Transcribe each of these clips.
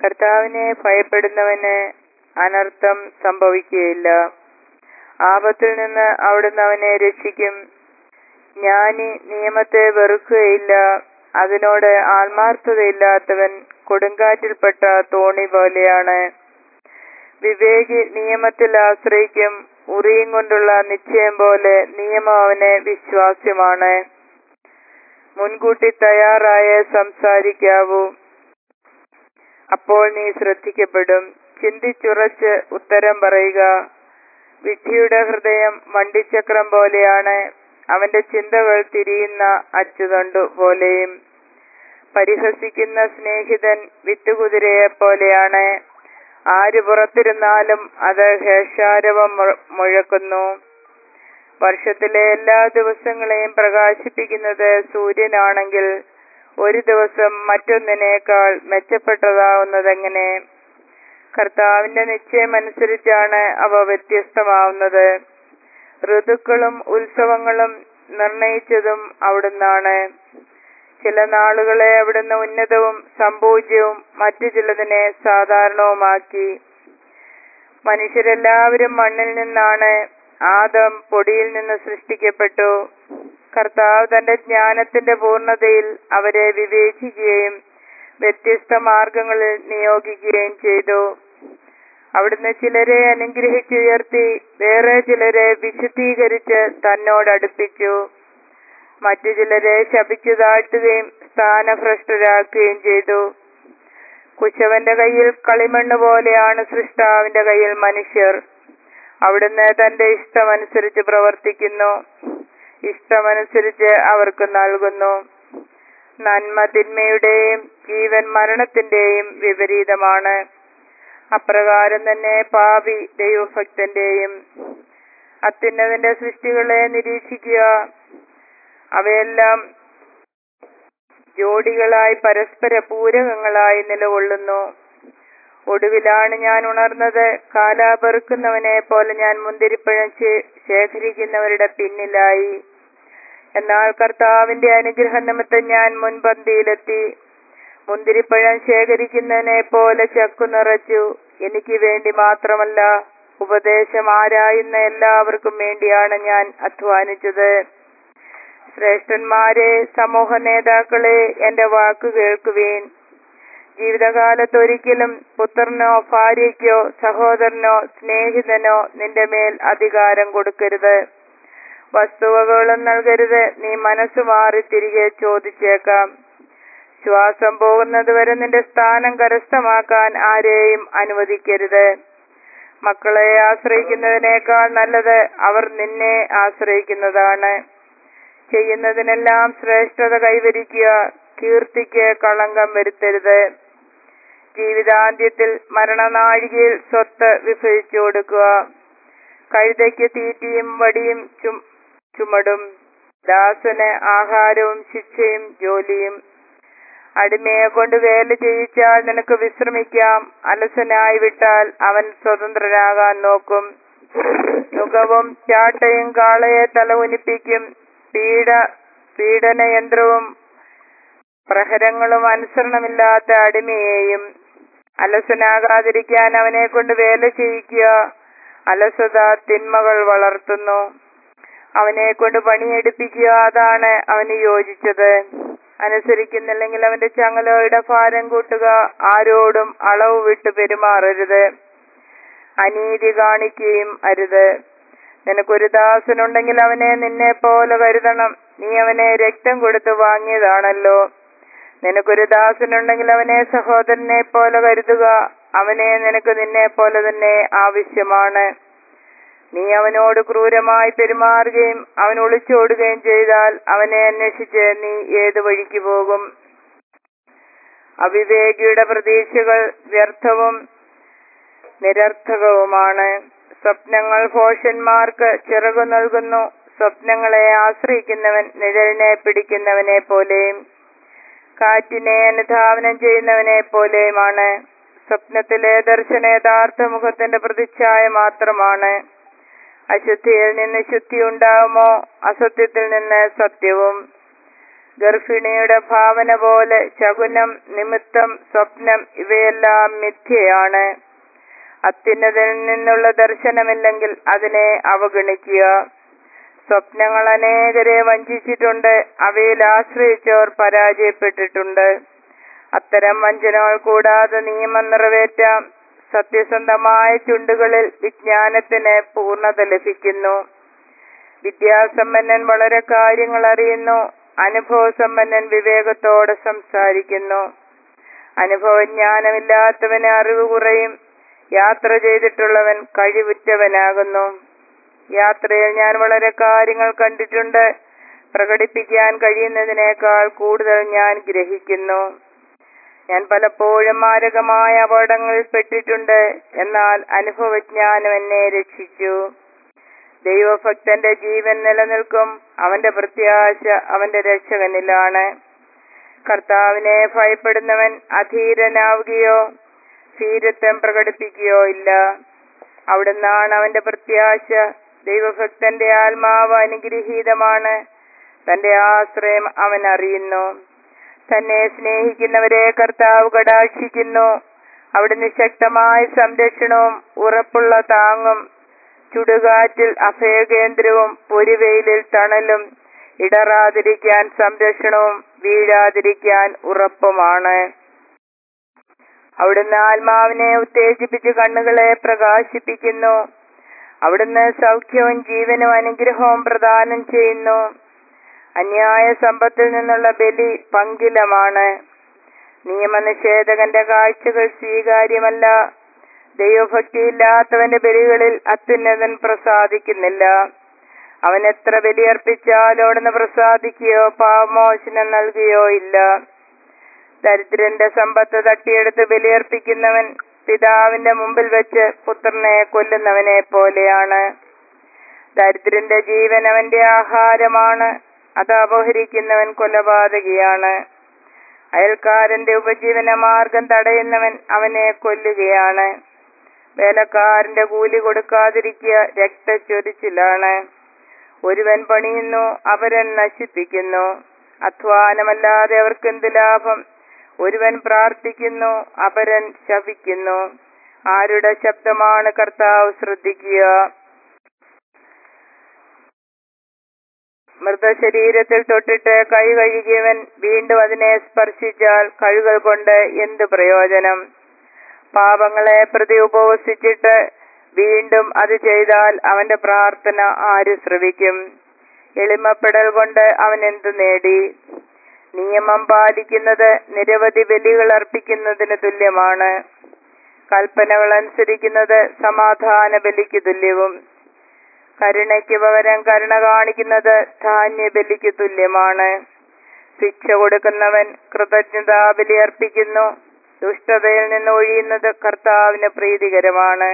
കർത്താവിനെ ഭയപ്പെടുന്നവന് അനർത്ഥം സംഭവിക്കുകയില്ല ആപത്തിൽ നിന്ന് അവിടുന്ന് അവനെ രക്ഷിക്കും ജ്ഞാനി നിയമത്തെ വെറുക്കുകയില്ല അതിനോട് ആത്മാർത്ഥതയില്ലാത്തവൻ കൊടുങ്കാറ്റിൽപ്പെട്ട തോണി പോലെയാണ് വിവേകി നിയമത്തിൽ ആശ്രയിക്കും ഉറിയും കൊണ്ടുള്ള നിശ്ചയം പോലെ നിയമം അവന് വിശ്വാസ്യമാണ് മുൻകൂട്ടി തയ്യാറായ സംസാരിക്കാവൂ അപ്പോൾ നീ ശ്രദ്ധിക്കപ്പെടും ചിന്തിച്ചുറച്ച് ഉത്തരം പറയുക വിഡ്ഢിയുടെ ഹൃദയം വണ്ടിച്ചക്രം പോലെയാണ് അവന്റെ ചിന്തകൾ തിരിയുന്ന അച്ചുതണ്ടു പോലെയും പരിഹസിക്കുന്ന സ്നേഹിതൻ വിത്തുകുതിരയെ പോലെയാണ് ആര് പുറത്തിരുന്നാലും അത് ഹേഷാരവം മു- മുഴക്കുന്നു വർഷത്തിലെ എല്ലാ ദിവസങ്ങളെയും പ്രകാശിപ്പിക്കുന്നത് സൂര്യനാണെങ്കിൽ ഒരു ദിവസം മറ്റൊന്നിനേക്കാൾ മെച്ചപ്പെട്ടതാവുന്നതെങ്ങനെ കർത്താവിന്റെ നിശ്ചയമനുസരിച്ചാണ് അവ വ്യത്യസ്തമാവുന്നത് ഋതുക്കളും ഉത്സവങ്ങളും നിർണയിച്ചതും അവിടുന്നാണ് ചില നാളുകളെ അവിടുന്ന് ഉന്നതവും സംപൂജ്യവും മറ്റു ചിലതിനെ സാധാരണവുമാക്കി മനുഷ്യരെല്ലാവരും മണ്ണിൽ നിന്നാണ് ആദം പൊടിയിൽ നിന്ന് സൃഷ്ടിക്കപ്പെട്ടു കർത്താവ് തന്റെ ജ്ഞാനത്തിന്റെ പൂർണ്ണതയിൽ അവരെ വിവേചിക്കുകയും വ്യത്യസ്ത മാർഗങ്ങളിൽ നിയോഗിക്കുകയും ചെയ്തു അവിടുന്ന് ചിലരെ അനുഗ്രഹിച്ചുയർത്തി വേറെ ചിലരെ വിശുദ്ധീകരിച്ച് തന്നോട് അടുപ്പിച്ചു മറ്റു ചിലരെ ശപിച്ചു താഴ്ത്തുകയും സ്ഥാനഭ്രഷ്ടരാക്കുകയും ചെയ്തു കുശവന്റെ കയ്യിൽ കളിമണ്ണ് പോലെയാണ് സൃഷ്ടാവിന്റെ കയ്യിൽ മനുഷ്യർ അവിടുന്ന് തന്റെ ഇഷ്ടമനുസരിച്ച് പ്രവർത്തിക്കുന്നു ഇഷ്ടമനുസരിച്ച് അവർക്ക് നൽകുന്നു നന്മ തിന്മയുടെയും ജീവൻ മരണത്തിന്റെയും വിപരീതമാണ് അപ്രകാരം തന്നെ പാപി ദൈവഭക്തന്റെയും അത്യുന്നതിന്റെ സൃഷ്ടികളെ നിരീക്ഷിക്കുക അവയെല്ലാം ജോഡികളായി പരസ്പര പൂരകങ്ങളായി നിലകൊള്ളുന്നു ഒടുവിലാണ് ഞാൻ ഉണർന്നത് കാലാ പെറുക്കുന്നവനെ പോലെ ഞാൻ മുന്തിരിപ്പഴം ശേ- ശേഖരിക്കുന്നവരുടെ പിന്നിലായി എന്നാൽ കർത്താവിന്റെ അനുഗ്രഹ നിമിത്തം ഞാൻ മുൻപന്തിയിലെത്തി മുന്തിരിപ്പഴം ശേഖരിക്കുന്നവനെ പോലെ ചക്കു നിറച്ചു എനിക്ക് വേണ്ടി മാത്രമല്ല ഉപദേശം ആരായുന്ന എല്ലാവർക്കും വേണ്ടിയാണ് ഞാൻ അധ്വാനിച്ചത് ശ്രേഷ്ഠന്മാരെ സമൂഹ നേതാക്കളെ എന്റെ വാക്ക് കേൾക്കുവേൻ ജീവിതകാലത്തൊരിക്കലും പുത്രനോ ഭാര്യയ്ക്കോ സഹോദരനോ സ്നേഹിതനോ നിന്റെ മേൽ അധികാരം കൊടുക്കരുത് വസ്തുവകളും നൽകരുത് നീ മനസ്സ് മാറി തിരികെ ചോദിച്ചേക്കാം ശ്വാസം പോകുന്നത് വരെ നിന്റെ സ്ഥാനം കരസ്ഥമാക്കാൻ ആരെയും അനുവദിക്കരുത് മക്കളെ ആശ്രയിക്കുന്നതിനേക്കാൾ നല്ലത് അവർ നിന്നെ ആശ്രയിക്കുന്നതാണ് ചെയ്യുന്നതിനെല്ലാം ശ്രേഷ്ഠത കൈവരിക്കുക കീർത്തിക്ക് കളങ്കം വരുത്തരുത് ജീവിതാന്ത്യത്തിൽ മരണനാഴികയിൽ സ്വത്ത് വിഭജിച്ചു കൊടുക്കുക കഴുതയ്ക്ക് തീറ്റിയും വടിയും ചും ചുമടും ദാസന് ആഹാരവും ശിക്ഷയും ജോലിയും അടിമയെ കൊണ്ട് വേല ചെയ്യിച്ചാൽ നിനക്ക് വിശ്രമിക്കാം അലസനായി വിട്ടാൽ അവൻ സ്വതന്ത്രനാകാൻ നോക്കും യുഗവും ചാട്ടയും കാളയെ തലകുനിപ്പിക്കും പീഡ പീഡന യന്ത്രവും പ്രഹരങ്ങളും അനുസരണമില്ലാത്ത അടിമയെയും അലസനാകാതിരിക്കാൻ അവനെ കൊണ്ട് വേല ചെയ്യിക്കുക അലസത തിന്മകൾ വളർത്തുന്നു അവനെ കൊണ്ട് പണിയെടുപ്പിക്കുക അതാണ് അവന് യോജിച്ചത് അനുസരിക്കുന്നില്ലെങ്കിൽ അവന്റെ ചങ്ങലയുടെ ഭാരം കൂട്ടുക ആരോടും അളവ് വിട്ട് പെരുമാറരുത് അനീതി കാണിക്കുകയും അരുത് നിനക്കൊരു ദാസനുണ്ടെങ്കിൽ അവനെ നിന്നെ പോലെ കരുതണം നീ അവനെ രക്തം കൊടുത്ത് വാങ്ങിയതാണല്ലോ നിനക്കൊരു ദാസനുണ്ടെങ്കിൽ അവനെ സഹോദരനെ പോലെ കരുതുക അവനെ നിനക്ക് നിന്നെ പോലെ തന്നെ ആവശ്യമാണ് നീ അവനോട് ക്രൂരമായി പെരുമാറുകയും അവൻ ഒളിച്ചോടുകയും ചെയ്താൽ അവനെ അന്വേഷിച്ച് നീ ഏത് വഴിക്ക് പോകും അവിവേകിയുടെ പ്രതീക്ഷകൾ വ്യർത്ഥവും നിരർത്ഥകവുമാണ് സ്വപ്നങ്ങൾ ഭോഷന്മാർക്ക് ചിറകു നൽകുന്നു സ്വപ്നങ്ങളെ ആശ്രയിക്കുന്നവൻ നിഴലിനെ പിടിക്കുന്നവനെ പോലെയും കാറ്റിനെ അനുധാവനം ചെയ്യുന്നവനെ പോലെയുമാണ് സ്വപ്നത്തിലെ ദർശന യഥാർത്ഥ മുഖത്തിന്റെ പ്രതിച്ഛായ മാത്രമാണ് അശുദ്ധിയിൽ നിന്ന് ശുദ്ധി ഉണ്ടാവുമോ അസത്യത്തിൽ നിന്ന് സത്യവും ഗർഭിണിയുടെ ഭാവന പോലെ ശകുനം നിമിത്തം സ്വപ്നം ഇവയെല്ലാം മിഥ്യയാണ് അത്യുന്നതനിൽ നിന്നുള്ള ദർശനമില്ലെങ്കിൽ അതിനെ അവഗണിക്കുക സ്വപ്നങ്ങൾ അനേകരെ വഞ്ചിച്ചിട്ടുണ്ട് അവയിൽ ആശ്രയിച്ചവർ പരാജയപ്പെട്ടിട്ടുണ്ട് അത്തരം വഞ്ചനകൾ കൂടാതെ നിയമം നിറവേറ്റാം സത്യസന്ധമായ ചുണ്ടുകളിൽ വിജ്ഞാനത്തിന് പൂർണ്ണത ലഭിക്കുന്നു വിദ്യാസമ്പന്നൻ വളരെ കാര്യങ്ങൾ അറിയുന്നു അനുഭവസമ്പന്നൻ വിവേകത്തോടെ സംസാരിക്കുന്നു അനുഭവജ്ഞാനമില്ലാത്തവന് അറിവ് കുറയും യാത്ര ചെയ്തിട്ടുള്ളവൻ കഴിവുറ്റവനാകുന്നു യാത്രയിൽ ഞാൻ വളരെ കാര്യങ്ങൾ കണ്ടിട്ടുണ്ട് പ്രകടിപ്പിക്കാൻ കഴിയുന്നതിനേക്കാൾ കൂടുതൽ ഞാൻ ഗ്രഹിക്കുന്നു ഞാൻ പലപ്പോഴും മാരകമായ അപകടങ്ങളിൽ പെട്ടിട്ടുണ്ട് എന്നാൽ അനുഭവജ്ഞാനം എന്നെ രക്ഷിച്ചു ദൈവഭക്തന്റെ ജീവൻ നിലനിൽക്കും അവന്റെ പ്രത്യാശ അവന്റെ രക്ഷകനിലാണ് കർത്താവിനെ ഭയപ്പെടുന്നവൻ അധീരനാവുകയോ ധീരത്വം പ്രകടിപ്പിക്കുകയോ ഇല്ല അവിടുന്നാണ് അവന്റെ പ്രത്യാശ ദൈവഭക്തന്റെ ആത്മാവ് അനുഗ്രഹീതമാണ് തന്റെ ആശ്രയം അവൻ അറിയുന്നു തന്നെ സ്നേഹിക്കുന്നവരെ കർത്താവ് കടാക്ഷിക്കുന്നു അവിടുന്ന് ശക്തമായ സംരക്ഷണവും ഉറപ്പുള്ള താങ്ങും ചുടുകാറ്റിൽ അഭയകേന്ദ്രവും പൊരുവെയിലിൽ തണലും ഇടറാതിരിക്കാൻ സംരക്ഷണവും വീഴാതിരിക്കാൻ ഉറപ്പുമാണ് അവിടുന്ന് ആത്മാവിനെ ഉത്തേജിപ്പിച്ച് കണ്ണുകളെ പ്രകാശിപ്പിക്കുന്നു അവിടുന്ന് സൗഖ്യവും ജീവനും അനുഗ്രഹവും പ്രദാനം ചെയ്യുന്നു അന്യായ സമ്പത്തിൽ നിന്നുള്ള ബലി പങ്കിലമാണ് നിയമനിഷേധകന്റെ കാഴ്ചകൾ സ്വീകാര്യമല്ല ദൈവഭക്തിയില്ലാത്തവന്റെ ബലികളിൽ അത്യുന്നതൻ പ്രസാദിക്കുന്നില്ല അവൻ എത്ര ബലിയർപ്പിച്ചാലോടന്ന് പ്രസാദിക്കുകയോ പാവമോചനം നൽകുകയോ ഇല്ല ദരിദ്രന്റെ സമ്പത്ത് തട്ടിയെടുത്ത് ബലിയർപ്പിക്കുന്നവൻ പിതാവിന്റെ മുമ്പിൽ വെച്ച് പുത്രനെ കൊല്ലുന്നവനെ പോലെയാണ് ദരിദ്രന്റെ ജീവൻ അവന്റെ ആഹാരമാണ് അത് അപഹരിക്കുന്നവൻ കൊലപാതകിയാണ് അയൽക്കാരന്റെ ഉപജീവന മാർഗം തടയുന്നവൻ അവനെ കൊല്ലുകയാണ് വേലക്കാരന്റെ കൂലി കൊടുക്കാതിരിക്കുക രക്തച്ചൊരിച്ചിലാണ് ഒരുവൻ പണിയുന്നു അപരൻ നശിപ്പിക്കുന്നു അധ്വാനമല്ലാതെ അവർക്കെന്ത് ലാഭം ഒരുവൻ പ്രാർത്ഥിക്കുന്നു അപരൻ ശപിക്കുന്നു ആരുടെ ശബ്ദമാണ് കർത്താവ് ശ്രദ്ധിക്കുക മൃതശരീരത്തിൽ തൊട്ടിട്ട് കൈ കഴുകിയവൻ വീണ്ടും അതിനെ സ്പർശിച്ചാൽ കഴുകൾ കൊണ്ട് എന്ത് പ്രയോജനം പാപങ്ങളെ പ്രതി ഉപവസിച്ചിട്ട് വീണ്ടും അത് ചെയ്താൽ അവന്റെ പ്രാർത്ഥന ആര് ശ്രവിക്കും എളിമപ്പെടൽ കൊണ്ട് അവൻ എന്തു നേടി നിയമം പാലിക്കുന്നത് നിരവധി ബലികൾ അർപ്പിക്കുന്നതിന് തുല്യമാണ് കൽപ്പനകൾ അനുസരിക്കുന്നത് സമാധാന ബലിക്ക് തുല്യവും കരുണയ്ക്ക് പകരം കരുണ കാണിക്കുന്നത് ധാന്യബലിക്ക് തുല്യമാണ് ശിക്ഷ കൊടുക്കുന്നവൻ കൃതജ്ഞതാബലി അർപ്പിക്കുന്നു ദുഷ്ടതയിൽ നിന്ന് ഒഴിയുന്നത് കർത്താവിന് പ്രീതികരമാണ്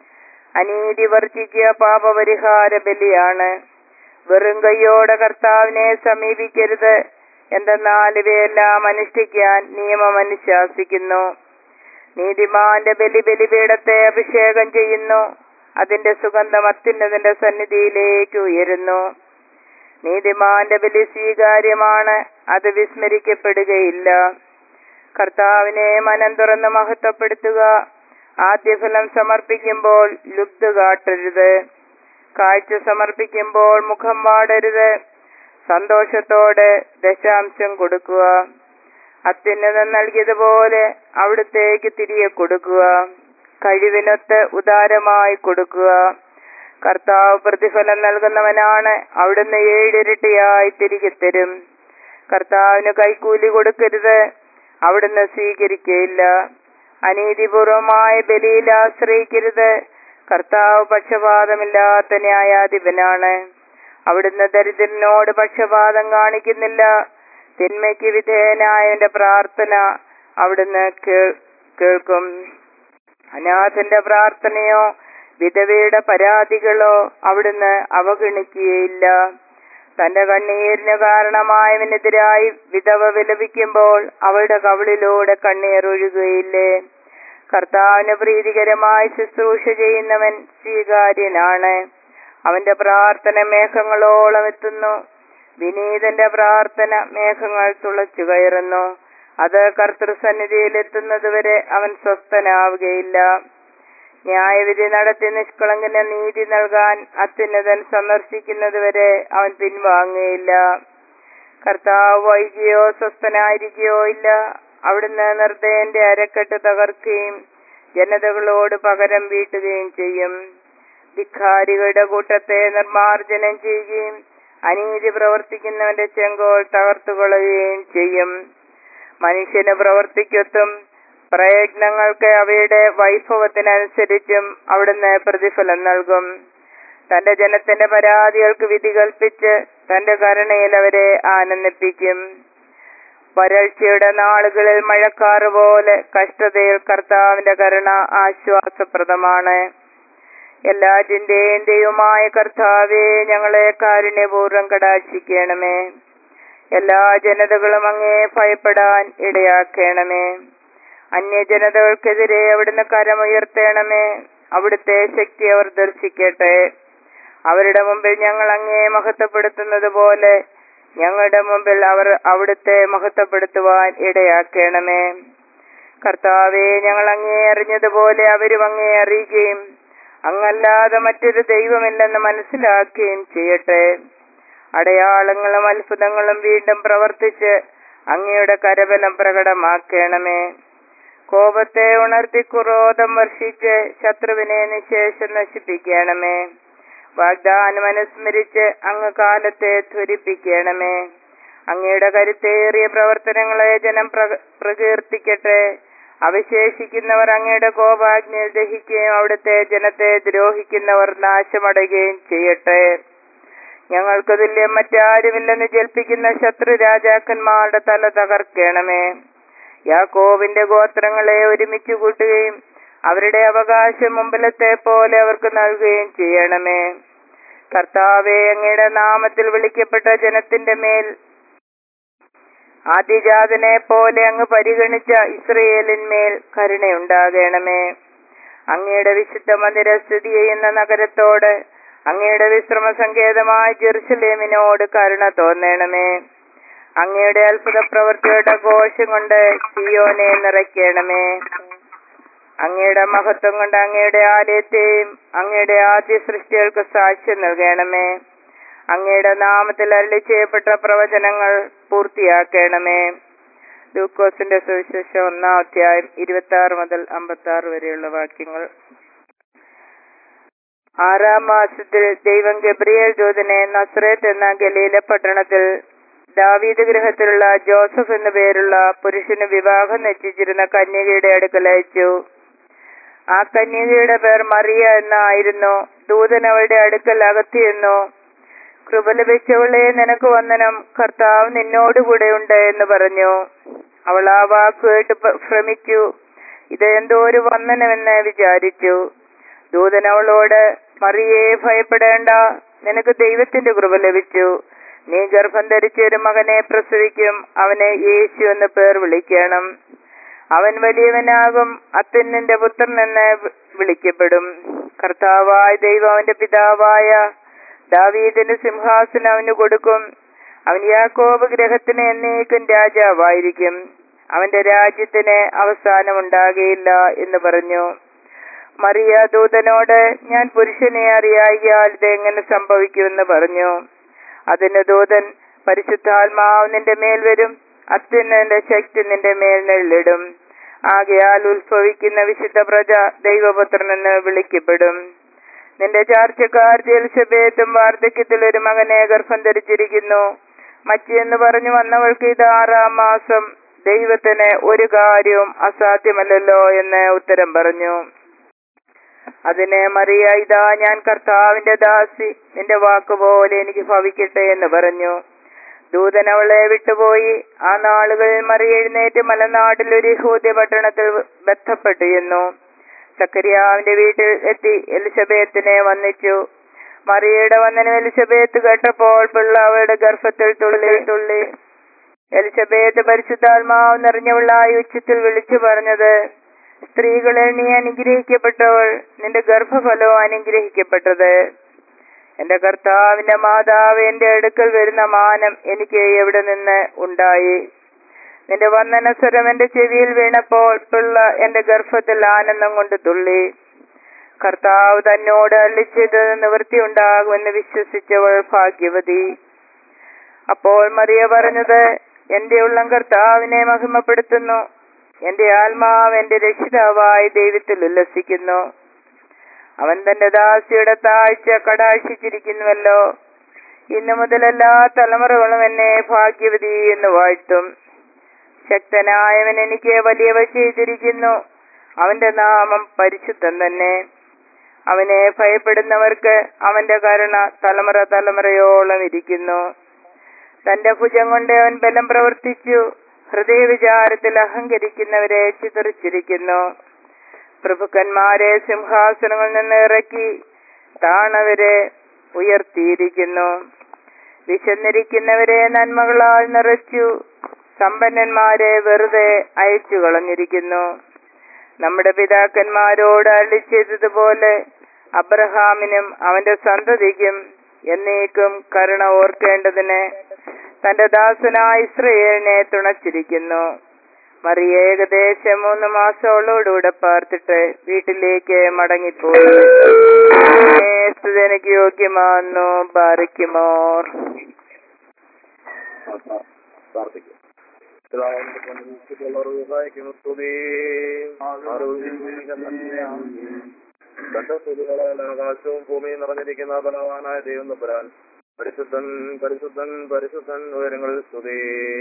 അനീതി വർജിക്കുക പാപപരിഹാര ബലിയാണ് വെറും കൈയോടെ കർത്താവിനെ സമീപിക്കരുത് എന്തെന്നാൽ ഇവയെല്ലാം അനുഷ്ഠിക്കാൻ നിയമം അനുശാസിക്കുന്നു നീതിമാന്റെ ബലി ബലിപീഠത്തെ അഭിഷേകം ചെയ്യുന്നു അതിന്റെ സുഗന്ധം അത്യുന്നതിന്റെ സന്നിധിയിലേക്ക് ഉയരുന്നു നീതിമാന്റെ ബലി സ്വീകാര്യമാണ് അത് വിസ്മരിക്കപ്പെടുകയില്ല കർത്താവിനെ മനം തുറന്ന് മഹത്വപ്പെടുത്തുക ആദ്യഫലം സമർപ്പിക്കുമ്പോൾ ലുബ്ധ കാട്ടരുത് കാഴ്ച സമർപ്പിക്കുമ്പോൾ മുഖം വാടരുത് സന്തോഷത്തോടെ ദശാംശം കൊടുക്കുക അത്യുന്നതം നൽകിയതുപോലെ അവിടുത്തേക്ക് തിരികെ കൊടുക്കുക കഴിവിനൊത്ത് ഉദാരമായി കൊടുക്കുക കർത്താവ് പ്രതിഫലം നൽകുന്നവനാണ് അവിടുന്ന് ഏഴിരട്ടിയായി തിരികെ തരും കർത്താവിന് കൈക്കൂലി കൊടുക്കരുത് അവിടുന്ന് സ്വീകരിക്കയില്ല അനീതിപൂർവമായ ബലിയിൽ ആശ്രയിക്കരുത് കർത്താവ് പക്ഷപാതമില്ലാത്ത ന്യായാധിപനാണ് അവിടുന്ന് ദരിദ്രനോട് പക്ഷപാതം കാണിക്കുന്നില്ല തിന്മയ്ക്ക് വിധേയനായവന്റെ പ്രാർത്ഥന അവിടുന്ന് കേൾക്കും അനാഥന്റെ പ്രാർത്ഥനയോ വിധവയുടെ പരാതികളോ അവിടുന്ന് അവഗണിക്കുകയില്ല തന്റെ കണ്ണീരിന് കാരണമായവനെതിരായി വിധവ വിലപിക്കുമ്പോൾ അവളുടെ കവിളിലൂടെ കണ്ണീർ ഒഴുകുകയില്ലേ കർത്താവിന് പ്രീതികരമായി ശുശ്രൂഷ ചെയ്യുന്നവൻ സ്വീകാര്യനാണ് അവന്റെ പ്രാർത്ഥന മേഘങ്ങളോളം എത്തുന്നു വിനീതന്റെ പ്രാർത്ഥന മേഘങ്ങൾ തുളച്ചു കയറുന്നു അത് കർത്തൃസന്നിധിയിൽ എത്തുന്നതുവരെ അവൻ സ്വസ്ഥനാവുകയില്ല ന്യായവിധി നടത്തി നിഷ്കളങ്കന് നീതി നൽകാൻ അത്യുന്നതൻ സന്ദർശിക്കുന്നതുവരെ അവൻ പിൻവാങ്ങുകയില്ല കർത്താവ് വൈകിയോ സ്വസ്ഥനായിരിക്കുകയോ ഇല്ല അവിടുന്ന് നിർദ്ദയന്റെ അരക്കെട്ട് തകർക്കുകയും ജനതകളോട് പകരം വീട്ടുകയും ചെയ്യും ധിക്കാരികളുടെ കൂട്ടത്തെ നിർമാർജനം ചെയ്യുകയും അനീതി പ്രവർത്തിക്കുന്നവന്റെ ചെങ്കോൾ തകർത്തുകൊള്ളുകയും ചെയ്യും മനുഷ്യന് പ്രവർത്തിക്കൊത്തും പ്രയത്നങ്ങൾക്ക് അവയുടെ വൈഭവത്തിനനുസരിച്ചും അവിടുന്ന് പ്രതിഫലം നൽകും തന്റെ ജനത്തിന്റെ പരാതികൾക്ക് വിധി കൽപ്പിച്ച് തന്റെ കരുണയിൽ അവരെ ആനന്ദിപ്പിക്കും വരൾച്ചയുടെ നാളുകളിൽ മഴക്കാറ് പോലെ കഷ്ടതയിൽ കർത്താവിന്റെ കരുണ ആശ്വാസപ്രദമാണ് എല്ലാ ചിന്തയും ദൈവമായ കർത്താവെ ഞങ്ങളെ കാരുണ്യപൂർവ്വം കടാക്ഷിക്കണമേ എല്ലാ ജനതകളും അങ്ങേ ഭയപ്പെടാൻ ഇടയാക്കണമേ അന്യജനതകൾക്കെതിരെ അവിടുന്ന് കരമുയർത്തണമേ അവിടുത്തെ ശക്തി അവർ ദർശിക്കട്ടെ അവരുടെ മുമ്പിൽ ഞങ്ങൾ അങ്ങേ മഹത്വപ്പെടുത്തുന്നത് പോലെ ഞങ്ങളുടെ മുമ്പിൽ അവർ അവിടുത്തെ മഹത്വപ്പെടുത്തുവാൻ ഇടയാക്കണമേ കർത്താവെ ഞങ്ങൾ അങ്ങേ അറിഞ്ഞതുപോലെ അവരും അങ്ങേ അറിയുകയും അങ്ങല്ലാതെ മറ്റൊരു ദൈവമില്ലെന്ന് മനസ്സിലാക്കുകയും ചെയ്യട്ടെ അടയാളങ്ങളും അത്ഭുതങ്ങളും വീണ്ടും പ്രവർത്തിച്ച് അങ്ങയുടെ കരബലം പ്രകടമാക്കണമേ കോപത്തെ ഉണർത്തി ക്രോധം വർഷിച്ച് ശത്രുവിനെ നിശേഷം നശിപ്പിക്കണമേ വാഗ്ദാനം അനുസ്മരിച്ച് അങ്ങ് കാലത്തെ ത്വരിപ്പിക്കണമേ അങ്ങയുടെ കരുത്തേറിയ പ്രവർത്തനങ്ങളെ ജനം പ്ര- പ്രകീർത്തിക്കട്ടെ അവശേഷിക്കുന്നവർ അങ്ങയുടെ കോപാഗ്നിയിൽ ദഹിക്കുകയും അവിടുത്തെ ജനത്തെ ദ്രോഹിക്കുന്നവർ നാശമടയുകയും ചെയ്യട്ടെ ഞങ്ങൾക്ക് തുല്യം മറ്റാരുമില്ലെന്ന് ജൽപ്പിക്കുന്ന ശത്രു രാജാക്കന്മാരുടെ തല തകർക്കണമേ യാക്കോവിന്റെ ഗോത്രങ്ങളെ ഒരുമിച്ച് കൂട്ടുകയും അവരുടെ അവകാശം മുമ്പിലത്തെ പോലെ അവർക്ക് നൽകുകയും ചെയ്യണമേ കർത്താവെ അങ്ങയുടെ നാമത്തിൽ വിളിക്കപ്പെട്ട ജനത്തിന്റെ മേൽ ആദിജാതനെ പോലെ അങ്ങ് പരിഗണിച്ച ഇസ്രയേലിന്മേൽ കരുണയുണ്ടാകണമേ അങ്ങയുടെ വിശുദ്ധ മന്ദിര സ്ഥിതി ചെയ്യുന്ന നഗരത്തോട് അങ്ങയുടെ വിശ്രമ സങ്കേതമായ ജെറുസലേമിനോട് കരുണ തോന്നണമേ അങ്ങയുടെ അത്ഭുത പ്രവൃത്തിയുടെ ഘോഷം കൊണ്ട് സിയോനെ നിറയ്ക്കണമേ അങ്ങയുടെ മഹത്വം കൊണ്ട് അങ്ങയുടെ ആലയത്തെയും അങ്ങയുടെ ആദ്യ സൃഷ്ടികൾക്ക് സാക്ഷ്യം നൽകണമേ അങ്ങയുടെ നാമത്തിൽ അരളി ചെയ്യപ്പെട്ട പ്രവചനങ്ങൾ പൂർത്തിയാക്കണമേ ലൂക്കോസിന്റെ സുവിശേഷം ഒന്നാം അധ്യായം ഇരുപത്തി ആറ് മുതൽ അമ്പത്തി ആറ് വരെയുള്ള വാക്യങ്ങൾ ആറാം മാസത്തിൽ ദൈവം ഗബ്രിയേൽ ദൂതനെ നസ്രേത്ത് എന്ന ഗലീല പട്ടണത്തിൽ ദാവീദ് ഗൃഹത്തിലുള്ള ജോസഫ് എന്നു പേരുള്ള പുരുഷന് വിവാഹം നിശ്ചയിച്ചിരുന്ന കന്യകയുടെ അടുക്കൽ അയച്ചു ആ കന്യകയുടെ പേർ മറിയ എന്നായിരുന്നു ദൂതൻ അവളുടെ അടുക്കൽ അകത്തിയെന്നു കൃപ ലഭിച്ചവളെ നിനക്ക് വന്ദനം കർത്താവ് നിന്നോടുകൂടെ ഉണ്ട് എന്ന് പറഞ്ഞു അവൾ ആ വാക്ക് കേട്ട് പ- ഭ്രമിച്ചു ഇത് എന്തോ ഒരു വന്ദനമെന്ന് വിചാരിച്ചു ദൂതൻ അവളോട് മറിയെ ഭയപ്പെടേണ്ട നിനക്ക് ദൈവത്തിന്റെ കൃപ ലഭിച്ചു നീ ഗർഭം ധരിച്ച ഒരു മകനെ പ്രസവിക്കും അവനെ യേശു എന്ന് പേർ വിളിക്കണം അവൻ വലിയവനാകും അത്യുന്നന്റെ പുത്രൻ എന്ന് വി- വിളിക്കപ്പെടും കർത്താവായ ദൈവം അവന്റെ പിതാവായ ദാവീദിന് സിംഹാസനം അവന് കൊടുക്കും അവൻ യാക്കോബ് ഗ്രഹത്തിന് എന്നേക്കും രാജാവായിരിക്കും അവന്റെ രാജ്യത്തിന് അവസാനമുണ്ടാകുകയില്ല എന്ന് പറഞ്ഞു മറിയ ദൂതനോട് ഞാൻ പുരുഷനെ അറിയായിയാൽ ഇത് എങ്ങനെ സംഭവിക്കുമെന്ന് പറഞ്ഞു അതിന് ദൂതൻ പരിശുദ്ധാത്മാവ് നിന്റെ മേൽ വരും അത്യുന്നതിന്റെ ശക്തി നിന്റെ മേൽ നെള്ളിടും ആകയാൽ ഉത്ഭവിക്കുന്ന വിശുദ്ധ പ്രജ ദൈവപുത്രൻ എന്ന് വിളിക്കപ്പെടും നിന്റെ ചാർച്ചക്കാർ ജൽസബേത്തും വാർദ്ധക്യത്തിൽ ഒരു മകനെ ഗർഭം ധരിച്ചിരിക്കുന്നു മച്ചി എന്ന് പറഞ്ഞു വന്നവൾക്ക് ഇത് ആറാം മാസം ദൈവത്തിന് ഒരു കാര്യവും അസാധ്യമല്ലല്ലോ എന്ന് ഉത്തരം പറഞ്ഞു അതിന് മറിയ ഇതാ ഞാൻ കർത്താവിന്റെ ദാസി നിന്റെ വാക്കുപോലെ എനിക്ക് ഭവിക്കട്ടെ എന്ന് പറഞ്ഞു ദൂതൻ അവളെ വിട്ടുപോയി ആ നാളുകളിൽ മറിയ എഴുന്നേറ്റ് മലനാട്ടിൽ ഒരു യഹൂദ്യ പട്ടണത്തിൽ ബന്ധപ്പെട്ടു ചെന്നു സക്കരിയാവിന്റെ വീട്ടിൽ എത്തി എലിസബേത്തിനെ വന്നിച്ചു മറിയയുടെ വന്ദനം എലിസബേത്ത് കേട്ടപ്പോൾ പിള്ള അവളുടെ ഗർഭത്തിൽ തുള്ളി തുള്ളി എലിസബേത്ത് പരിശുദ്ധാത്മാവ് നിറഞ്ഞവളായി ഉച്ചത്തിൽ വിളിച്ചു പറഞ്ഞത് സ്ത്രീകളെ നീ അനുഗ്രഹിക്കപ്പെട്ടവൾ നിന്റെ ഗർഭഫലവും അനുഗ്രഹിക്കപ്പെട്ടത് എന്റെ കർത്താവിന്റെ മാതാവ് എന്റെ അടുക്കൽ വരുന്ന മാനം എനിക്ക് എവിടെ നിന്ന് ഉണ്ടായി നിന്റെ വന്ദനസ്വരം എന്റെ ചെവിയിൽ വീണപ്പോൾ പിള്ള എന്റെ ഗർഭത്തിൽ ആനന്ദം കൊണ്ട് തുള്ളി കർത്താവ് തന്നോട് അള്ളിച്ചത് നിവൃത്തി ഉണ്ടാകുമെന്ന് വിശ്വസിച്ചവൾ ഭാഗ്യവതി അപ്പോൾ മറിയ പറഞ്ഞത് എന്റെ ഉള്ളം കർത്താവിനെ മഹിമപ്പെടുത്തുന്നു എന്റെ ആത്മാവ് എന്റെ രക്ഷിതാവായി ദൈവത്തിൽ ഉല്ലസിക്കുന്നു അവൻ തന്റെ ദാസിയുടെ താഴ്ച കടാക്ഷിച്ചിരിക്കുന്നുവല്ലോ ഇന്നു മുതൽ എല്ലാ തലമുറകളും എന്നെ ഭാഗ്യവതി എന്ന് വാഴ്ത്തും ശക്തനായവൻ എനിക്ക് വലിയവ ചെയ്തിരിക്കുന്നു അവന്റെ നാമം പരിശുദ്ധം തന്നെ അവനെ ഭയപ്പെടുന്നവർക്ക് അവന്റെ കരുണ തലമുറ തലമുറയോളം ഇരിക്കുന്നു തന്റെ ഭുജം കൊണ്ട് അവൻ ബലം പ്രവർത്തിച്ചു ഹൃദയവിചാരത്തിൽ അഹങ്കരിക്കുന്നവരെ ചിതറിച്ചിരിക്കുന്നു പ്രഭുക്കന്മാരെ സിംഹാസനങ്ങളിൽ നിന്ന് ഇറക്കി താണവരെ ഉയർത്തിയിരിക്കുന്നു വിശന്നിരിക്കുന്നവരെ നന്മകളാൽ നിറച്ചു സമ്പന്നന്മാരെ വെറുതെ അയച്ചു കളഞ്ഞിരിക്കുന്നു നമ്മുടെ പിതാക്കന്മാരോട് അള്ളി ചെയ്തതുപോലെ അബ്രഹാമിനും അവന്റെ സന്തതിക്കും എന്നേക്കും കരുണ ഓർക്കേണ്ടതിന് തന്റെ ദാസനായ ഇസ്രയേലിനെ തുണച്ചിരിക്കുന്നു മറിയ ഏകദേശം മൂന്ന് മാസങ്ങളോടുകൂടെ പാർത്തിട്ട് വീട്ടിലേക്ക് മടങ്ങിപ്പോയി എനിക്ക് യോഗ്യമാണെന്നു ബാറിക്കുമോർ പ്രാർത്ഥിക്കും പിതാവിന്റെ പൊന്നുള്ളവർ സഹായിക്കുന്നു സ്തുതി ദണ്ഡസ്തുതികളാൽ ആകാശവും ഭൂമിയും നിറഞ്ഞിരിക്കുന്ന ബലവാനായ ദൈവം തമ്പുരാൻ പരിശുദ്ധൻ പരിശുദ്ധൻ പരിശുദ്ധൻ ഉയരങ്ങളിൽ സ്തുതി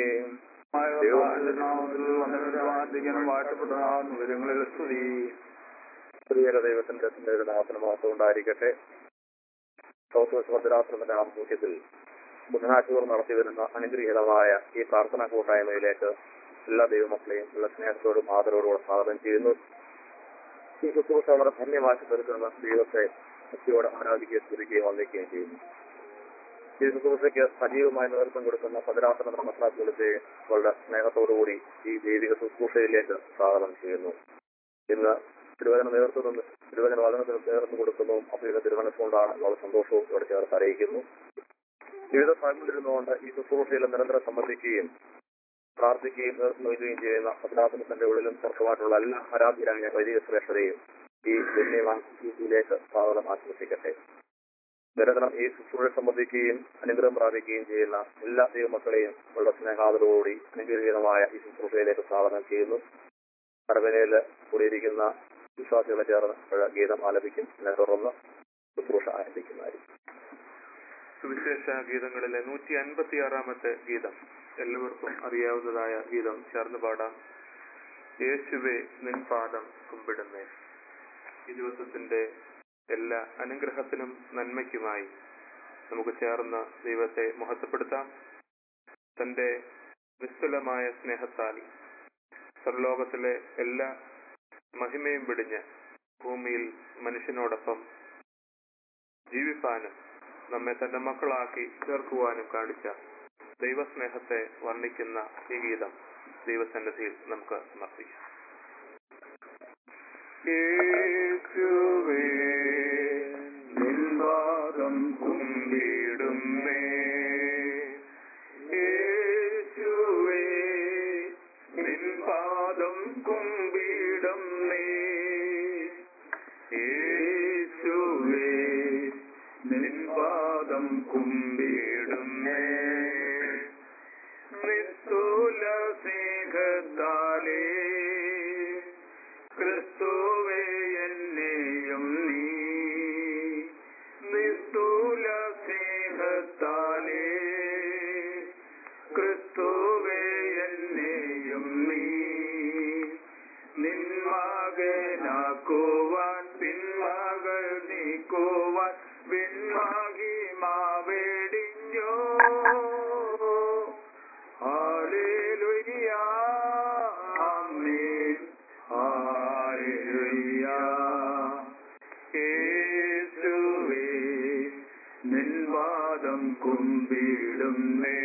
സ്ത്രീയക ദൈവത്തിന്റെ നാമത്തിന് മാത്രം ഉണ്ടായിരിക്കട്ടെ സൗത്ത് ഭദ്രാശ്രമത്തിന്റെ ആഭിമുഖ്യത്തിൽ ബുധനാഴ്ച നടത്തി വരുന്ന അനുഗ്രഹീതമായ ഈ പ്രാർത്ഥനാ കൂട്ടായ്മയിലേക്ക് എല്ലാ ദൈവമക്കളെയും എല്ലാ സ്നേഹത്തോടും ആദരവോടും സ്വാഗതം ചെയ്യുന്നു ഈ ശുശ്രൂഷ വളരെ ധന്യമാക്കി തീർക്കുന്ന ദൈവത്തെ ഭക്തിയോടെ ആരാധിക്കുകയും സ്തുതിക്കുകയും വന്ദിക്കുകയും ചെയ്യുന്നു ഈ ശുശ്രൂഷയ്ക്ക് സജീവമായി നേതൃത്വം കൊടുക്കുന്ന പതിനാസന ധർമ്മസ്ഥാപനത്തെ വളരെ സ്നേഹത്തോടുകൂടി ഈ ദൈവിക ശുശ്രൂഷയിലേക്ക് സ്വാഗതം ചെയ്യുന്നു ഇന്ന് തിരുവചന നേതൃത്വം തിരുവചന വാദനത്തിന് നേതൃത്വം കൊടുക്കുന്നതും അഭിയുടെ തിരുവനന്തപുരത്താണ് വളരെ സന്തോഷവും ഇവിടെ ചേർത്ത് അറിയിക്കുന്നു വിവിധ സ്ഥലങ്ങളിലിരുന്നുകൊണ്ട് ഈ ശുശ്രൂഷയിൽ നിരന്തരം സംബന്ധിക്കുകയും പ്രാർത്ഥിക്കുകയും നേതൃത്വം നൽകുകയും ചെയ്യുന്ന പതിനാസനത്തിന്റെ ഉള്ളിലും പുറത്തുമായിട്ടുള്ള എല്ലാ ആരാധ്യരായ വൈദിക ശ്രേഷ്ഠതയും ഈ ധന്യവാദിയിലേക്ക് സ്വാഗതം ആശംസിക്കട്ടെ നിരന്തരം ഈ ശുശ്രൂഷ സംബന്ധിക്കുകയും അനുഗ്രഹം പ്രാപിക്കുകയും ചെയ്യുന്ന എല്ലാ ദൈവമക്കളെയും ഉള്ള സ്നേഹാദരോടുകൂടി അനുഗ്രഹീതമായ ഈ ശുശ്രൂഷയിലേക്ക് സ്വാഗതം ചെയ്യുന്നു കടവനയിൽ കൂടിയിരിക്കുന്ന വിശ്വാസികളെ ചേർന്ന് ഉള്ള ഗീതം ആലപിക്കും ഇതിനെ തുടർന്ന് ശുശ്രൂഷ ആരംഭിക്കുന്നതായിരിക്കും സുവിശേഷ ഗീതങ്ങളിലെ നൂറ്റി അൻപത്തിയാറാമത്തെ ഗീതം എല്ലാവർക്കും അറിയാവുന്നതായ ഗീതം ചേർന്ന് പാടാം യേശുവെ നിൻ പാദം കുമ്പിടുന്നേ ഈ ദിവസത്തിന്റെ എല്ലാ അനുഗ്രഹത്തിനും നന്മയ്ക്കുമായി നമുക്ക് ചേർന്ന് ദൈവത്തെ മഹത്വപ്പെടുത്താം തന്റെ നിസ്തുലമായ സ്നേഹത്താൽ സർലോകത്തിലെ എല്ലാ മഹിമയും പിടിഞ്ഞ് ഭൂമിയിൽ മനുഷ്യനോടൊപ്പം ജീവിപ്പാനും നമ്മെ തന്റെ മക്കളാക്കി ചേർക്കുവാനും കാണിച്ച ദൈവസ്നേഹത്തെ വർണ്ണിക്കുന്ന ഈ ഗീതം ദൈവസന്നിധിയിൽ നമുക്ക് സമർപ്പിക്കാം യേശുവേ നിൻപാദം കുമ്പിടുന്നേ യേശുവേ നിൻപാദം കുമ്പിടുന്നേ യേശുവേ നിൻപാദം കുമ്പിടുന്നേ നിസ്തുല സ്നേഹത്താലേ ക്രിസ്തുവേ എന്നെയും നീ നിസ്തുല സ്നേഹത്താലേ ക്രിസ്തുവേ എന്നെയും നീ നിന്മകനാക്കുവാൻ പിന്മകൾ നീക്കുവാൻ പിന്മഹിമാവേടിഞ്ഞോ ഹാലേലുയ്യ ആമേൻ ഹാലേലുയ്യ യേശുവേ നിൻവാദം കുമ്പിടുന്നേ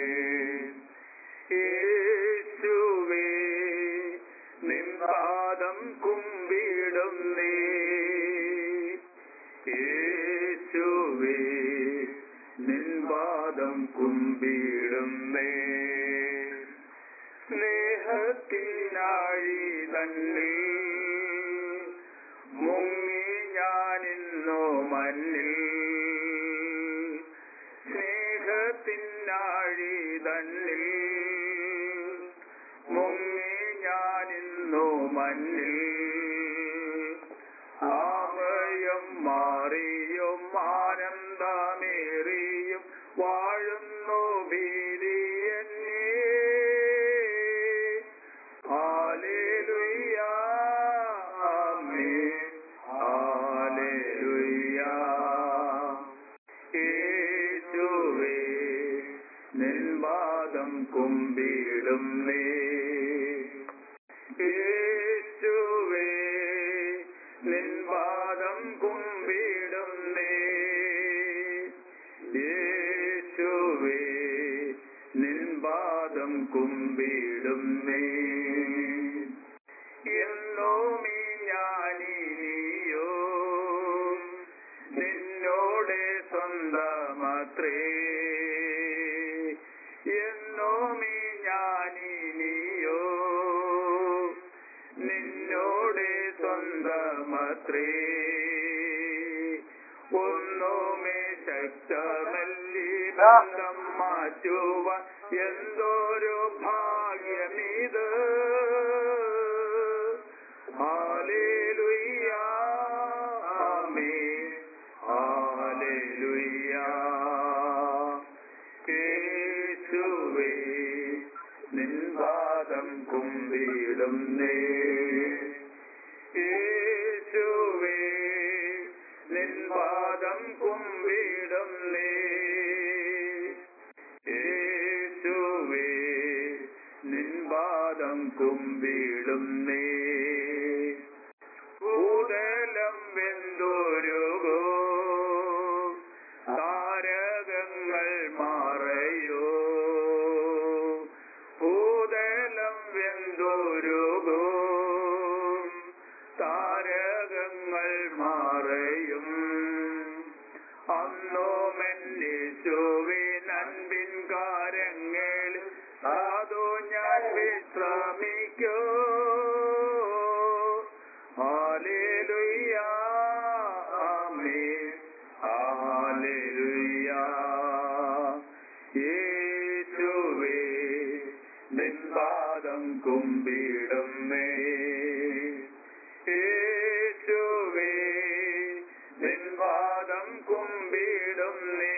യേശുവേ നിൻപാദം കുമ്പിടുന്നേ യേശുവേ മണ്ണിൽ മുങ്ങി ഞാനിന്നു മണ്ണിൽ സ്നേഹത്തിനാഴി തന്നിൽ മുങ്ങി ഞാനിന്നു മണ്ണിൽ ആമയം മാറിയും ആനന്ദമേറിയും വാഴുന്നു ഭീതിയെന്നേ ഹല്ലേലൂയ ആമേൻ ഹല്ലേലൂയ യേശുവേ നിൻപാദം കുമ്പിടും നീ യേശുവേ നിൻപാദം കുമ്പിടും നീ യേശുവേ നിൻപാദം കുമ്പിടും നീ എന്നോമി ഞാനിനിയോ നിന്നോടെ സ്വന്തമാത്രേ എന്നോമി ഞാനിനിയോ നിന്നോടെ സ്വന്തമാത്രേ ഒന്നുമേ ശക്തമല്ലി ബന്ധം മാറ്റുവാൻ എന്തൊരു ഭാഗ്യമിത് ഹാലേലുയ്യ ആമേൻ ഹാലേലുയ്യ യേശുവേ നിൻപാദം കുമ്പിടും നേ യേശുവേ നിൻപാദം കുമ്പിടും നേ യേശുവേ നിൻപാദം കുമ്പിടും നേ ഭൂതലം വെന്തൊരുകോ താരകങ്ങൾ മാറയോ ഭൂതലം വെന്തൊരുകോ താരകങ്ങൾ മാറയും അന്നോ മെന്നീശുവിൻ അൻപിൻ കാരങ്ങളിൽ അതോ ഞാൻ വിശ്രമിക്കോ ഹാലേലുയ്യ ആമേൻ ഹാലേലുയ്യ യേശുവേ നിൻപാദം കുമ്പിടും നേ യേശുവേ നിൻപാദം കുമ്പിടും നേ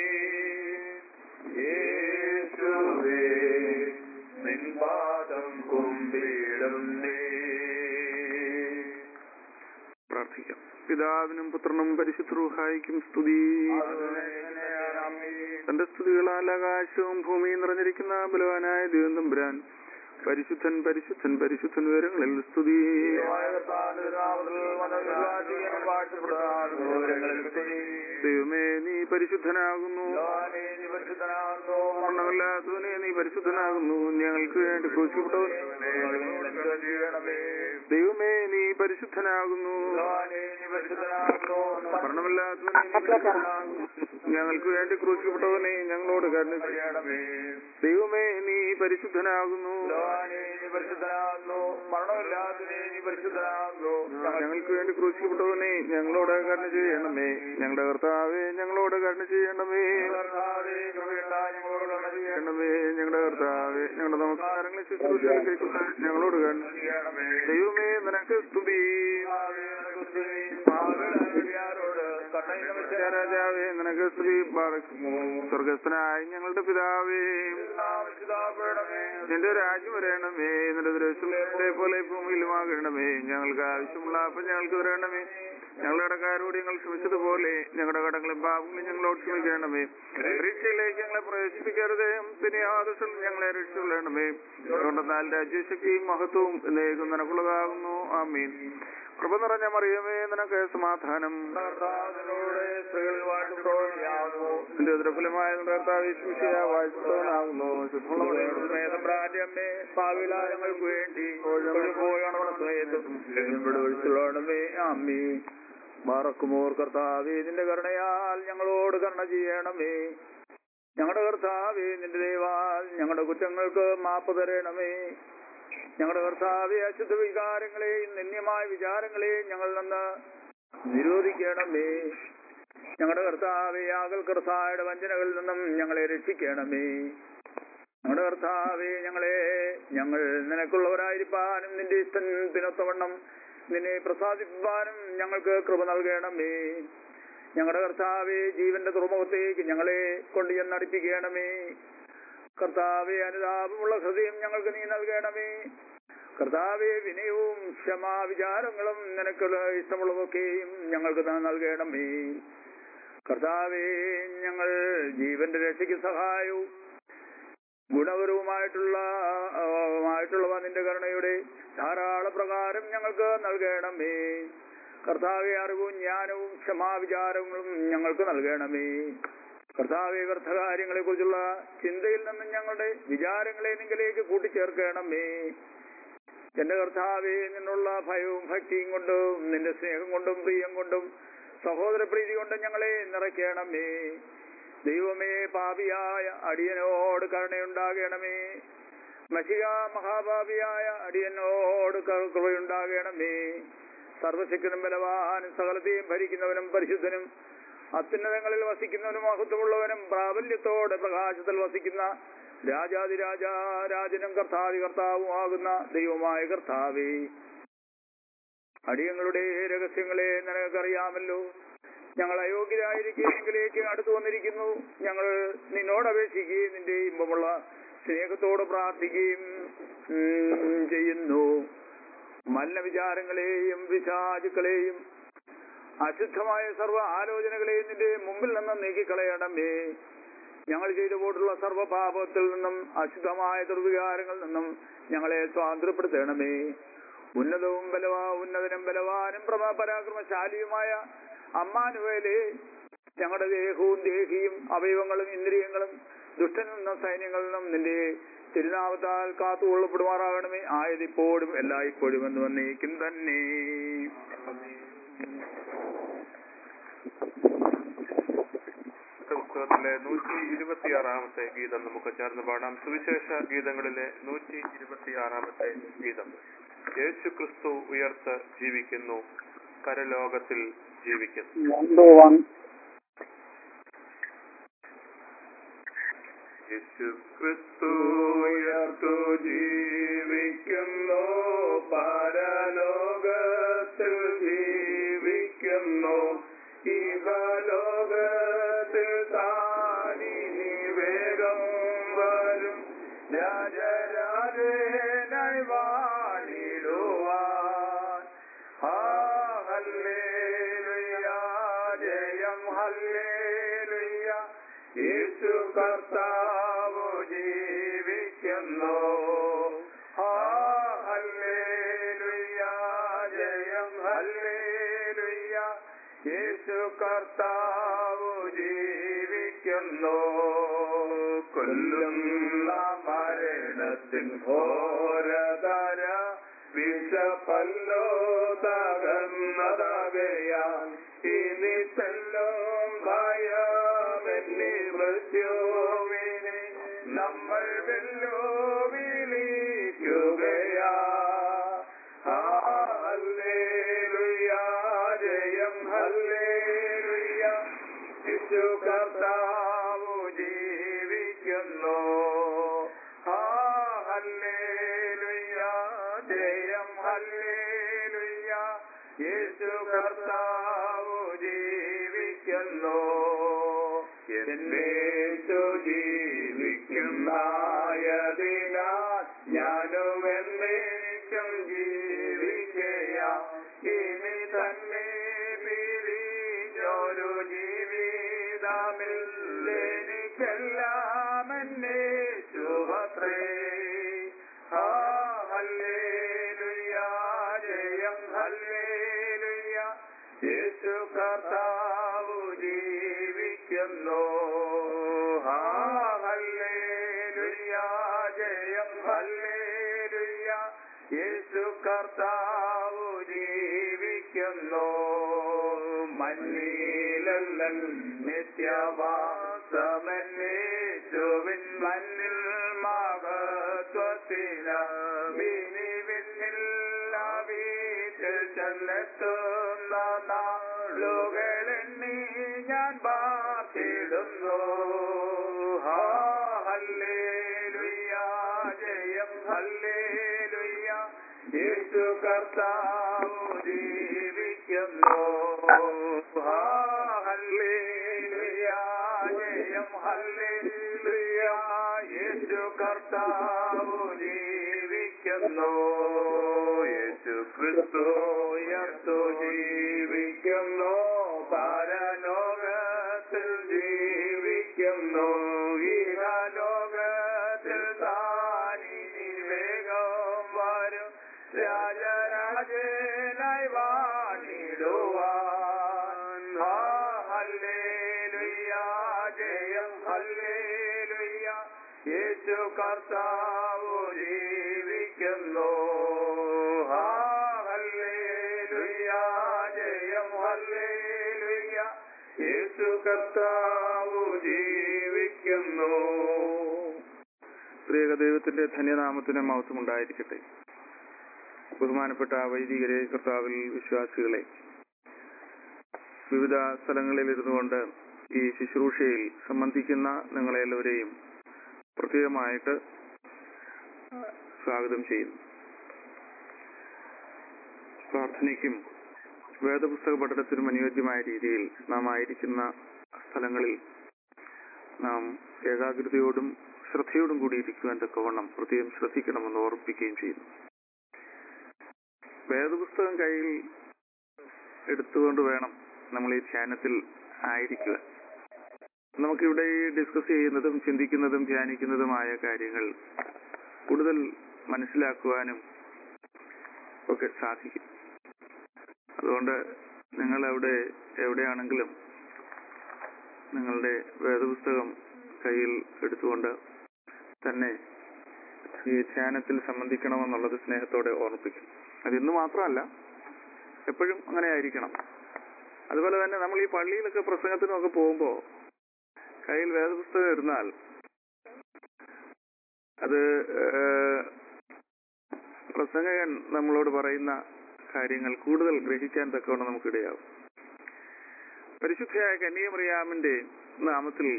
യേശുവേ നിൻപാദം കുമ്പിടും നേ പ്രാർത്ഥിക്കാം പിതാവിനും പുത്രനും പരിശുദ്ധൂഹായിക്കും സ്തുതി തന്റെ സ്തുതികളാൽ ആകാശവും ഭൂമിയും നിറഞ്ഞിരിക്കുന്ന ബലവാനായ ദൈവം തമ്പുരാൻ പരിശുദ്ധൻ പരിശുദ്ധൻ പരിശുദ്ധൻ വിവരങ്ങളിൽ സ്തുതി ദൈവമേ നീ പരിശുദ്ധനാകുന്നു മരണമില്ലാത്തവനെ നീ പരിശുദ്ധനാകുന്നു ഞങ്ങൾക്ക് വേണ്ടി ക്രൂശിക്കപ്പെട്ടവൻ ദൈവമേ നീ പരിശുദ്ധനാകുന്നു മരണമില്ലാത്തവനെ നീ പരിശുദ്ധനാകുന്നു ഞങ്ങൾക്ക് വേണ്ടി ക്രൂശിക്കപ്പെട്ടവനെ ഞങ്ങളോട് കരുണ ചെയ്യണമേ ദൈവമേ നീ പരിശുദ്ധനാകുന്നു പരിശുദ്ധനാകുന്നു മരണമില്ലാത്തതിനെ നീ പരിശുദ്ധനാകുന്നു ഞങ്ങൾക്ക് വേണ്ടി ക്രൂശിക്കപ്പെട്ടവനെ ഞങ്ങളോട് കരുണ ചെയ്യണമേ ഞങ്ങളുടെ കർത്താവെ ഞങ്ങളോട് കരുണ ചെയ്യണമേ ചെയ്യണമേ ഞങ്ങളുടെ കർത്താവെ ഞങ്ങളുടെ നമസ്കാരങ്ങളെ ശുശ്രൂഷകൾ കേൾക്കുന്ന ഞങ്ങളോട് കരുണ ചെയ്യണമേ ദൈവമേ നിനക്ക് സ്തുതി രാജാവേ നിനക്ക് സ്തുതി പാർക്കുന്നു സ്വർഗസ്ഥനായ ഞങ്ങളുടെ പിതാവേ നിന്റെ രാജ്യം വരണമേ നിന്റെ ദൃശ്യത്തെ പോലെ ഭൂമിയിലുമാകണമേ ഞങ്ങൾക്ക് ആവശ്യമുള്ള അപ്പം ഞങ്ങൾക്ക് വരണമേ ഞങ്ങളുടെ കടക്കാരോട് ഞങ്ങൾ ക്ഷമിച്ചതുപോലെ ഞങ്ങളുടെ കടങ്ങളും പാപങ്ങളും ഞങ്ങളോട് ക്ഷമിക്കണമേ പരീക്ഷയിലേക്ക് ഞങ്ങളെ പ്രവേശിപ്പിക്കരുതേ പിന്നെ ആദർശം ഞങ്ങളെ രക്ഷിക്കൊള്ളണമേ അതുകൊണ്ടെന്നാൽ രാജ്യശക്തിയും മഹത്വവും എന്നേക്കും നിനക്കുള്ളതാകുന്നു ആമീൻ കൃപ നിറഞ്ഞ മറിയമേ നിനക്ക് സമാധാനം നിന്റെ ഉദരഫലമായ വാഴ്ചനാകുന്നു പാവിലാരങ്ങൾക്ക് വേണ്ടി പോയണമേ അമ്മി മറക്കുമോർ കർത്താവേ നിന്റെ കരുണയാൽ ഞങ്ങളോട് കരുണ ചെയ്യണമേ ഞങ്ങളുടെ കർത്താവേ നിന്റെ ദൈവാൽ ഞങ്ങളുടെ കുറ്റങ്ങൾക്ക് മാപ്പ് തരണമേ ഞങ്ങളുടെ കർത്താവെ അശുദ്ധ വികാരങ്ങളെയും നിന്യമായ വിചാരങ്ങളെയും ഞങ്ങൾ നിന്ന് നിരോധിക്കണമേ ഞങ്ങളുടെ കർത്താവെ ആകൽ കർത്തായുടെ വഞ്ചനകളിൽ നിന്നും ഞങ്ങളെ രക്ഷിക്കണമേ ഞങ്ങളുടെ കർത്താവെ ഞങ്ങളെ ഞങ്ങൾ നിനക്കുള്ളവരായിരിക്കാനും നിന്റെ ഇഷ്ടത്തിനൊത്തവണ്ണം നിന്നെ പ്രസാദിപ്പാനും ഞങ്ങൾക്ക് കൃപ നൽകണമേ ഞങ്ങളുടെ കർത്താവെ ജീവന്റെ തുറമുഖത്തേക്ക് ഞങ്ങളെ കൊണ്ട് ചെന്നടിപ്പിക്കണമേ കർത്താവെ അനുതാപമുള്ള ഹൃദയം ഞങ്ങൾക്ക് നീ നൽകണമേ കർത്താവെ വിനയവും ക്ഷമാ വിചാരങ്ങളും നിനക്ക് ഇഷ്ടമുള്ളതൊക്കെയും ഞങ്ങൾക്ക് താൻ നൽകണമേ കർത്താവെ ഞങ്ങൾ ജീവന്റെ രക്ഷയ്ക്ക് സഹായവും ഗുണപരവുമായിട്ടുള്ള ആ, മായിട്ടുള്ളവ നിന്റെ കരുണയുടെ ധാരാള പ്രകാരം ഞങ്ങൾക്ക് നൽകണമേ കർത്താവെ അറിവും ജ്ഞാനവും ക്ഷമാവിചാരങ്ങളും ഞങ്ങൾക്ക് നൽകണമേ കർത്താവെ വ്യർത്ഥകാര്യങ്ങളെ കുറിച്ചുള്ള ചിന്തയിൽ നിന്നും ഞങ്ങളുടെ വിചാരങ്ങളെ നിങ്ങളിലേക്ക് കൂട്ടിച്ചേർക്കണമേ എന്റെ കർത്താവെ നിന്നുള്ള ഭയവും ഭക്തിയും കൊണ്ടും നിന്റെ സ്നേഹം കൊണ്ടും പ്രിയം കൊണ്ടും സഹോദര പ്രീതി കൊണ്ടും ഞങ്ങളെ നിറയ്ക്കണമേ ദൈവമേ പാപിയായ അടിയനോട് കരുണയുണ്ടാകണമേ മഷിക മഹാപാപിയായ അടിയനോട് കരു- കൃപയുണ്ടാകണമേ സർവശക്തനും ബലവാനും സകലത്തെയും ഭരിക്കുന്നവനും പരിശുദ്ധനും അത്യുന്നതങ്ങളിൽ വസിക്കുന്നവനും മഹത്വമുള്ളവനും പ്രാബല്യത്തോടെ പ്രകാശത്തിൽ വസിക്കുന്ന രാജാതിരാജ രാജനും കർത്താവി കർത്താവും ആകുന്ന ദൈവമായ കർത്താവേ അടിയങ്ങളുടെ രഹസ്യങ്ങളെ നിനക്കറിയാമല്ലോ ഞങ്ങൾ അയോഗ്യരായിരിക്കുമെങ്കിലേക്ക് അടുത്തു വന്നിരിക്കുന്നു ഞങ്ങൾ നിന്നോട് അപേക്ഷിക്കുകയും നിന്റെ ഇമ്പമുള്ള സ്നേഹത്തോട് പ്രാർത്ഥിക്കുകയും ഉം, ചെയ്യുന്നു മല്ല വിചാരങ്ങളെയും വിശാചുക്കളെയും അശുദ്ധമായ സർവ്വ ആലോചനകളെയും നിന്റെ മുമ്പിൽ നിന്ന് നീക്കിക്കളയണമേ ഞങ്ങൾ ചെയ്തു പോയിട്ടുള്ള സർവ്വപാപത്തിൽ നിന്നും അശുദ്ധമായ ദുർവികാരങ്ങളിൽ നിന്നും ഞങ്ങളെ സ്വാതന്ത്ര്യപ്പെടുത്തണമേ ഉന്നതവും ബലവാ ഉന്നതനും ബലവാനും പ്രഭ പരാക്രമശാലിയുമായ അമ്മാനുവേലെ ഞങ്ങളുടെ ദേഹവും ദേഹിയും അവയവങ്ങളും ഇന്ദ്രിയങ്ങളും ദുഷ്ടനിൽ നിന്നും സൈന്യങ്ങളിൽ നിന്നും നിന്റെ തിരുനാമത്താൽ കാത്തുകൊള്ളപ്പെടുമാറാകണമേ ആയതിപ്പോഴും എല്ലായ്പ്പോഴും എന്ന് വന്നേക്കും തന്നെ പുസ്തകത്തിലെ നൂറ്റി ഇരുപത്തിയാറാമത്തെ ഗീതം നമുക്ക് ചേർന്ന് പാടാം സുവിശേഷ ഗീതങ്ങളിലെ നൂറ്റി ഇരുപത്തിയാറാമത്തെ ഗീതം യേശു ക്രിസ്തു ഉയർത്ത് ജീവിക്കുന്നു പരലോകത്തിൽ ജീവിക്കുന്നു യേശു ക്രിസ്തു ഉയർത്തു ജീവിക്കുന്നു പരലോകത്തിൽ ജീവിക്കുന്നു ഇഹലോകത്തിൽ താനിനി വേഗം വരും രാജരാജനായി വാണിടുവാൻ ആ ഹല്ലേലൂയ ജയം ഹല്ലേലൂയ യേശു കർത്താവ് ജീവിക്കുന്നു ആ ഹല്ലേലൂയ ജയം ഹല്ലേലൂയ യേശു കർത്താവ് ജീവിക്കുന്നു കൊല്ലുന്ന മരണത്തിൻ ഘോരതര വിഷപ്പല്ലോ തകർന്നതാകയാൽ ഇനി ചെല്ലും ഭയമെന്നി മൃത്യുവിനെ നമ്മൾ വെല്ലുവിളിക്കുകയാ ആ ഹല്ലേലൂയ ജയം ഹല്ലേലൂയ യേശു കർത്താവ് ജീവിക്കുന്നു ആ ഹല്ലേലൂയ ജയം ഹല്ലേലൂയ യേശു കർത്താവ് ജീവിക്കുന്നു എന്നേശു ജീവിക്കുന്നായതിനാൽ ഞാനും എന്നേക്കും ജീവിക്കയാ ഇനി തന്നെ പിരിഞ്ഞൊരു ജീവിതമില്ലെനിക്കെല്ലാം എന്നെ ശുഭത്രേ ആ ഹല്ലേലൂയ ജയം ഹല്ലേലൂയ യേശു കർത്താവ് ജീവിക്കുന്നു ആ ഹല്ലേലൂയ ജയം ഹല്ലേലൂയ യേശു കർത്താവ് ജീവിക്കുന്നു മഞ്ഞിലല്ലൻ നിത്യവാസമന്നേശുവിൻ മഞ്ഞിൽ മഹത്വത്തില വിനി ചെന്നെത്തുന്ന നാളുകളെണ്ണി ഞാൻ പാർത്തിടുന്നു ഹാ ഹല്ലേലൂയ ജയം ഹല്ലേലൂയ യേശു കർത്താവ് ജീവിക്കുന്നു ഹാ ഹല്ലേലൂയ ജയം ഹല്ലേലൂയ യേശു കർത്താവ് ജീവിക്കുന്നു യേശു ക്രിസ്തു യത്തു ജീവിക്കുന്നു പരലോകത്തിൽ ജീവിക്കുന്നു ഈഹലോകത്തിൽ താനിനി വേഗം വരും രാജരാജനായി വാണിടുവാൻ ആ ഹല്ലേലൂയ ജയം ഹല്ലേലൂയ യേശു കർത്താവ് ജീവിക്കുന്നു ആ ഹല്ലേലൂയ ജയം ഹല്ലേലൂയ യേശു കർത്താവ് ജീവിക്കുന്നു പ്രിയ ദൈവത്തിന്റെ ധന്യനാമത്തിന് മഹത്വം ഉണ്ടായിരിക്കട്ടെ ബഹുമാനപ്പെട്ട വൈദികരെ കർത്താവിൽ വിശ്വാസികളെ വിവിധ സ്ഥലങ്ങളിൽ ഇരുന്നുകൊണ്ട് ഈ ശുശ്രൂഷയിൽ സംബന്ധിക്കുന്ന നിങ്ങളെല്ലാവരെയും പ്രത്യേകമായിട്ട് സ്വാഗതം ചെയ്യുന്നു പ്രാർത്ഥനയ്ക്കും വേദപുസ്തക പഠനത്തിനും അനുയോജ്യമായ രീതിയിൽ നാം ആയിരിക്കുന്ന സ്ഥലങ്ങളിൽ നാം ഏകാഗ്രതയോടും ശ്രദ്ധയോടും കൂടി ഇരിക്കുവാൻ തക്കവണ്ണം പ്രത്യേകം ശ്രദ്ധിക്കണമെന്ന് ഓർമ്മിപ്പിക്കുകയും ചെയ്യുന്നു വേദപുസ്തകം കയ്യിൽ എടുത്തുകൊണ്ട് വേണം നമ്മൾ ഈ ധ്യാനത്തിൽ ആയിരിക്കുക നമുക്കിവിടെ ഈ ഡിസ്കസ് ചെയ്യുന്നതും ചിന്തിക്കുന്നതും ധ്യാനിക്കുന്നതുമായ കാര്യങ്ങൾ കൂടുതൽ മനസ്സിലാക്കുവാനും ഒക്കെ സാധിക്കും അതുകൊണ്ട് നിങ്ങൾ അവിടെ എവിടെയാണെങ്കിലും നിങ്ങളുടെ വേദപുസ്തകം കയ്യിൽ എടുത്തുകൊണ്ട് തന്നെ ഈ ധ്യാനത്തിൽ സംബന്ധിക്കണമെന്നുള്ളത് സ്നേഹത്തോടെ ഓർമ്മിപ്പിക്കും അത് ഇന്ന് മാത്രമല്ല എപ്പോഴും അങ്ങനെ ആയിരിക്കണം അതുപോലെ തന്നെ നമ്മൾ ഈ പള്ളിയിലൊക്കെ പ്രസംഗത്തിനൊക്കെ പോകുമ്പോൾ കയ്യിൽ വേദപുസ്തകം ഇരുന്നാൽ അത് ഏഹ്, പ്രസംഗകൻ നമ്മളോട് പറയുന്ന കാര്യങ്ങൾ കൂടുതൽ ഗ്രഹിക്കാൻ തക്കവണ്ണം നമുക്കിടയാവും പരിശുദ്ധയായ കന്യാമറിയാമിന്റെ നാമത്തിൽ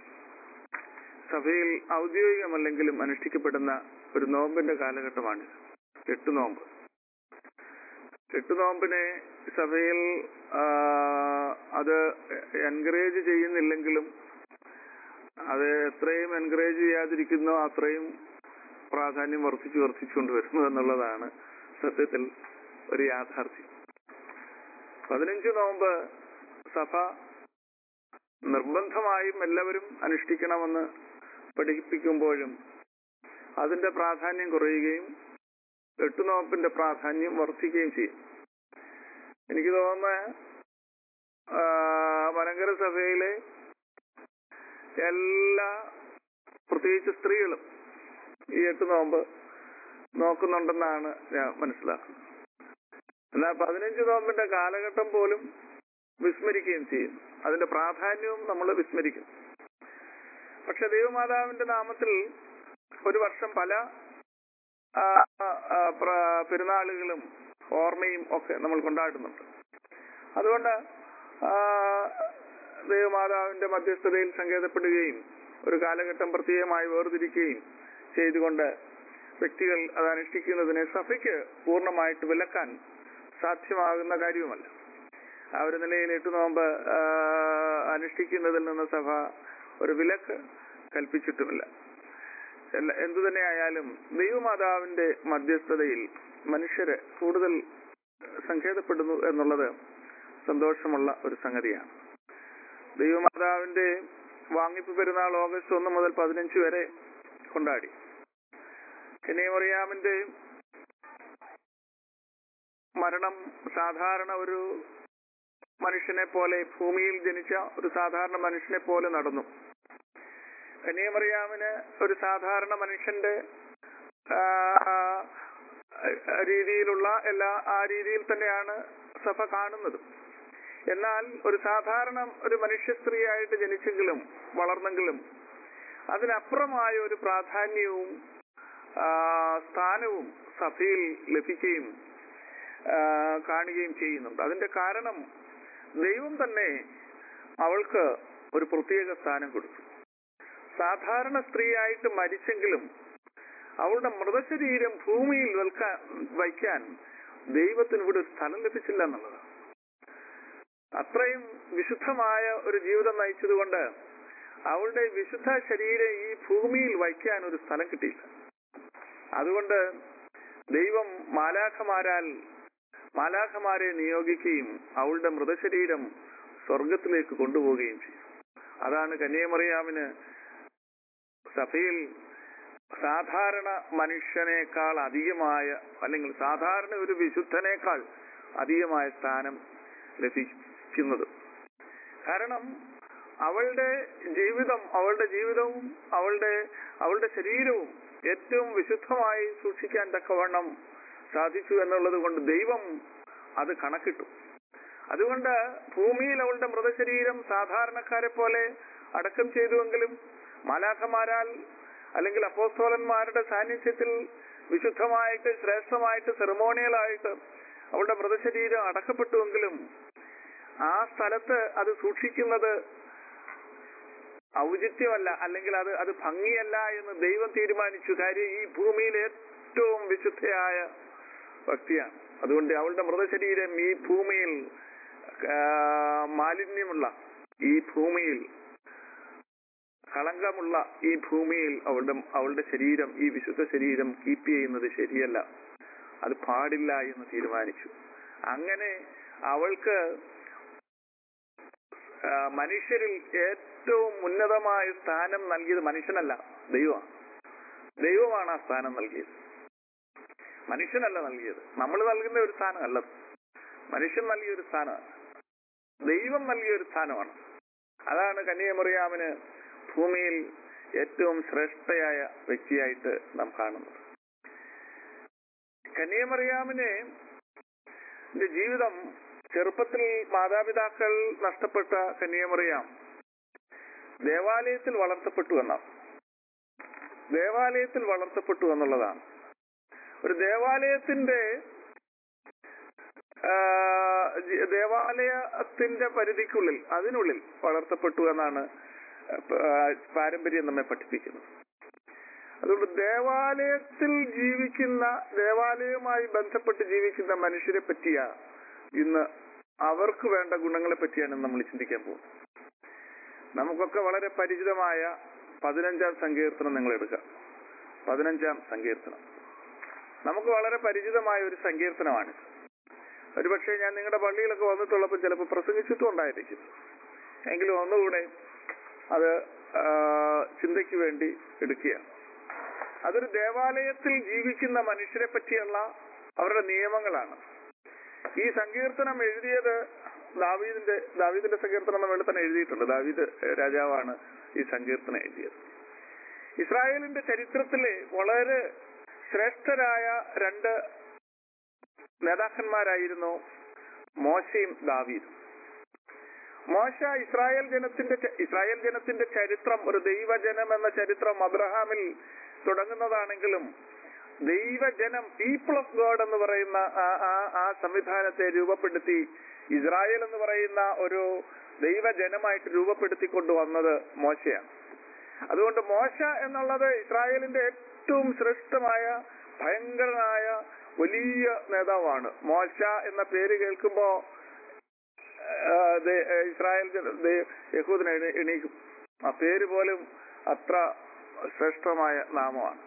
സഭയിൽ ഔദ്യോഗികമല്ലെങ്കിലും അനുഷ്ഠിക്കപ്പെടുന്ന ഒരു നോമ്പിന്റെ കാലഘട്ടമാണ് എട്ട് നോമ്പ് എട്ട് നോമ്പിനെ സഭയിൽ ആ, അത് എൻകറേജ് ചെയ്യുന്നില്ലെങ്കിലും അത് എത്രയും എൻകറേജ് ചെയ്യാതിരിക്കുന്നോ അത്രയും പ്രാധാന്യം വർദ്ധിച്ചു വർദ്ധിച്ചുകൊണ്ട് വരുന്നു എന്നുള്ളതാണ് സത്യത്തിൽ ഒരു യാഥാർത്ഥ്യം പതിനഞ്ച് നോമ്പ് സഭ നിർബന്ധമായും എല്ലാവരും അനുഷ്ഠിക്കണമെന്ന് പഠിപ്പിക്കുമ്പോഴും അതിന്റെ പ്രാധാന്യം കുറയുകയും എട്ട് നോമ്പിന്റെ പ്രാധാന്യം വർദ്ധിക്കുകയും ചെയ്യും എനിക്ക് തോന്നുന്ന ആ, മലങ്കര സഭയിലെ എല്ലാ പ്രത്യേകിച്ച് സ്ത്രീകളും ഈ എട്ട് നോമ്പ് നോക്കുന്നുണ്ടെന്നാണ് ഞാൻ മനസ്സിലാക്കുന്നത് എന്നാൽ പതിനഞ്ച് നോമ്പിന്റെ കാലഘട്ടം പോലും വിസ്മരിക്കുകയും ചെയ്യും അതിന്റെ പ്രാധാന്യവും നമ്മൾ വിസ്മരിക്കും പക്ഷെ ദൈവമാതാവിന്റെ നാമത്തിൽ ഒരു വർഷം പല ആ, ആ, ആ, പ്ര- പെരുന്നാളുകളും ഓർമ്മയും ഒക്കെ നമ്മൾ കൊണ്ടാടുന്നുണ്ട് അതുകൊണ്ട് ആ, ദൈവമാതാവിന്റെ മധ്യസ്ഥതയിൽ സങ്കേതപ്പെടുകയും ഒരു കാലഘട്ടം പ്രത്യേകമായി വേർതിരിക്കുകയും ചെയ്തുകൊണ്ട് വ്യക്തികൾ അത് അനുഷ്ഠിക്കുന്നതിനെ സഭയ്ക്ക് പൂർണ്ണമായിട്ട് വിലക്കാൻ സാധ്യമാകുന്ന കാര്യവുമല്ല ആ ഒരു നിലയിൽ എട്ട് നോമ്പ് ആ, അനുഷ്ഠിക്കുന്നതിൽ നിന്ന് സഭ ഒരു വിലക്ക് കൽപ്പിച്ചിട്ടുമില്ല എല്ലാ- എന്തു തന്നെ ആയാലും ദൈവമാതാവിന്റെ മധ്യസ്ഥതയിൽ മനുഷ്യര് കൂടുതൽ സങ്കേതപ്പെടുന്നു എന്നുള്ളത് സന്തോഷമുള്ള ഒരു സംഗതിയാണ് ദൈവമാതാവിന്റെ വാങ്ങിപ്പ് പെരുന്നാൾ ഓഗസ്റ്റ് ഒന്ന് മുതൽ പതിനഞ്ച് വരെ കൊണ്ടാടി കന്യമറിയാമിന്റെ മരണം സാധാരണ ഒരു മനുഷ്യനെ പോലെ ഭൂമിയിൽ ജനിച്ച ഒരു സാധാരണ മനുഷ്യനെ പോലെ നടന്നു കന്യമറിയാമിന് ഒരു സാധാരണ മനുഷ്യന്റെ ആ, രീതിയിലുള്ള എല്ലാ ആ രീതിയിൽ തന്നെയാണ് സഭ കാണുന്നത് എന്നാൽ ഒരു സാധാരണ ഒരു മനുഷ്യ സ്ത്രീയായിട്ട് ജനിച്ചെങ്കിലും വളർന്നെങ്കിലും അതിനപ്പുറമായ ഒരു പ്രാധാന്യവും ആ, സ്ഥാനവും സഭയിൽ ലഭിക്കുകയും ആ, കാണുകയും ചെയ്യുന്നുണ്ട് അതിന്റെ കാരണം ദൈവം തന്നെ അവൾക്ക് ഒരു പ്രത്യേക സ്ഥാനം കൊടുത്തു സാധാരണ സ്ത്രീയായിട്ട് മരിച്ചെങ്കിലും അവളുടെ മൃതശരീരം ഭൂമിയിൽ വെൽക്കാൻ വയ്ക്കാൻ ദൈവത്തിന് ഇവിടെ ഒരു സ്ഥലം ലഭിച്ചില്ല എന്നുള്ളതാണ് അത്രയും വിശുദ്ധമായ ഒരു ജീവിതം നയിച്ചതുകൊണ്ട് അവളുടെ വിശുദ്ധ ശരീരം ഈ ഭൂമിയിൽ വയ്ക്കാൻ ഒരു സ്ഥലം കിട്ടിയില്ല അതുകൊണ്ട് ദൈവം മാലാഖമാരാൽ മാലാഖമാരെ നിയോഗിക്കുകയും അവളുടെ മൃതശരീരം സ്വർഗത്തിലേക്ക് കൊണ്ടുപോവുകയും ചെയ്തു അതാണ് കന്യാമറിയാമിന് സഭയിൽ സാധാരണ മനുഷ്യനേക്കാൾ അധികമായ അല്ലെങ്കിൽ സാധാരണ ഒരു വിശുദ്ധനേക്കാൾ അധികമായ സ്ഥാനം ലഭിക്കുന്നത് കാരണം അവളുടെ ജീവിതം അവളുടെ ജീവിതവും അവളുടെ അവളുടെ ശരീരവും ഏറ്റവും വിശുദ്ധമായി സൂക്ഷിക്കാൻ തക്കവണ്ണം സാധിച്ചു എന്നുള്ളത് കൊണ്ട് ദൈവം അത് കണക്കിട്ടു അതുകൊണ്ട് ഭൂമിയിൽ അവളുടെ മൃതശരീരം സാധാരണക്കാരെ പോലെ അടക്കം ചെയ്തുവെങ്കിലും മാലാഖമാരാൽ അല്ലെങ്കിൽ അപ്പോസ്തോലന്മാരുടെ സാന്നിധ്യത്തിൽ വിശുദ്ധമായിട്ട് ശ്രേഷ്ഠമായിട്ട് സെറമോണിയലായിട്ട് അവളുടെ മൃതശരീരം അടക്കപ്പെട്ടുവെങ്കിലും ആ സ്ഥലത്ത് അത് സൂക്ഷിക്കുന്നത് ഔചിത്യമല്ല അല്ലെങ്കിൽ അത് അത് ഭംഗിയല്ല എന്ന് ദൈവം തീരുമാനിച്ചു കാര്യം ഈ ഭൂമിയിൽ ഏറ്റവും വിശുദ്ധയായ വ്യക്തിയാണ് അതുകൊണ്ട് അവളുടെ മൃതശരീരം ഈ ഭൂമിയിൽ ആ, മാലിന്യമുള്ള ഈ ഭൂമിയിൽ കളങ്കമുള്ള ഈ ഭൂമിയിൽ അവളുടെ അവളുടെ ശരീരം ഈ വിശുദ്ധ ശരീരം കീപ്പ് ചെയ്യുന്നത് ശരിയല്ല അത് പാടില്ല എന്ന് തീരുമാനിച്ചു അങ്ങനെ അവൾക്ക് ആ, മനുഷ്യരിൽ ഏറ്റവും ഉന്നതമായ സ്ഥാനം നൽകിയത് മനുഷ്യനല്ല ദൈവമാണ് ദൈവമാണ് ആ സ്ഥാനം നൽകിയത് മനുഷ്യനല്ല നൽകിയത് നമ്മൾ നൽകുന്ന ഒരു സ്ഥാനമല്ല മനുഷ്യൻ നൽകിയ ഒരു സ്ഥാനമാണ് ദൈവം നൽകിയ ഒരു സ്ഥാനമാണ് അതാണ് കന്യാമറിയാമിന് ഭൂമിയിൽ ഏറ്റവും ശ്രേഷ്ഠയായ വ്യക്തിയായിട്ട് നാം കാണുന്നത് കന്യാമറിയാമിനെ ന്റെ ജീവിതം ചെറുപ്പത്തിൽ മാതാപിതാക്കൾ നഷ്ടപ്പെട്ട കന്യാമറിയാം ദേവാലയത്തിൽ വളർത്തപ്പെട്ടു എന്നാണ് ദേവാലയത്തിൽ വളർത്തപ്പെട്ടു എന്നുള്ളതാണ് ഒരു ദേവാലയത്തിന്റെ ആ, ജി- ദേവാലയത്തിന്റെ പരിധിക്കുള്ളിൽ അതിനുള്ളിൽ വളർത്തപ്പെട്ടു എന്നാണ് ആ, പാരമ്പര്യം നമ്മെ പഠിപ്പിക്കുന്നത് അതുകൊണ്ട് ദേവാലയത്തിൽ ജീവിക്കുന്ന ദേവാലയവുമായി ബന്ധപ്പെട്ട് ജീവിക്കുന്ന മനുഷ്യരെ പറ്റിയ ഇന്ന് അവർക്ക് വേണ്ട ഗുണങ്ങളെ പറ്റിയാണ് നമ്മൾ ചിന്തിക്കാൻ പോകുന്നത് നമുക്കൊക്കെ വളരെ പരിചിതമായ പതിനഞ്ചാം സങ്കീർത്തനം നിങ്ങൾ എടുക്കുക പതിനഞ്ചാം സങ്കീർത്തനം നമുക്ക് വളരെ പരിചിതമായ ഒരു സങ്കീർത്തനമാണ് ഒരുപക്ഷെ ഞാൻ നിങ്ങളുടെ പള്ളിയിലൊക്കെ വന്നിട്ടുള്ളപ്പോൾ ചിലപ്പോൾ പ്രസംഗിച്ചിട്ടും ഉണ്ടായിരിക്കും എങ്കിലും ഒന്നുകൂടെ അത് ആ, ചിന്തയ്ക്ക് വേണ്ടി എടുക്കുകയാണ് അതൊരു ദേവാലയത്തിൽ ജീവിക്കുന്ന മനുഷ്യരെ പറ്റിയുള്ള അവരുടെ നിയമങ്ങളാണ് ഈ സങ്കീർത്തനം എഴുതിയത് ദാവീദിന്റെ ദാവീദിന്റെ സങ്കീർത്തനം നമ്മൾ തന്നെ എഴുതിയിട്ടുണ്ട് ദാവീദ് രാജാവാണ് ഈ സങ്കീർത്തനം എഴുതിയത് ഇസ്രായേലിന്റെ ചരിത്രത്തിലെ വളരെ ശ്രേഷ്ഠരായ രണ്ട് നേതാക്കന്മാരായിരുന്നു മോശയും ദാവീദും മോശ ഇസ്രായേൽ ജനത്തിന്റെ ച- ഇസ്രായേൽ ജനത്തിന്റെ ചരിത്രം ഒരു ദൈവജനം എന്ന ചരിത്രം അബ്രഹാമിൽ തുടങ്ങുന്നതാണെങ്കിലും ദൈവജനം പീപ്പിൾ ഓഫ് ഗോഡ് എന്ന് പറയുന്ന ആ ആ- ആ സംവിധാനത്തെ രൂപപ്പെടുത്തി ഇസ്രായേൽ എന്ന് പറയുന്ന ഒരു ദൈവജനമായിട്ട് രൂപപ്പെടുത്തി കൊണ്ടുവന്നത് മോശയാണ് അതുകൊണ്ട് മോശ എന്നുള്ളത് ഇസ്രായേലിന്റെ ഏറ്റവും ശ്രേഷ്ഠമായ ഭയങ്കരനായ വലിയ നേതാവാണ് മോശ എന്ന പേര് കേൾക്കുമ്പോ ആ, ദേ- ഏ, ഇസ്രായേൽ ജന- ദേ- യഹൂദന് എണീ- എണീക്കും ആ പേര് പോലും അത്ര ശ്രേഷ്ഠമായ നാമമാണ്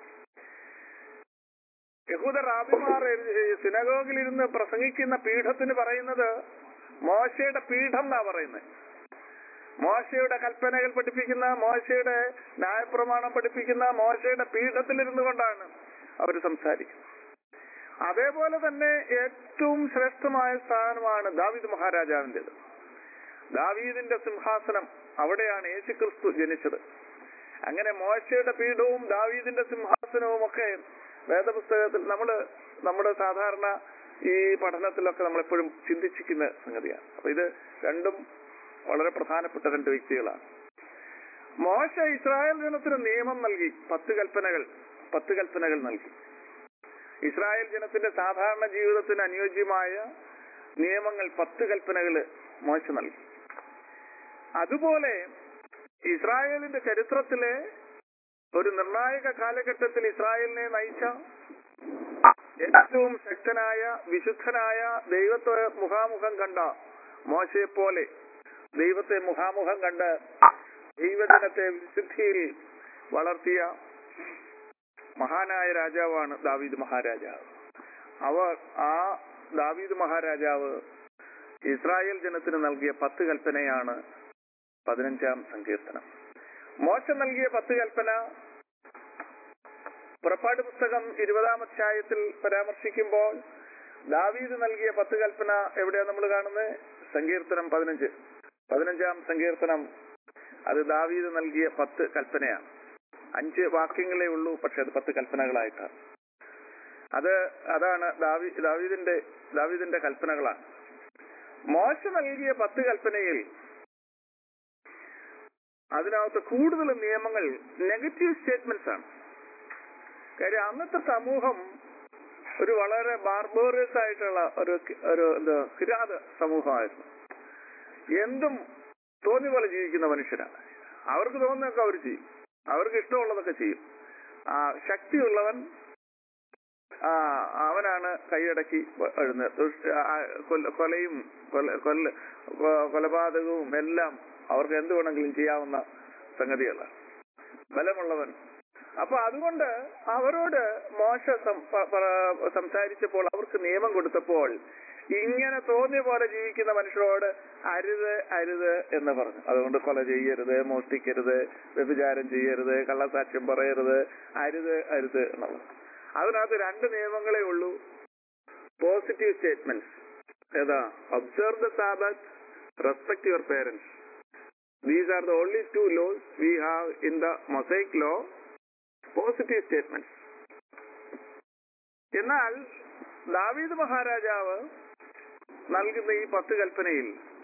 യഹൂദ റാബിമാർ സിനഗോഗിലിരുന്ന് പ്രസംഗിക്കുന്ന പീഠത്തിന് പറയുന്നത് മോശയുടെ പീഠം എന്നാ പറയുന്നത് മോശയുടെ കൽപ്പനകൾ പഠിപ്പിക്കുന്ന മോശയുടെ ന്യായപ്രമാണം പഠിപ്പിക്കുന്ന മോശയുടെ പീഠത്തിലിരുന്നു കൊണ്ടാണ് അവർ സംസാരിക്കുന്നത് അതേപോലെ തന്നെ ഏറ്റവും ശ്രേഷ്ഠമായ സ്ഥാനമാണ് ദാവീദ് മഹാരാജാവിൻ്റെത് ദാവീദിന്റെ സിംഹാസനം അവിടെയാണ് യേശുക്രിസ്തു ജനിച്ചത് അങ്ങനെ മോശയുടെ പീഠവും ദാവീദിന്റെ സിംഹാസനവും ഒക്കെ വേദപുസ്തകത്തിൽ നമ്മള് നമ്മുടെ സാധാരണ ഈ പഠനത്തിലൊക്കെ നമ്മളെപ്പോഴും ചിന്തിച്ചിരിക്കുന്ന സംഗതിയാണ് അപ്പൊ ഇത് രണ്ടും വളരെ പ്രധാനപ്പെട്ട രണ്ട് വ്യക്തികളാണ് മോശ ഇസ്രായേൽ ജനത്തിന് നിയമം നൽകി പത്ത് കൽപ്പനകൾ പത്ത് കൽപ്പനകൾ നൽകി ഇസ്രായേൽ ജനത്തിന്റെ സാധാരണ ജീവിതത്തിന് അനുയോജ്യമായ നിയമങ്ങൾ പത്ത് കൽപ്പനകള് മോശ നൽകി അതുപോലെ ഇസ്രായേലിന്റെ ചരിത്രത്തിലെ ഒരു നിർണായക കാലഘട്ടത്തിൽ ഇസ്രായേലിനെ നയിച്ച ഏറ്റവും ശക്തനായ വിശുദ്ധനായ ദൈവത്തെ മുഖാമുഖം കണ്ട മോശയെ പോലെ ദൈവത്തെ മുഖാമുഖം കണ്ട് ദൈവജനത്തെ വിശുദ്ധിയിൽ വളർത്തിയ മഹാനായ രാജാവാണ് ദാവീദ് മഹാരാജാവ് അവർ ആ ദാവീദ് മഹാരാജാവ് ഇസ്രായേൽ ജനത്തിന് നൽകിയ പത്ത് കൽപ്പനയാണ് പതിനഞ്ചാം സങ്കീർത്തനം മോശ നൽകിയ പത്ത് കൽപ്പന പുറപ്പാട് പുസ്തകം ഇരുപതാം അധ്യായത്തിൽ പരാമർശിക്കുമ്പോൾ ദാവീദ് നൽകിയ പത്ത് കൽപ്പന എവിടെയാ നമ്മൾ കാണുന്നത് സങ്കീർത്തനം പതിനഞ്ച് പതിനഞ്ചാം സങ്കീർത്തനം അത് ദാവീദ് നൽകിയ പത്ത് കൽപ്പനയാണ് അഞ്ച് വാക്യങ്ങളേ ഉള്ളൂ പക്ഷെ അത് പത്ത് കൽപ്പനകളായിട്ടാണ് അത് അതാണ് ദാവി ദാവീദിന്റെ ദാവീദിന്റെ കൽപ്പനകളാണ് മോശ നൽകിയ പത്ത് കൽപ്പനയിൽ അതിനകത്ത് കൂടുതൽ നിയമങ്ങൾ നെഗറ്റീവ് സ്റ്റേറ്റ്മെന്റ്സ് ആണ് കാര്യം അന്നത്തെ സമൂഹം ഒരു വളരെ ബാർബേറിയസ് ആയിട്ടുള്ള ഒരു ഒരു എന്താ കിരാത സമൂഹമായിരുന്നു എന്തും തോന്നിയ പോലെ ജീവിക്കുന്ന മനുഷ്യരാണ് അവർക്ക് തോന്നുന്നതൊക്കെ അവർ ചെയ്യും അവർക്ക് ഇഷ്ടമുള്ളതൊക്കെ ചെയ്യും ആ ശക്തിയുള്ളവൻ ആ അവനാണ് കൈയടക്കി എഴുന്നത് ദുഷ്ട- ആ, കൊല- കൊലയും കൊല കൊല്ല കൊ- കൊലപാതകവും എല്ലാം അവർക്ക് എന്ത് വേണമെങ്കിലും ചെയ്യാവുന്ന സംഗതികളാണ് ബലമുള്ളവൻ അപ്പൊ അതുകൊണ്ട് അവരോട് മോശ സം- പ- പ- സംസാരിച്ചപ്പോൾ അവർക്ക് നിയമം കൊടുത്തപ്പോൾ ഇങ്ങനെ തോന്നിയ പോലെ ജീവിക്കുന്ന മനുഷ്യരോട് അരുത് അരുത് എന്ന് പറഞ്ഞു അതുകൊണ്ട് കൊല ചെയ്യരുത് മോഷ്ടിക്കരുത് വ്യഭിചാരം ചെയ്യരുത് കള്ളസാക്ഷ്യം പറയരുത് അരുത് അരുത് എന്നുള്ളത് അതിനകത്ത് രണ്ട് നിയമങ്ങളേ ഉള്ളൂ പോസിറ്റീവ് സ്റ്റേറ്റ്മെന്റ്സ് ഏതാ observe the Sabbath respect your parents these are the only two laws we have in the Mosaic law positive statements എന്നാൽ ദാവീദ് മഹാരാജാവ് നൽകുന്ന ഈ പത്ത് കൽപ്പനയിൽ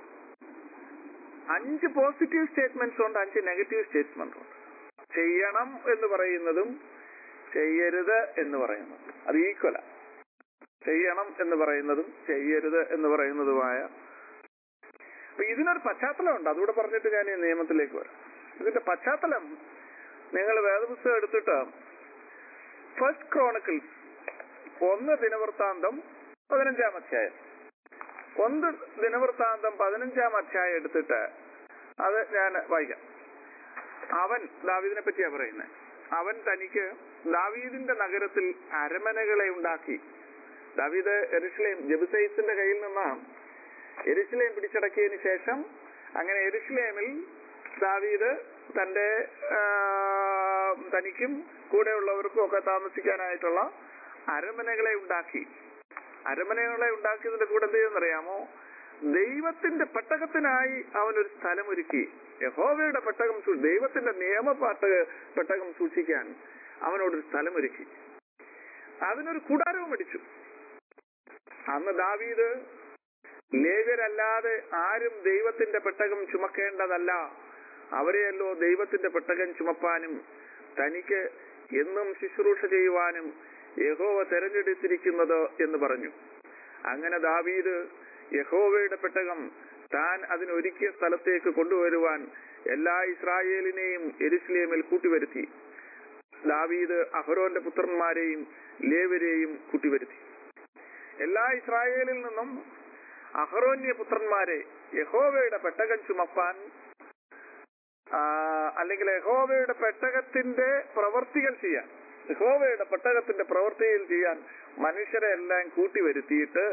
അഞ്ച് പോസിറ്റീവ് സ്റ്റേറ്റ്മെന്റ്സ് ഉണ്ട് അഞ്ച് നെഗറ്റീവ് സ്റ്റേറ്റ്മെന്റ് ഉണ്ട് ചെയ്യണം എന്ന് പറയുന്നതും ചെയ്യരുത് എന്ന് പറയുന്നതും അത് ഈക്വല ചെയ്യണം എന്ന് പറയുന്നതും ചെയ്യരുത് എന്ന് പറയുന്നതുമായ അപ്പൊ ഇതിനൊരു പശ്ചാത്തലമുണ്ട് അതുകൂടെ പറഞ്ഞിട്ട് ഞാൻ ഈ നിയമത്തിലേക്ക് വരാം ഇതിന്റെ പശ്ചാത്തലം നിങ്ങൾ വേദപുസ്തകം എടുത്തിട്ട് ഫസ്റ്റ് ക്രോണിക്കിൾസ് ഒന്ന് ദിനവൃത്താന്തം പതിനഞ്ചാം അധ്യായം ഒന്ന് ദിനവൃത്താന്തം പതിനഞ്ചാം അധ്യായം എടുത്തിട്ട് അത് ഞാൻ വായിക്കാം അവൻ ദാവീദിനെ പറ്റിയാ പറയുന്നത് അവൻ തനിക്ക് ദാവീദിന്റെ നഗരത്തിൽ അരമനകളെ ഉണ്ടാക്കി ദാവീദ് എരുഷലേം ജബുസൈസിന്റെ കയ്യിൽ നിന്നാണ് എരുഷലേം പിടിച്ചടക്കിയതിന് ശേഷം അങ്ങനെ എരുഷലേമിൽ ദാവീദ് തന്റെ ആ, തനിക്കും കൂടെയുള്ളവർക്കും ഒക്കെ താമസിക്കാനായിട്ടുള്ള അരമനകളെ ഉണ്ടാക്കി അരമനകളെ ഉണ്ടാക്കിയതിന്റെ കൂടെ എന്ത് ചെയ്യുന്നറിയാമോ ദൈവത്തിന്റെ പെട്ടകത്തിനായി അവനൊരു സ്ഥലം ഒരുക്കി യഹോവയുടെ പെട്ടകം സൂ- ദൈവത്തിന്റെ നിയമ പാട്ടക പെട്ടകം സൂക്ഷിക്കാൻ അവനോടൊരു സ്ഥലം ഒരുക്കി അതിനൊരു കൂടാരവും അടിച്ചു അന്ന് ദാവീദ് ലേഖരല്ലാതെ ആരും ദൈവത്തിന്റെ പെട്ടകം ചുമക്കേണ്ടതല്ല അവരെയല്ലോ ദൈവത്തിന്റെ പെട്ടകം ചുമപ്പാനും തനിക്ക് എന്നും ശുശ്രൂഷ ചെയ്യുവാനും യഹോവ തെരഞ്ഞെടുത്തിരിക്കുന്നത് എന്ന് പറഞ്ഞു അങ്ങനെ ദാവീദ് യഹോവയുടെ പെട്ടകം താൻ അതിനൊരുക്കിയ സ്ഥലത്തേക്ക് കൊണ്ടുവരുവാൻ എല്ലാ ഇസ്രായേലിനെയും എരുസലേമിൽ കൂട്ടിവരുത്തി ദാവീദ് അഹരോന്റെ പുത്രന്മാരെയും ലേവരെയും കൂട്ടിവരുത്തി എല്ലാ ഇസ്രായേലിൽ നിന്നും അഹറോന്യ പുത്രന്മാരെ യഹോവയുടെ പെട്ടകം ചുമപ്പാൻ ആ, അല്ലെങ്കിൽ യഹോവയുടെ പെട്ടകത്തിന്റെ പ്രവർത്തികൾ ചെയ്യാൻ യഹോവയുടെ പെട്ടകത്തിന്റെ പ്രവർത്തികൾ ചെയ്യാൻ മനുഷ്യരെ എല്ലാം കൂട്ടിവരുത്തിയിട്ട്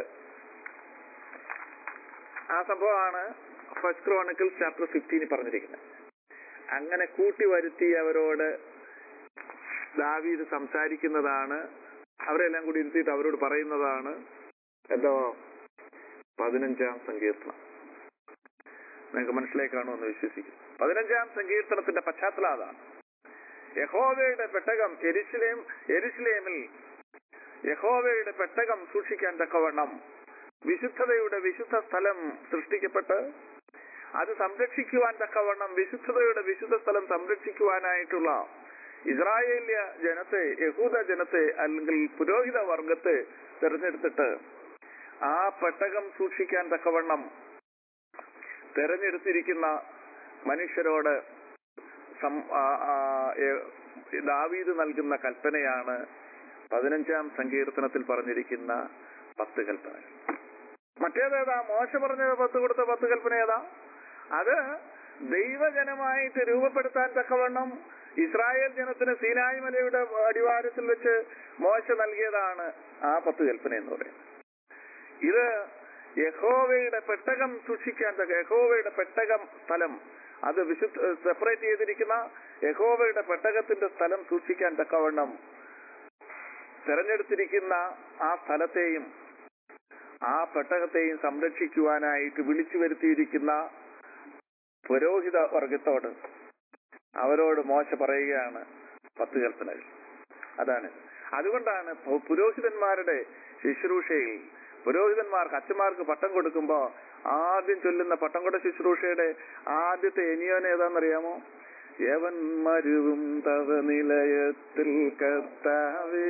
ആ സംഭവമാണ് ഫസ്റ്റ് ക്രോണിക്കൽ ചാപ്റ്റർ ഫിഫ്റ്റീനിൽ പറഞ്ഞിരിക്കുന്നത് അങ്ങനെ കൂട്ടി വരുത്തിയവരോട് ദാവീദ് സംസാരിക്കുന്നതാണ് അവരെല്ലാം കൂടി ഇരുത്തിയിട്ട് അവരോട് പറയുന്നതാണ് എന്തോ പതിനഞ്ചാം സങ്കീർത്തനം നിങ്ങൾക്ക് മനസ്സിലായി കാണുമെന്ന് വിശ്വസിക്കുന്നു പതിനഞ്ചാം സങ്കീർത്തനത്തിന്റെ പശ്ചാത്തലം അതാണ് യഹോവയുടെ പെട്ടകം എരിശിലേം എരിശിലേമിൽ യഹോവയുടെ പെട്ടകം സൂക്ഷിക്കാൻ തക്കവണ്ണം വിശുദ്ധതയുടെ വിശുദ്ധ സ്ഥലം സൃഷ്ടിക്കപ്പെട്ട് അത് സംരക്ഷിക്കുവാൻ തക്കവണ്ണം വിശുദ്ധതയുടെ വിശുദ്ധ സ്ഥലം സംരക്ഷിക്കുവാനായിട്ടുള്ള ഇസ്രായേലിയ ജനത്തെ യഹൂദ ജനത്തെ അല്ലെങ്കിൽ പുരോഹിത വർഗത്തെ തെരഞ്ഞെടുത്തിട്ട് ആ പെട്ടകം സൂക്ഷിക്കാൻ തക്കവണ്ണം തെരഞ്ഞെടുത്തിരിക്കുന്ന മനുഷ്യരോട് സം- ആ- ആ, ഏ- ദാവീദ് നൽകുന്ന കൽപ്പനയാണ് പതിനഞ്ചാം സങ്കീർത്തനത്തിൽ പറഞ്ഞിരിക്കുന്ന പത്ത് കൽപ്പന മറ്റേതേതാ മോശ പറഞ്ഞ പത്ത് കൊടുത്ത പത്ത് കൽപ്പന ഏതാ അത് ദൈവജനമായിട്ട് രൂപപ്പെടുത്താൻ തക്കവണ്ണം ഇസ്രായേൽ ജനത്തിന് സീനായി മലയുടെ അടിവാരത്തിൽ വെച്ച് മോശ നൽകിയതാണ് ആ പത്ത് കൽപ്പന എന്ന് പറയുന്നത് ഇത് യഹോവയുടെ പെട്ടകം സൂക്ഷിക്കാൻ തക്ക യഹോവയുടെ പെട്ടകം സ്ഥലം അത് വിശുദ്ധ സെപ്പറേറ്റ് ചെയ്തിരിക്കുന്ന യഹോവയുടെ പെട്ടകത്തിന്റെ സ്ഥലം സൂക്ഷിക്കാൻ തക്കവണ്ണം തെരഞ്ഞെടുത്തിരിക്കുന്ന ആ സ്ഥലത്തെയും ആ പെട്ടകത്തെയും സംരക്ഷിക്കുവാനായിട്ട് വിളിച്ചു വരുത്തിയിരിക്കുന്ന പുരോഹിത വർഗത്തോട് അവരോട് മോശ പറയുകയാണ് പത്ത് കൽപ്പനകൾ അതാണ് അതുകൊണ്ടാണ് പു- പുരോഹിതന്മാരുടെ ശുശ്രൂഷയിൽ പുരോഹിതന്മാർക്ക് അച്ഛന്മാർക്ക് പട്ടം കൊടുക്കുമ്പോ ആദ്യം ചൊല്ലുന്ന പട്ടം കൊട ശുശ്രൂഷയുടെ ആദ്യത്തെ എനിയോൻ ഏതാണെന്നറിയാമോ യവൻ മരുവും തവ നിലയത്തിൽ കത്താവേ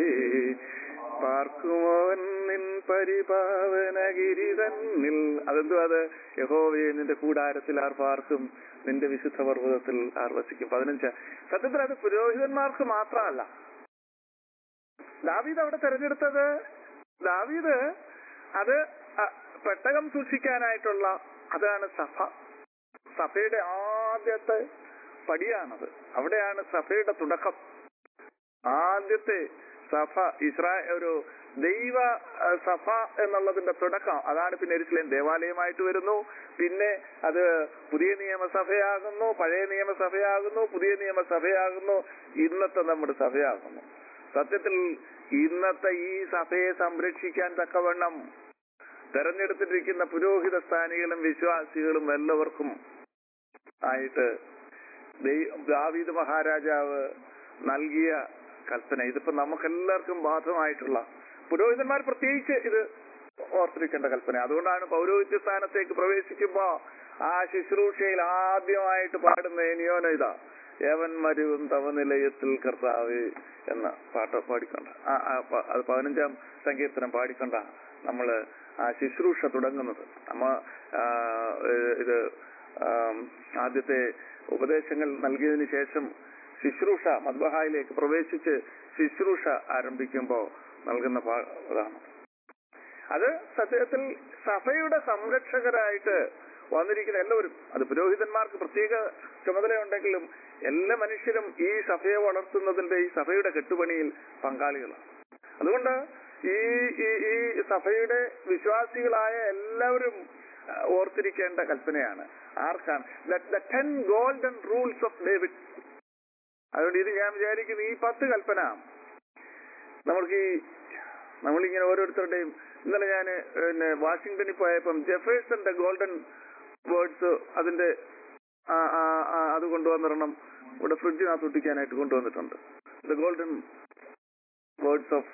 പാർക്കുമോൻ നിൻ പരിപാവനഗിരി തന്നിൽ അതെന്തോ അത് യഹോവയെ നിന്റെ കൂടാരത്തിൽ ആർ പാർക്കും നിന്റെ വിശുദ്ധ പർവ്വതത്തിൽ ആർ വസിക്കും പതിനഞ്ച് സത്യത്തിൽ അത് പുരോഹിതന്മാർക്ക് മാത്രമല്ല ദാവീദ് അവിടെ തെരഞ്ഞെടുത്തത് ദാവീദ് അത് അ- പെട്ടകം സൂക്ഷിക്കാനായിട്ടുള്ള അതാണ് സഭ സഭയുടെ ആദ്യത്തെ പടിയാണത് അവിടെയാണ് സഭയുടെ തുടക്കം ആദ്യത്തെ സഭ ഇസ്രായേൽ ഒരു ദൈവ ആ, സഭ എന്നുള്ളതിന്റെ തുടക്കം അതാണ് പിന്നെ എരിശിലേം ദേവാലയമായിട്ട് വരുന്നു പിന്നെ അത് പുതിയ നിയമസഭയാകുന്നു പഴയ നിയമസഭയാകുന്നു പുതിയ നിയമസഭയാകുന്നു ഇന്നത്തെ നമ്മുടെ സഭയാകുന്നു സത്യത്തിൽ ഇന്നത്തെ ഈ സഭയെ സംരക്ഷിക്കാൻ തക്കവണ്ണം തെരഞ്ഞെടുത്തിട്ടിരിക്കുന്ന പുരോഹിത സ്ഥാനികളും വിശ്വാസികളും എല്ലാവർക്കും ആയിട്ട് ദൈ- ദാവീദ് മഹാരാജാവ് നൽകിയ കൽപ്പന ഇതിപ്പോ നമുക്കെല്ലാവർക്കും ബാധകമായിട്ടുള്ള പുരോഹിതന്മാർ പ്രത്യേകിച്ച് ഇത് ഓർത്തിരിക്കേണ്ട കൽപ്പന അതുകൊണ്ടാണ് പൗരോഹിത്യ സ്ഥാനത്തേക്ക് പ്രവേശിക്കുമ്പോ ആ ശുശ്രൂഷയിൽ ആദ്യമായിട്ട് പാടുന്ന എനിയോന ഇതാ ഏവൻ മരുവും തവ നിലയത്തിൽ കർത്താവ് എന്ന പാട്ട് പാടിക്കൊണ്ട ആ ആ പ- അത് പതിനഞ്ചാം സങ്കീർത്തനം പാടിക്കൊണ്ട നമ്മള് ആ ശുശ്രൂഷ തുടങ്ങുന്നത് നമ്മ ആ, ഏഹ്, ഇത് ആം, ആദ്യത്തെ ഉപദേശങ്ങൾ നൽകിയതിനു ശേഷം ശുശ്രൂഷ മദ്ബഹായിലേക്ക് പ്രവേശിച്ച് ശുശ്രൂഷ ആരംഭിക്കുമ്പോൾ നൽകുന്ന പാ- ഇതാണ് അത് സത്യത്തിൽ സഭയുടെ സംരക്ഷകരായിട്ട് വന്നിരിക്കുന്ന എല്ലാവരും അത് പുരോഹിതന്മാർക്ക് പ്രത്യേക ചുമതലയുണ്ടെങ്കിലും എല്ലാ മനുഷ്യരും ഈ സഭയെ വളർത്തുന്നതിന്റെ ഈ സഭയുടെ കെട്ടുപണിയിൽ പങ്കാളികളാണ് അതുകൊണ്ട് ഈ ഈ ഈ സഭയുടെ വിശ്വാസികളായ എല്ലാവരും ആ, ഓർത്തിരിക്കേണ്ട കൽപ്പനയാണ് ആർക്കാണ് the ten golden rules of David അതുകൊണ്ട് ഇത് ഞാൻ വിചാരിക്കുന്നു ഈ പത്ത് കൽപ്പന നമ്മൾക്ക് ഈ നമ്മളിങ്ങനെ ഓരോരുത്തരുടെയും ഇന്നലെ ഞാൻ പിന്നെ വാഷിങ്ടണിൽ പോയപ്പം ജെഫേഴ്സന്റെ ഗോൾഡൻ വേർഡ്സ് അതിന്റെ ആ, ആ, ആ, അത് കൊണ്ടുവന്നിരണം ഇവിടെ ഫ്രിഡ്ജിനകത്ത് ഒട്ടിക്കാനായിട്ട് കൊണ്ടുവന്നിട്ടുണ്ട് the golden words of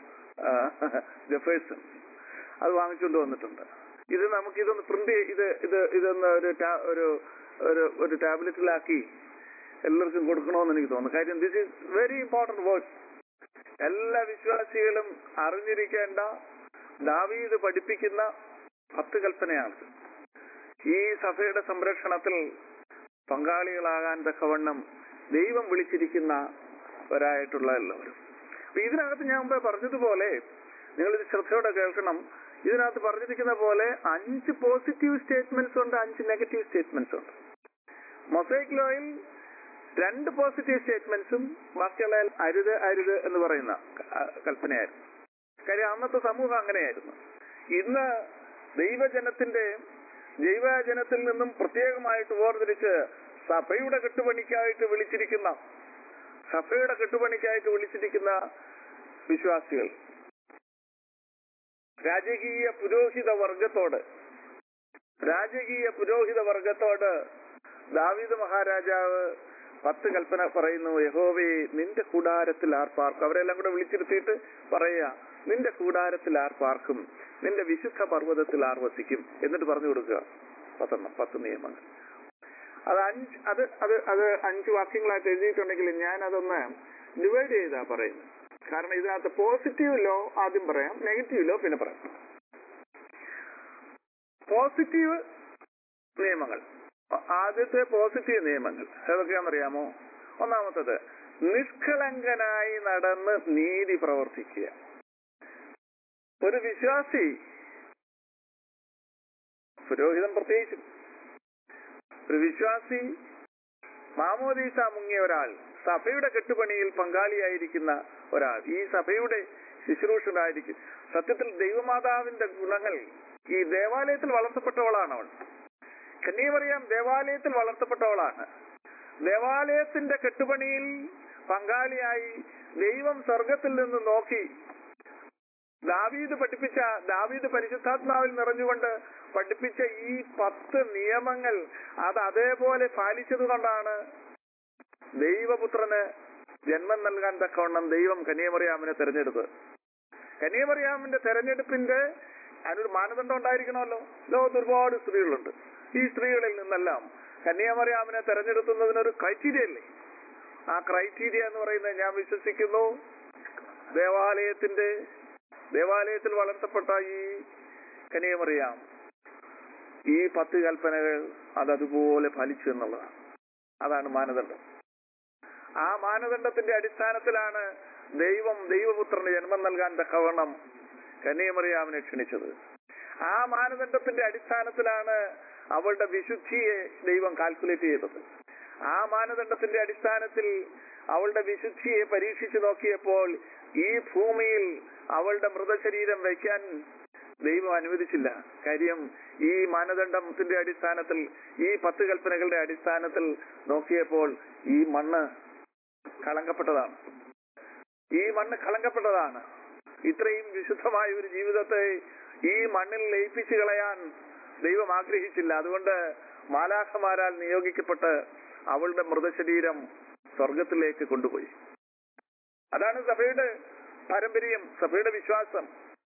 Jefferson അത് വാങ്ങിച്ചുകൊണ്ട് വന്നിട്ടുണ്ട് ഇത് നമുക്ക് ഇതൊന്ന് പ്രിന്റ് ഇത് ഇത് ഇതൊന്ന് ഒരു ടാ- ഒരു ഒരു ഒരു ടാബ്ലറ്റിലാക്കി എല്ലാവർക്കും കൊടുക്കണമെന്ന് എനിക്ക് തോന്നുന്നു കാര്യം this is very important words എല്ലാ വിശ്വാസികളും അറിഞ്ഞിരിക്കേണ്ട ദാവീദ് പഠിപ്പിക്കുന്ന പത്ത് കൽപ്പനയാണ് ഈ സഭയുടെ സംരക്ഷണത്തിൽ പങ്കാളികളാകാൻ തക്കവണ്ണം ദൈവം വിളിച്ചിരിക്കുന്നവരായിട്ടുള്ള എല്ലാവരും അപ്പൊ ഇതിനകത്ത് ഞാൻ മുമ്പേ പറഞ്ഞതുപോലെ നിങ്ങൾ ഇത് ശ്രദ്ധയോടെ കേൾക്കണം ഇതിനകത്ത് പറഞ്ഞിരിക്കുന്ന പോലെ അഞ്ച് പോസിറ്റീവ് സ്റ്റേറ്റ്മെന്റ്സ് ഉണ്ട് അഞ്ച് നെഗറ്റീവ് സ്റ്റേറ്റ്മെന്റ്സ് ഉണ്ട് മൊസൈക് ലോയിൽ രണ്ട് പോസിറ്റീവ് സ്റ്റേറ്റ്മെന്റ്സും ബാക്കിയുള്ള അരുത് അരുത് എന്ന് പറയുന്ന ക- കൽപ്പനയായിരുന്നു കാര്യം അന്നത്തെ സമൂഹം അങ്ങനെയായിരുന്നു ഇന്ന് ദൈവജനത്തിന്റെ ജൈവജനത്തിൽ നിന്നും പ്രത്യേകമായിട്ട് വേർതിരിച്ച് സഭയുടെ കെട്ടുപണിക്കായിട്ട് വിളിച്ചിരിക്കുന്ന സഭയുടെ കെട്ടുപണിക്കായിട്ട് വിളിച്ചിരിക്കുന്ന വിശ്വാസികൾ രാജകീയ പുരോഹിത വർഗത്തോട് രാജകീയ പുരോഹിത വർഗത്തോട് ദാവീദ് മഹാരാജാവ് പത്ത് കൽപ്പന പറയുന്നു യഹോവേ നിന്റെ കൂടാരത്തിൽ ആർ പാർക്കും അവരെല്ലാം കൂടെ വിളിച്ചിരുത്തിയിട്ട് പറയുക നിന്റെ കൂടാരത്തിൽ ആർ പാർക്കും നിന്റെ വിശുദ്ധ പർവ്വതത്തിൽ ആർ വസിക്കും എന്നിട്ട് പറഞ്ഞു കൊടുക്കുക പത്തെണ്ണം പത്ത് നിയമങ്ങൾ അത് അഞ്ച് അത് അത് അത് അഞ്ച് വാക്യങ്ങളായിട്ട് എഴുതിയിട്ടുണ്ടെങ്കിൽ ഞാൻ അതൊന്ന് ഡിവൈഡ് ചെയ്താ പറയുന്നത് കാരണം ഇതിനകത്ത് പോസിറ്റീവ് ലോ ആദ്യം പറയാം നെഗറ്റീവ് ലോ പിന്നെ പറയാം പോസിറ്റീവ് നിയമങ്ങൾ ആദ്യത്തെ പോസിറ്റീവ് നിയമങ്ങൾ ഏതൊക്കെയാണെന്നറിയാമോ ഒന്നാമത്തത് നിഷ്കളങ്കനായി നടന്ന് നീതി പ്രവർത്തിക്കുക ഒരു വിശ്വാസി പുരോഹിതൻ പ്രത്യേകിച്ചും ഒരു വിശ്വാസി മാമോദീസ മുങ്ങിയ ഒരാൾ സഭയുടെ കെട്ടുപണിയിൽ പങ്കാളിയായിരിക്കുന്ന ഒരാൾ ഈ സഭയുടെ ശുശ്രൂഷനായിരിക്കും സത്യത്തിൽ ദൈവമാതാവിന്റെ ഗുണങ്ങൾ ഈ ദേവാലയത്തിൽ വളർത്തപ്പെട്ടവളാണ് അവൾ കന്യമറിയാം ദേവാലയത്തിൽ വളർത്തപ്പെട്ടവളാണ് ദേവാലയത്തിന്റെ കെട്ടുപണിയിൽ പങ്കാളിയായി ദൈവം സ്വർഗത്തിൽ നിന്ന് നോക്കി ദാവീദ് പഠിപ്പിച്ച ദാവീദ് പരിശുദ്ധാത്മാവിൽ നിറഞ്ഞുകൊണ്ട് പഠിപ്പിച്ച ഈ പത്ത് നിയമങ്ങൾ അത് അതേപോലെ പാലിച്ചതുകൊണ്ടാണ് ദൈവപുത്രന് ജന്മം നൽകാൻ തക്കവണ്ണം ദൈവം കന്യാമറിയാമിനെ തെരഞ്ഞെടുത്തത് കന്യാമറിയാമിന്റെ തെരഞ്ഞെടുപ്പിന്റെ അതിനൊരു മാനദണ്ഡം ഉണ്ടായിരിക്കണമല്ലോ ലോകത്ത് ഒരുപാട് സ്ത്രീകളുണ്ട് ഈ സ്ത്രീകളിൽ നിന്നെല്ലാം കന്യാമറിയാമിനെ തെരഞ്ഞെടുക്കുന്നതിനൊരു ക്രൈറ്റീരിയ അല്ലേ ആ ക്രൈറ്റീരിയ എന്ന് പറയുന്നത് ഞാൻ വിശ്വസിക്കുന്നു ദേവാലയത്തിന്റെ ദേവാലയത്തിൽ വളർത്തപ്പെട്ട ഈ കനിയമറിയാം ഈ പത്ത് കൽപ്പനകൾ അത് അതുപോലെ ഫലിച്ചു എന്നുള്ളതാണ് അതാണ് മാനദണ്ഡം ആ മാനദണ്ഡത്തിന്റെ അടിസ്ഥാനത്തിലാണ് ദൈവം ദൈവപുത്രന് ജന്മം നൽകാൻ തക്കവണ്ണം കന്യമറിയാമിനെ ക്ഷണിച്ചത് ആ മാനദണ്ഡത്തിന്റെ അടിസ്ഥാനത്തിലാണ് അവളുടെ വിശുദ്ധിയെ ദൈവം കാൽക്കുലേറ്റ് ചെയ്തത് ആ മാനദണ്ഡത്തിന്റെ അടിസ്ഥാനത്തിൽ അവളുടെ വിശുദ്ധിയെ പരീക്ഷിച്ചു നോക്കിയപ്പോൾ ഈ ഭൂമിയിൽ അവളുടെ മൃതശരീരം വയ്ക്കാൻ ദൈവം അനുവദിച്ചില്ല കാര്യം ഈ മാനദണ്ഡത്തിന്റെ അടിസ്ഥാനത്തിൽ ഈ പത്ത് കൽപ്പനകളുടെ അടിസ്ഥാനത്തിൽ നോക്കിയപ്പോൾ ഈ മണ്ണ് കളങ്കപ്പെട്ടതാണ് ഈ മണ്ണ് കളങ്കപ്പെട്ടതാണ് ഇത്രയും വിശുദ്ധമായ ഒരു ജീവിതത്തെ ഈ മണ്ണിൽ ലയിപ്പിച്ചു കളയാൻ ദൈവം ആഗ്രഹിച്ചില്ല അതുകൊണ്ട് മാലാഖമാരാൽ നിയോഗിക്കപ്പെട്ട് അവളുടെ മൃതശരീരം സ്വർഗത്തിലേക്ക് കൊണ്ടുപോയി അതാണ് സഭയുടെ പാരമ്പര്യം സഭയുടെ വിശ്വാസം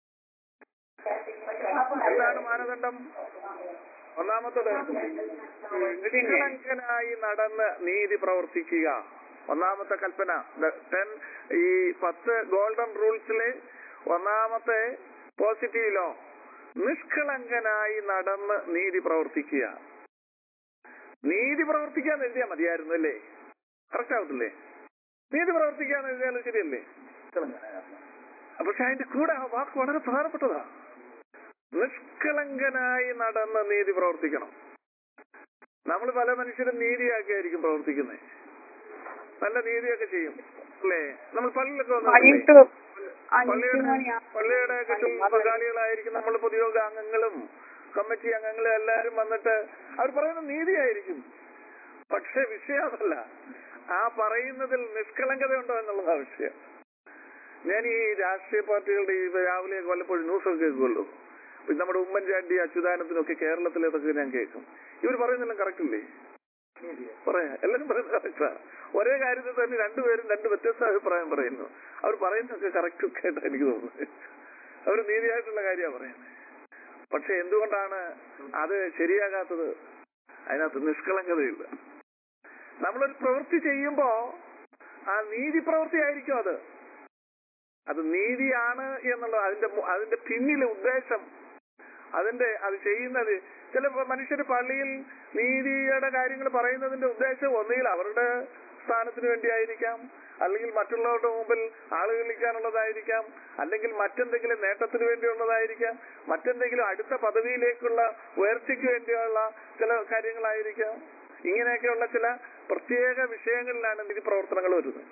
എന്താണ് മാനദണ്ഡം ഒന്നാമത്തത് നിഷ്കളങ്കനായി നടന്ന് നീതി പ്രവർത്തിക്കുക ഒന്നാമത്തെ കൽപ്പന ടെൻ ഈ പത്ത് ഗോൾഡൻ റൂൾസിലെ ഒന്നാമത്തെ പോസിറ്റീവ് ലോ നിഷ്കളങ്കനായി നടന്ന് നീതി പ്രവർത്തിക്കുക നീതി പ്രവർത്തിക്കാന്ന് എഴുതിയാൽ മതിയായിരുന്നു അല്ലേ കറക്റ്റ് ആവത്തില്ലേ നീതി പ്രവർത്തിക്കാന്ന് എഴുതിയാലും ശരിയല്ലേ പക്ഷെ അതിന്റെ കൂടെ ആ വാക്ക് വളരെ പ്രധാനപ്പെട്ടതാ നിഷ്കളങ്കനായി നടന്ന് നീതി പ്രവർത്തിക്കണം നമ്മൾ പല മനുഷ്യരും നീതിയാക്കിയായിരിക്കും പ്രവർത്തിക്കുന്നത് നല്ല നീതിയൊക്കെ ചെയ്യും അല്ലേ നമ്മൾ പള്ളിയിലൊക്കെ വന്നിട്ടില്ലേ പള്ളിയുടെ പള്ളിയുടെ ചുറ്റും പങ്കാളികളായിരിക്കും നമ്മൾ പൊതുയോഗ അംഗങ്ങളും കമ്മിറ്റി അംഗങ്ങളും എല്ലാവരും വന്നിട്ട് അവർ പറയുന്ന നീതിയായിരിക്കും പക്ഷെ വിഷയം അതല്ല ആ പറയുന്നതിൽ നിഷ്കളങ്കത ഉണ്ടോ എന്നുള്ളതാ വിഷയം ഞാൻ ഈ രാഷ്ട്രീയ പാർട്ടികളുടെ ഈ രാവിലെ വല്ലപ്പോഴും ന്യൂസൊക്കെ കേൾക്കുമല്ലോ ഇപ്പൊ നമ്മുടെ ഉമ്മൻചാണ്ടി അച്യുതാനന്ദനൊക്കെ കേരളത്തിലേതൊക്കെ ഞാൻ കേൾക്കും ഇവർ പറയുന്നതെല്ലാം കറക്റ്റ് ഇല്ലേ പറയാം എല്ലാരും പറയുന്നത് കറക്റ്റാ ഒരേ കാര്യത്തിൽ തന്നെ രണ്ടുപേരും രണ്ട് വ്യത്യസ്ത അഭിപ്രായം പറയുന്നു അവർ പറയുന്നതൊക്കെ കറക്റ്റ് ഒക്കെ ആയിട്ടാണ് എനിക്ക് തോന്നുന്നത് അവർ നീതിയായിട്ടുള്ള കാര്യമാണ് പറയുന്നത് പക്ഷെ എന്തുകൊണ്ടാണ് അത് ശരിയാകാത്തത് അതിനകത്ത് നിഷ്കളങ്കതയില്ല നമ്മളൊരു പ്രവൃത്തി ചെയ്യുമ്പോ ആ നീതി പ്രവൃത്തി ആയിരിക്കും അത് അത് നീതിയാണ് എന്നുള്ളത് അതിന്റെ മു- അതിന്റെ പിന്നിലെ ഉദ്ദേശം അതിന്റെ അത് ചെയ്യുന്നത് ചില മനുഷ്യർ പള്ളിയിൽ നീതിയുടെ കാര്യങ്ങൾ പറയുന്നതിന്റെ ഉദ്ദേശം ഒന്നുകിൽ അവരുടെ സ്ഥാനത്തിന് വേണ്ടിയായിരിക്കാം അല്ലെങ്കിൽ മറ്റുള്ളവരുടെ മുമ്പിൽ ആള് കളിക്കാനുള്ളതായിരിക്കാം അല്ലെങ്കിൽ മറ്റെന്തെങ്കിലും നേട്ടത്തിന് വേണ്ടിയുള്ളതായിരിക്കാം മറ്റെന്തെങ്കിലും അടുത്ത പദവിയിലേക്കുള്ള ഉയർച്ചയ്ക്ക് വേണ്ടിയുള്ള ചില കാര്യങ്ങളായിരിക്കാം ഇങ്ങനെയൊക്കെയുള്ള ചില പ്രത്യേക വിഷയങ്ങളിലാണ് നീതി പ്രവർത്തനങ്ങൾ വരുന്നത്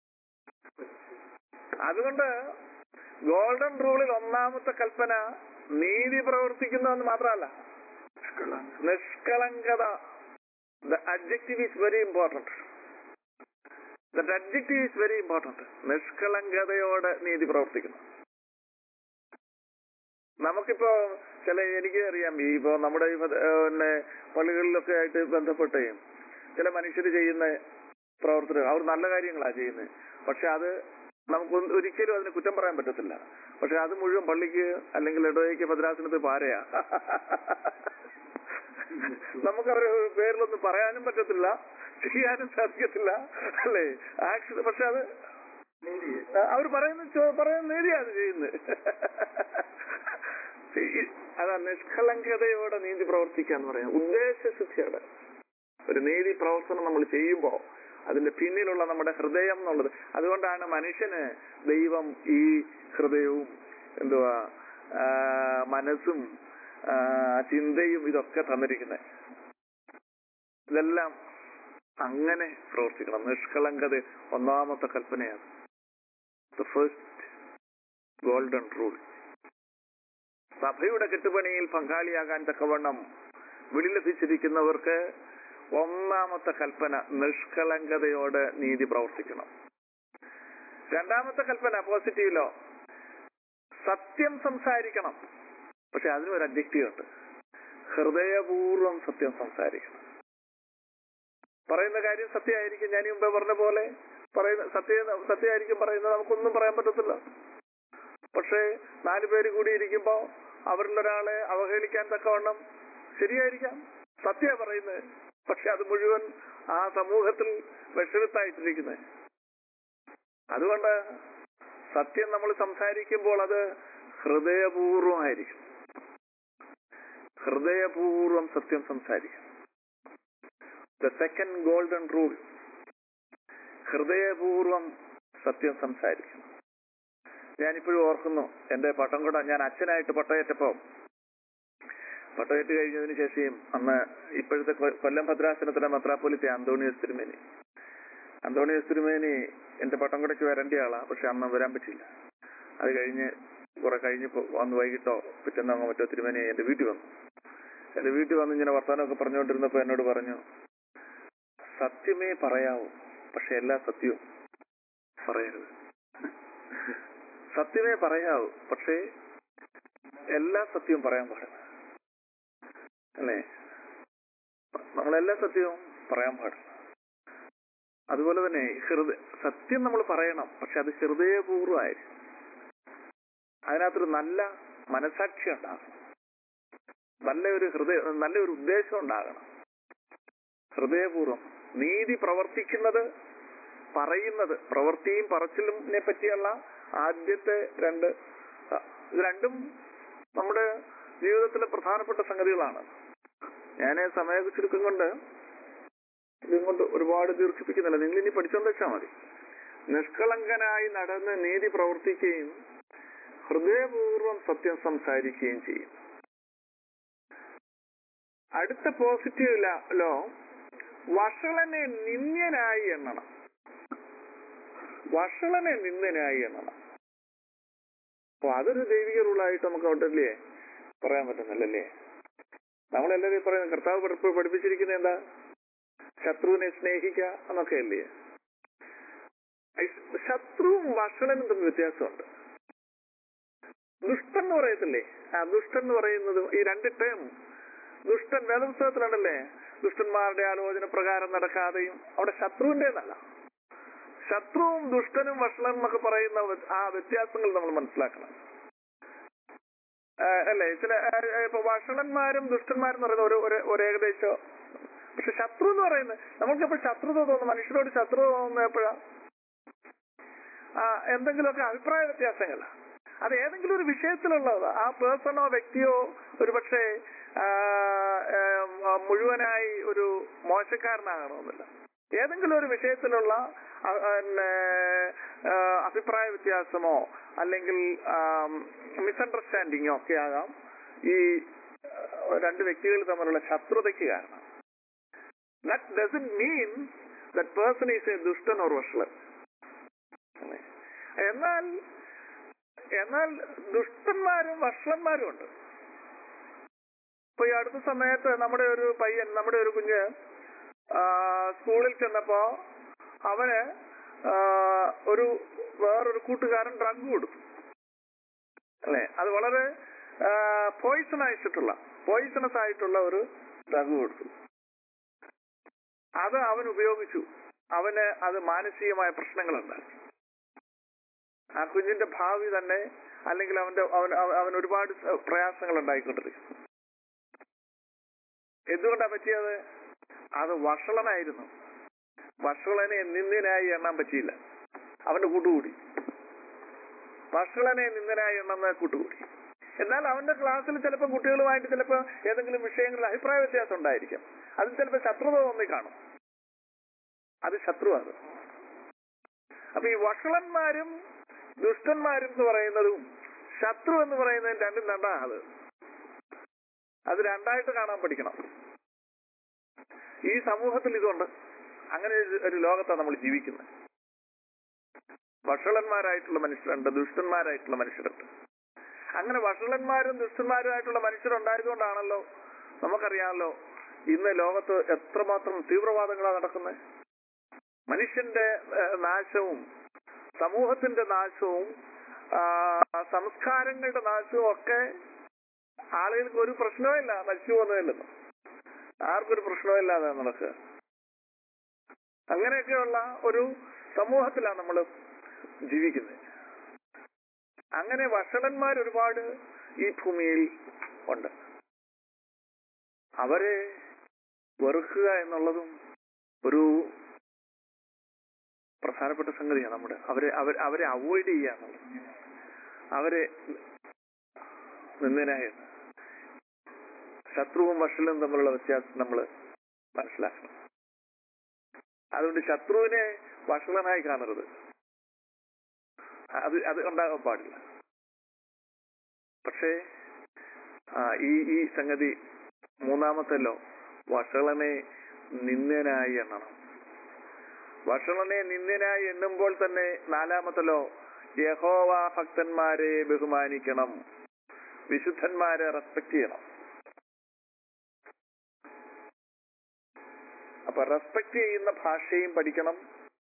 അതുകൊണ്ട് ഗോൾഡൻ റൂളിൽ ഒന്നാമത്തെ കൽപ്പന നീതി പ്രവർത്തിക്കുന്നതെന്ന് മാത്രമല്ല നിഷ്കളങ്കത the adjective is very important that adjective is very important നിഷ്കളങ്കതയോടെ നീതി പ്രവർത്തിക്കുന്നു നമുക്കിപ്പോ ചില എനിക്ക് അറിയാം ഈ ഇപ്പോ നമ്മുടെ ഈ മത- ഏഹ് പിന്നെ പള്ളികളിലൊക്കെ ആയിട്ട് ബന്ധപ്പെട്ട് ചില മനുഷ്യർ ചെയ്യുന്ന പ്രവർത്തനം അവർ നല്ല കാര്യങ്ങളാ ചെയ്യുന്നത് പക്ഷെ അത് നമുക്ക് ഒന്ന് ഒരിക്കലും അതിന് കുറ്റം പറയാൻ പറ്റത്തില്ല പക്ഷെ അത് മുഴുവൻ പള്ളിക്ക് അല്ലെങ്കിൽ ഇടവയ്ക്ക് ഭദ്രാസനത്തിൽ പാരയാ നമുക്ക് അവരുടെ പേരിലൊന്നും പറയാനും പറ്റത്തില്ല ചെയ്യാനും സാധിക്കത്തില്ല അല്ലേ ആക്ഷൻ പക്ഷെ അത് അവർ പറയുന്ന ചോ- പറയുന്ന നീതിയാണ് ചെയ്യുന്നത് ഈ- അതാ നിഷ്കളങ്കതയോടെ നീതി പ്രവർത്തിക്കുക എന്ന് പറയാം ഉദ്ദേശശുദ്ധിയോടെ ഒരു നീതി പ്രവർത്തനം നമ്മൾ ചെയ്യുമ്പോൾ അതിന്റെ പിന്നിലുള്ള നമ്മുടെ ഹൃദയം എന്നുള്ളത് അതുകൊണ്ടാണ് മനുഷ്യന് ദൈവം ഈ ഹൃദയവും എന്തുവാ ആ, മനസ്സും ആ, ചിന്തയും ഇതൊക്കെ തന്നിരിക്കുന്നത് ഇതെല്ലാം അങ്ങനെ പ്രവർത്തിക്കണം നിഷ്കളങ്കത ഒന്നാമത്തെ കൽപ്പനയാണ് ദ ഫസ്റ്റ് ഗോൾഡൻ റൂൾ സഭയുടെ കെട്ടുപണിയിൽ പങ്കാളിയാകാൻ തക്കവണ്ണം വിളി ലഭിച്ചിരിക്കുന്നവർക്ക് ഒന്നാമത്തെ കൽപ്പന നിഷ്കളങ്കതയോടെ നീതി പ്രവർത്തിക്കണം രണ്ടാമത്തെ കൽപ്പന പോസിറ്റീവിലോ സത്യം സംസാരിക്കണം പക്ഷെ അതിനൊരു അഡ്ജക്റ്റീവ് ഉണ്ട് ഹൃദയപൂർവ്വം സത്യം സംസാരിക്കണം പറയുന്ന കാര്യം സത്യമായിരിക്കും ഞാൻ ഈ മുമ്പേ പറഞ്ഞ പോലെ പറയുന്ന സത്യ സത്യമായിരിക്കും പറയുന്നത് നമുക്കൊന്നും പറയാൻ പറ്റത്തില്ല പക്ഷേ നാലു പേര് കൂടി ഇരിക്കുമ്പോ അവരിൽ ഒരാളെ അവഹേളിക്കാൻ തക്കവണ്ണം ശരിയായിരിക്കാം സത്യ പറയുന്നത് പക്ഷെ അത് മുഴുവൻ ആ സമൂഹത്തിൽ വിഷവിത്തായിട്ടിരിക്കുന്നത് അതുകൊണ്ട് സത്യം നമ്മൾ സംസാരിക്കുമ്പോൾ അത് ഹൃദയപൂർവമായിരിക്കും ഹൃദയപൂർവം സത്യം സംസാരിക്കും ദ സെക്കൻഡ് ഗോൾഡൻ റൂൾ ഹൃദയപൂർവം സത്യം സംസാരിക്കും ഞാനിപ്പോഴും ഓർക്കുന്നു എന്റെ പട്ടംകൊട ഞാൻ അച്ഛനായിട്ട് പട്ടയേറ്റപ്പോ പട്ടയേറ്റ് കഴിഞ്ഞതിന് ശേഷം അന്ന് ഇപ്പോഴത്തെ കൊ- കൊല്ലം ഭദ്രാസനത്തിലെ മെത്രാപ്പൊലിത്തെ അന്തോണിയസ് തിരുമേനി അന്തോണിയസ് തിരുമേനി എന്റെ പട്ടംകൊടയ്ക്ക് വരേണ്ട ആളാ പക്ഷെ അന്ന് വരാൻ പറ്റില്ല അത് കഴിഞ്ഞ് കുറെ കഴിഞ്ഞപ്പോ വന്ന് വൈകിട്ടോ പിറ്റേന്നോ അങ്ങോ മറ്റോ തിരുമേനി എന്റെ വീട്ടിൽ വന്നു എന്റെ വീട്ടിൽ വന്ന് ഇങ്ങനെ വർത്തമാനമൊക്കെ പറഞ്ഞുകൊണ്ടിരുന്നപ്പോ എന്നോട് പറഞ്ഞു സത്യമേ പറയാവൂ പക്ഷെ എല്ലാ സത്യവും പറയരുത് സത്യമേ പറയാവൂ പക്ഷേ എല്ലാ സത്യവും പറയാൻ പാടില്ല അല്ലേ നമ്മളെല്ലാ സത്യവും പറയാൻ പാടില്ല അതുപോലെ തന്നെ ഹൃദയ സത്യം നമ്മൾ പറയണം പക്ഷെ അത് ഹൃദയപൂർവ്വമായിരിക്കും അതിനകത്തൊരു നല്ല മനസാക്ഷി ഉണ്ടാകണം നല്ല ഒരു ഹൃദയ നല്ല ഒരു ഉദ്ദേശം ഉണ്ടാകണം ഹൃദയപൂർവ്വം നീതി പ്രവർത്തിക്കുന്നത് പറയുന്നത് പ്രവൃത്തിയും പറച്ചിലിനെ പറ്റിയുള്ള ആദ്യത്തെ രണ്ട് ആ, ഇത് രണ്ടും നമ്മുടെ ജീവിതത്തിലെ പ്രധാനപ്പെട്ട സംഗതികളാണ് ഞാൻ സമയ ചുരുക്കം കൊണ്ട് ഇതും കൊണ്ട് ഒരുപാട് ദീർഘിപ്പിക്കുന്നില്ല നിങ്ങൾ ഇനി പഠിച്ചോണ്ട് വെച്ചാൽ മതി നിഷ്കളങ്കനായി നടന്ന് നീതി പ്രവർത്തിക്കുകയും ഹൃദയപൂർവ്വം സത്യം സംസാരിക്കുകയും ചെയ്യും അടുത്ത പോസിറ്റീവ് ലോ വഷളനെ നിന്ദ്യനായി എണ്ണണം വഷളനെ നിന്ദനായി എണ്ണണം അപ്പൊ അതൊരു ദൈവിക റൂളായിട്ട് നമുക്ക് ഉണ്ടല്ലേ പറയാൻ പറ്റുന്നില്ലല്ലേ നമ്മളെല്ലാവരും പറയുന്നത് കർത്താവ് പഠിപ്പ് പഠിപ്പിച്ചിരിക്കുന്നത് എന്താ ശത്രുവിനെ സ്നേഹിക്കുക എന്നൊക്കെ അല്ലേ ശത്രുവും വഷളനും തമ്മിൽ വ്യത്യാസമുണ്ട് ദുഷ്ടൻ എന്ന് പറയത്തില്ലേ ആ ദുഷ്ടൻ എന്ന് പറയുന്നത് ഈ രണ്ട് ടേം ദുഷ്ടൻ വേദപുസ്തകത്തിലുണ്ടല്ലേ ദുഷ്ടന്മാരുടെ ആലോചന പ്രകാരം നടക്കാതെയും അവിടെ ശത്രുവിന്റേതല്ല ശത്രുവും ദുഷ്ടനും വഷളനും എന്നൊക്കെ പറയുന്ന വ്യ- ആ വ്യത്യാസങ്ങൾ നമ്മൾ മനസ്സിലാക്കണം ആ, അല്ലേ ചില ആ, ആ, ഇപ്പൊ വഷളന്മാരും ദുഷ്ടന്മാരും എന്ന് പറയുന്ന ഒരു ഒരു- ഒരു ഏകദേശം പക്ഷെ ശത്രു എന്ന് പറയുന്നത് നമുക്കിപ്പോ ശത്രുത തോന്നുന്നു മനുഷ്യരോട് ശത്രുത തോന്നുന്നത് എപ്പോഴാ ആ എന്തെങ്കിലുമൊക്കെ അഭിപ്രായ വ്യത്യാസങ്ങൾ അത് ഏതെങ്കിലും ഒരു വിഷയത്തിലുള്ളത് ആ പേഴ്സണോ വ്യക്തിയോ ഒരു പക്ഷേ മുഴുവനായി ഒരു മോശക്കാരനാകണമെന്നില്ല ഏതെങ്കിലും ഒരു വിഷയത്തിലുള്ള ആ, പിന്നെ, ആ, അഭിപ്രായ വ്യത്യാസമോ അല്ലെങ്കിൽ മിസ്അണ്ടർസ്റ്റാൻഡിങ്ങോ ഒക്കെ ആകാം ഈ ആ, രണ്ട് വ്യക്തികൾ തമ്മിലുള്ള ശത്രുതയ്ക്ക് കാരണം that doesn't mean that person is a ദുഷ്ടൻ ഓർ വഷളൻ എന്നാൽ എന്നാൽ ദുഷ്ടന്മാരും വഷളന്മാരും ഉണ്ട് ഇപ്പൊ ഈ അടുത്ത സമയത്ത് നമ്മുടെ ഒരു പയ്യൻ നമ്മുടെ ഒരു കുഞ്ഞ് ആ, സ്കൂളിൽ ചെന്നപ്പോ അവന് ആ, ഒരു വേറൊരു കൂട്ടുകാരൻ ഡ്രഗ് കൊടുത്തു അല്ലെ അത് വളരെ പോയിസൺ ആയിട്ടുള്ള പോയിസണസ് ആയിട്ടുള്ള ഒരു ഡ്രഗ് കൊടുത്തു അത് അവൻ ഉപയോഗിച്ചു അവന് അത് മാനസികമായ പ്രശ്നങ്ങളുണ്ടാക്കി ആ കുഞ്ഞിന്റെ ഭാവി തന്നെ അല്ലെങ്കിൽ അവന്റെ അവൻ അവൻ- അവൻ ഒരുപാട് പ്രയാസങ്ങൾ ഉണ്ടായിക്കൊണ്ടിരിക്കും എന്തുകൊണ്ടാ പറ്റിയത് അത് വഷളനായിരുന്നു വഷളനെ നിന്ദിനായി എണ്ണാൻ പറ്റിയില്ല അവന്റെ കൂട്ടുകൂടി വഷളനെ നിന്ദനായി എണ്ണമെന്ന് കൂട്ടുകൂടി എന്നാൽ അവന്റെ ക്ലാസ്സിൽ ചിലപ്പോൾ കുട്ടികളുമായിട്ട് ചിലപ്പോൾ ഏതെങ്കിലും വിഷയങ്ങളിൽ അഭിപ്രായ വ്യത്യാസം ഉണ്ടായിരിക്കാം അതിൽ ചിലപ്പോൾ ശത്രുത തോന്നി കാണും അത് ശത്രുവാണ് അപ്പൊ ഈ വഷളന്മാരും ദുഷ്ടന്മാരും എന്ന് പറയുന്നതും ശത്രു എന്ന് പറയുന്നതും രണ്ടും രണ്ടാണ് അത് അത് രണ്ടായിട്ട് കാണാൻ പഠിക്കണം ഈ സമൂഹത്തിൽ ഇതുണ്ട് അങ്ങനെ ഒരു- ഒരു ലോകത്താണ് നമ്മൾ ജീവിക്കുന്നത് വഷളന്മാരായിട്ടുള്ള മനുഷ്യരുണ്ട് ദുഷ്ടന്മാരായിട്ടുള്ള മനുഷ്യരുണ്ട് അങ്ങനെ വഷളന്മാരും ദുഷ്ടന്മാരുമായിട്ടുള്ള മനുഷ്യരുണ്ടായതുകൊണ്ടാണല്ലോ നമുക്കറിയാമല്ലോ ഇന്ന് ലോകത്ത് എത്രമാത്രം തീവ്രവാദങ്ങളാണ് നടക്കുന്നത് മനുഷ്യന്റെ ഏഹ്, നാശവും സമൂഹത്തിന്റെ നാശവും ആ, സംസ്കാരങ്ങളുടെ നാശവും ഒക്കെ ആളുകൾക്ക് ഒരു പ്രശ്നവുമില്ല നശിച്ചു പോകുന്നതില്ലെന്ന് ആർക്കൊരു പ്രശ്നമില്ലാതെ നടക്കുക അങ്ങനെയൊക്കെയുള്ള ഒരു സമൂഹത്തിലാണ് നമ്മൾ ജീവിക്കുന്നത് അങ്ങനെ വഷളന്മാർ ഒരുപാട് ഈ ഭൂമിയിൽ ഉണ്ട് അവരെ വെറുക്കുക എന്നുള്ളതും ഒരു പ്രധാനപ്പെട്ട സംഗതിയാണ് നമ്മുടെ അവരെ അവർ അവരെ അവോയ്ഡ് ചെയ്യുക എന്നുള്ളത് അവരെ നിന്ദനായ ശത്രുവും വഷലും തമ്മിലുള്ള വ്യത്യാസം നമ്മൾ മനസ്സിലാക്കണം അതുകൊണ്ട് ശത്രുവിനെ വഷളനായി കാണരുത് അത് അത് ഉണ്ടാകാൻ പാടില്ല പക്ഷേ ആ, ഈ ഈ സംഗതി മൂന്നാമത്തല്ലോ വഷളനെ നിന്ദനായി എണ്ണണം വഷളനെ നിന്ദനായി എണ്ണുമ്പോൾ തന്നെ നാലാമത്തല്ലോ യഹോവ ഭക്തന്മാരെ ബഹുമാനിക്കണം വിശുദ്ധന്മാരെ റെസ്പെക്ട് ചെയ്യണം അപ്പൊ റെസ്പെക്ട് ചെയ്യുന്ന ഭാഷയും പഠിക്കണം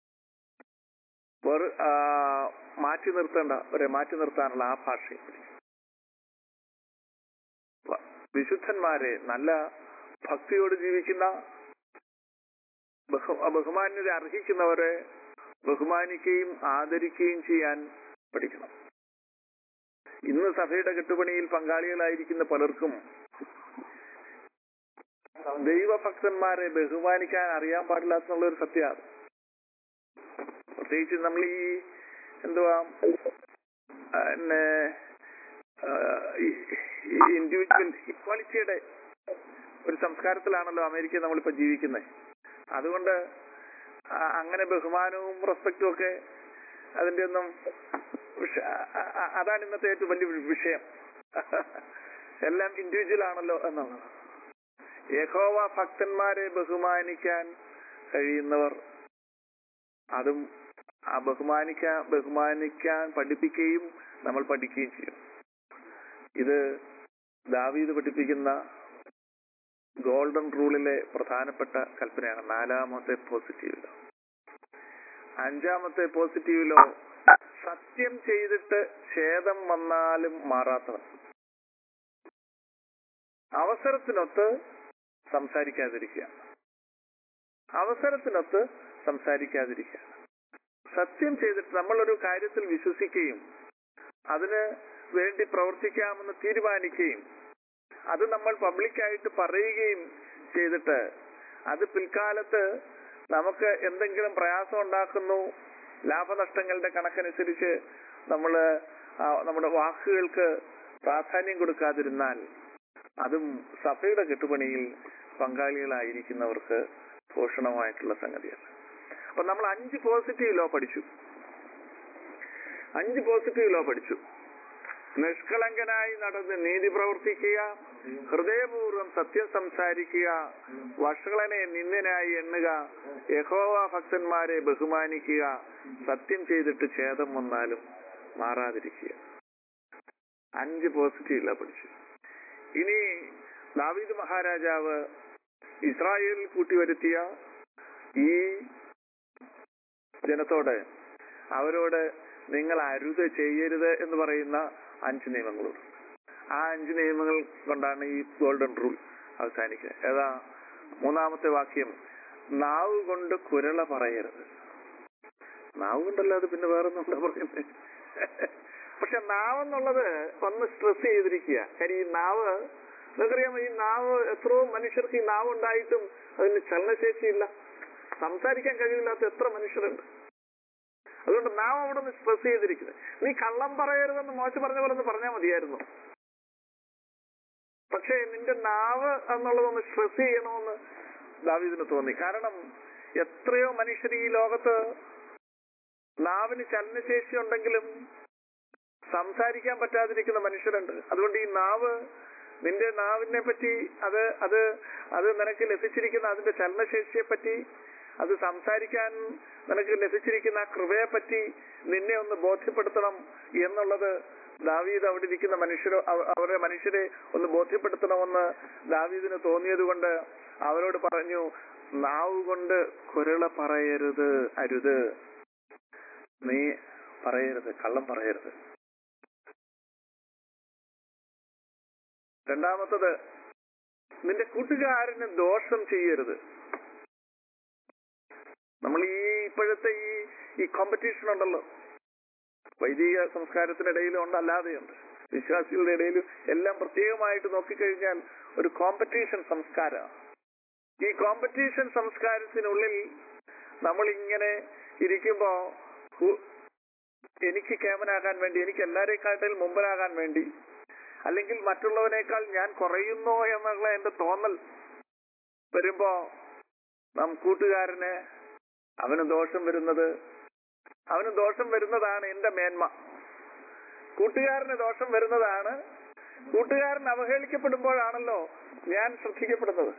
വെറു ആ, മാറ്റി നിർത്തേണ്ട ഒരു മാറ്റി നിർത്താനുള്ള ആ ഭാഷയും പഠിക്കണം വ- വിശുദ്ധന്മാരെ നല്ല ഭക്തിയോട് ജീവിക്കുന്ന ബഹു ബഹുമാന്യത അർഹിക്കുന്നവരെ ബഹുമാനിക്കുകയും ആദരിക്കുകയും ചെയ്യാൻ പഠിക്കണം ഇന്ന് സഭയുടെ കെട്ടുപണിയിൽ പങ്കാളികളായിരിക്കുന്ന പലർക്കും ദൈവഭക്തന്മാരെ ബഹുമാനിക്കാൻ അറിയാൻ പാടില്ലാത്തുള്ള ഒരു സത്യമാണ് പ്രത്യേകിച്ച് നമ്മൾ ഈ എന്തുവാ ആ, പിന്നെ ഇൻഡിവിജ്വൽ ഇക്വാലിറ്റിയുടെ ഒരു സംസ്കാരത്തിലാണല്ലോ അമേരിക്ക നമ്മളിപ്പോ ജീവിക്കുന്നത് അതുകൊണ്ട് ആ- അങ്ങനെ ബഹുമാനവും റെസ്പെക്റ്റും ഒക്കെ അതിന്റെ ഒന്നും വിഷ- അ- അ- അതാണ് ഇന്നത്തെ ഏറ്റവും വലിയ വിഷയം എല്ലാം ഇൻഡിവിജ്വൽ ആണല്ലോ എന്നുള്ളത് യഹോവ ഭക്തന്മാരെ ബഹുമാനിക്കാൻ കഴിയുന്നവർ അതും ആ ബഹുമാനിക്കാൻ ബഹുമാനിക്കാൻ പഠിപ്പിക്കുകയും നമ്മൾ പഠിക്കുകയും ചെയ്യും ഇത് ദാവീദ് പഠിപ്പിക്കുന്ന ഗോൾഡൻ റൂളിലെ പ്രധാനപ്പെട്ട കൽപ്പനയാണ് നാലാമത്തെ പോസിറ്റീവിലോ അഞ്ചാമത്തെ പോസിറ്റീവിലോ സത്യം ചെയ്തിട്ട് ഛേദം വന്നാലും മാറാത്തവൻ അവസരത്തിനൊത്ത് സംസാരിക്കാതിരിക്കുക അവസരത്തിനൊത്ത് സംസാരിക്കാതിരിക്കുക സത്യം ചെയ്തിട്ട് നമ്മളൊരു കാര്യത്തിൽ വിശ്വസിക്കുകയും അതിന് വേണ്ടി പ്രവർത്തിക്കാമെന്ന് തീരുമാനിക്കുകയും അത് നമ്മൾ പബ്ലിക്കായിട്ട് പറയുകയും ചെയ്തിട്ട് അത് പിൽക്കാലത്ത് നമുക്ക് എന്തെങ്കിലും പ്രയാസം ഉണ്ടാക്കുന്നു ലാഭനഷ്ടങ്ങളുടെ കണക്കനുസരിച്ച് നമ്മൾ നമ്മുടെ വാക്കുകൾക്ക് പ്രാധാന്യം കൊടുക്കാതിരുന്നാൽ അതും സഭയുടെ കെട്ടുപണിയിൽ പങ്കാളികളായിരിക്കുന്നവർക്ക് പോഷണമായിട്ടുള്ള സംഗതിയാണ് അപ്പൊ നമ്മൾ അഞ്ച് പോസിറ്റീവ് ലോ പഠിച്ചു അഞ്ച് പോസിറ്റീവ് ലോ പഠിച്ചു നിഷ്കളങ്കനായി നടന്ന് നീതി പ്രവർത്തിക്കുക ഹൃദയപൂർവ്വം സത്യം സംസാരിക്കുക വഷളനെ നിന്ദനായി എണ്ണുക യഹോവ ഭക്തന്മാരെ ബഹുമാനിക്കുക സത്യം ചെയ്തിട്ട് ഛേദം വന്നാലും മാറാതിരിക്കുക അഞ്ച് പോസിറ്റീവില പഠിച്ചു ഇനി ദാവീദ് മഹാരാജാവ് ഇസ്രായേലിൽ കൂട്ടിവരുത്തിയ ഈ ജനത്തോട് അവരോട് നിങ്ങൾ അരുത് ചെയ്യരുത് എന്ന് പറയുന്ന അഞ്ച് നിയമങ്ങളുണ്ട് ആ അഞ്ച് നിയമങ്ങൾ കൊണ്ടാണ് ഈ ഗോൾഡൻ റൂൾ അവസാനിക്കുന്നത് ഏതാ മൂന്നാമത്തെ വാക്യം നാവ് കൊണ്ട് കുരള പറയരുത് നാവ് കൊണ്ടല്ലാതെ പിന്നെ വേറൊന്നും എന്താ പറയുന്നത് പക്ഷെ നാവെന്നുള്ളത് ഒന്ന് സ്ട്രെസ് ചെയ്തിരിക്കുക കാര്യം ഈ നാവ് നിങ്ങൾക്കറിയാമോ ഈ നാവ് എത്രയോ മനുഷ്യർക്ക് ഈ നാവ് ഉണ്ടായിട്ടും അതിന് ചലനശേഷിയില്ല സംസാരിക്കാൻ കഴിവില്ലാത്ത എത്ര മനുഷ്യരുണ്ട് അതുകൊണ്ട് നാം അവിടെ നിന്ന് സ്ട്രെസ് ചെയ്തിരിക്കുന്നത് നീ കള്ളം പറയരുതെന്ന് മോശം പറഞ്ഞ പോലെ ഒന്ന് പറഞ്ഞാൽ മതിയായിരുന്നു പക്ഷേ നിന്റെ നാവ് എന്നുള്ളതൊന്ന് സ്ട്രെസ് ചെയ്യണമെന്ന് ദാവീദിന് തോന്നി കാരണം എത്രയോ മനുഷ്യർ ഈ ലോകത്ത് നാവിന് ചലനശേഷി ഉണ്ടെങ്കിലും സംസാരിക്കാൻ പറ്റാതിരിക്കുന്ന മനുഷ്യരുണ്ട് അതുകൊണ്ട് ഈ നാവ് നിന്റെ നാവിനെ പറ്റി അത് അത് അത് നിനക്ക് ലഭിച്ചിരിക്കുന്ന അതിന്റെ ചലനശേഷിയെ പറ്റി അത് സംസാരിക്കാൻ നിനക്ക് ലഭിച്ചിരിക്കുന്ന ആ കൃപയെ പറ്റി നിന്നെ ഒന്ന് ബോധ്യപ്പെടുത്തണം എന്നുള്ളത് ദാവീദ് അവിടെ ഇരിക്കുന്ന മനുഷ്യരോ അവ- അവരുടെ മനുഷ്യരെ ഒന്ന് ബോധ്യപ്പെടുത്തണമെന്ന് ദാവീദിന് തോന്നിയത് കൊണ്ട് അവരോട് പറഞ്ഞു നാവ് കൊണ്ട് കുരള പറയരുത് അരുത് നീ പറയരുത് കള്ളം പറയരുത് രണ്ടാമത്തത് നിന്റെ കൂട്ടുകാരന് ദോഷം ചെയ്യരുത് നമ്മൾ ഈ ഇപ്പോഴത്തെ ഈ ഈ കോമ്പറ്റീഷൻ ഉണ്ടല്ലോ വൈദിക സംസ്കാരത്തിനിടയിലും ഉണ്ട് അല്ലാതെയുണ്ട് വിശ്വാസികളുടെ ഇടയിലും എല്ലാം പ്രത്യേകമായിട്ട് നോക്കിക്കഴിഞ്ഞാൽ ഒരു കോമ്പറ്റീഷൻ സംസ്കാരമാണ് ഈ കോമ്പറ്റീഷൻ സംസ്കാരത്തിനുള്ളിൽ നമ്മൾ ഇങ്ങനെ ഇരിക്കുമ്പോ ഹു- എനിക്ക് കേമനാകാൻ വേണ്ടി എനിക്ക് എല്ലാരെക്കാട്ടിൽ മുമ്പിലാകാൻ വേണ്ടി അല്ലെങ്കിൽ മറ്റുള്ളവനേക്കാൾ ഞാൻ കുറയുന്നോ എന്നുള്ള എന്റെ തോന്നൽ വരുമ്പോ നാം കൂട്ടുകാരന് അവന് ദോഷം വരുന്നത് അവന് ദോഷം വരുന്നതാണ് എന്റെ മേന്മ കൂട്ടുകാരന് ദോഷം വരുന്നതാണ് കൂട്ടുകാരൻ അവഹേളിക്കപ്പെടുമ്പോഴാണല്ലോ ഞാൻ ശ്രദ്ധിക്കപ്പെടുന്നത്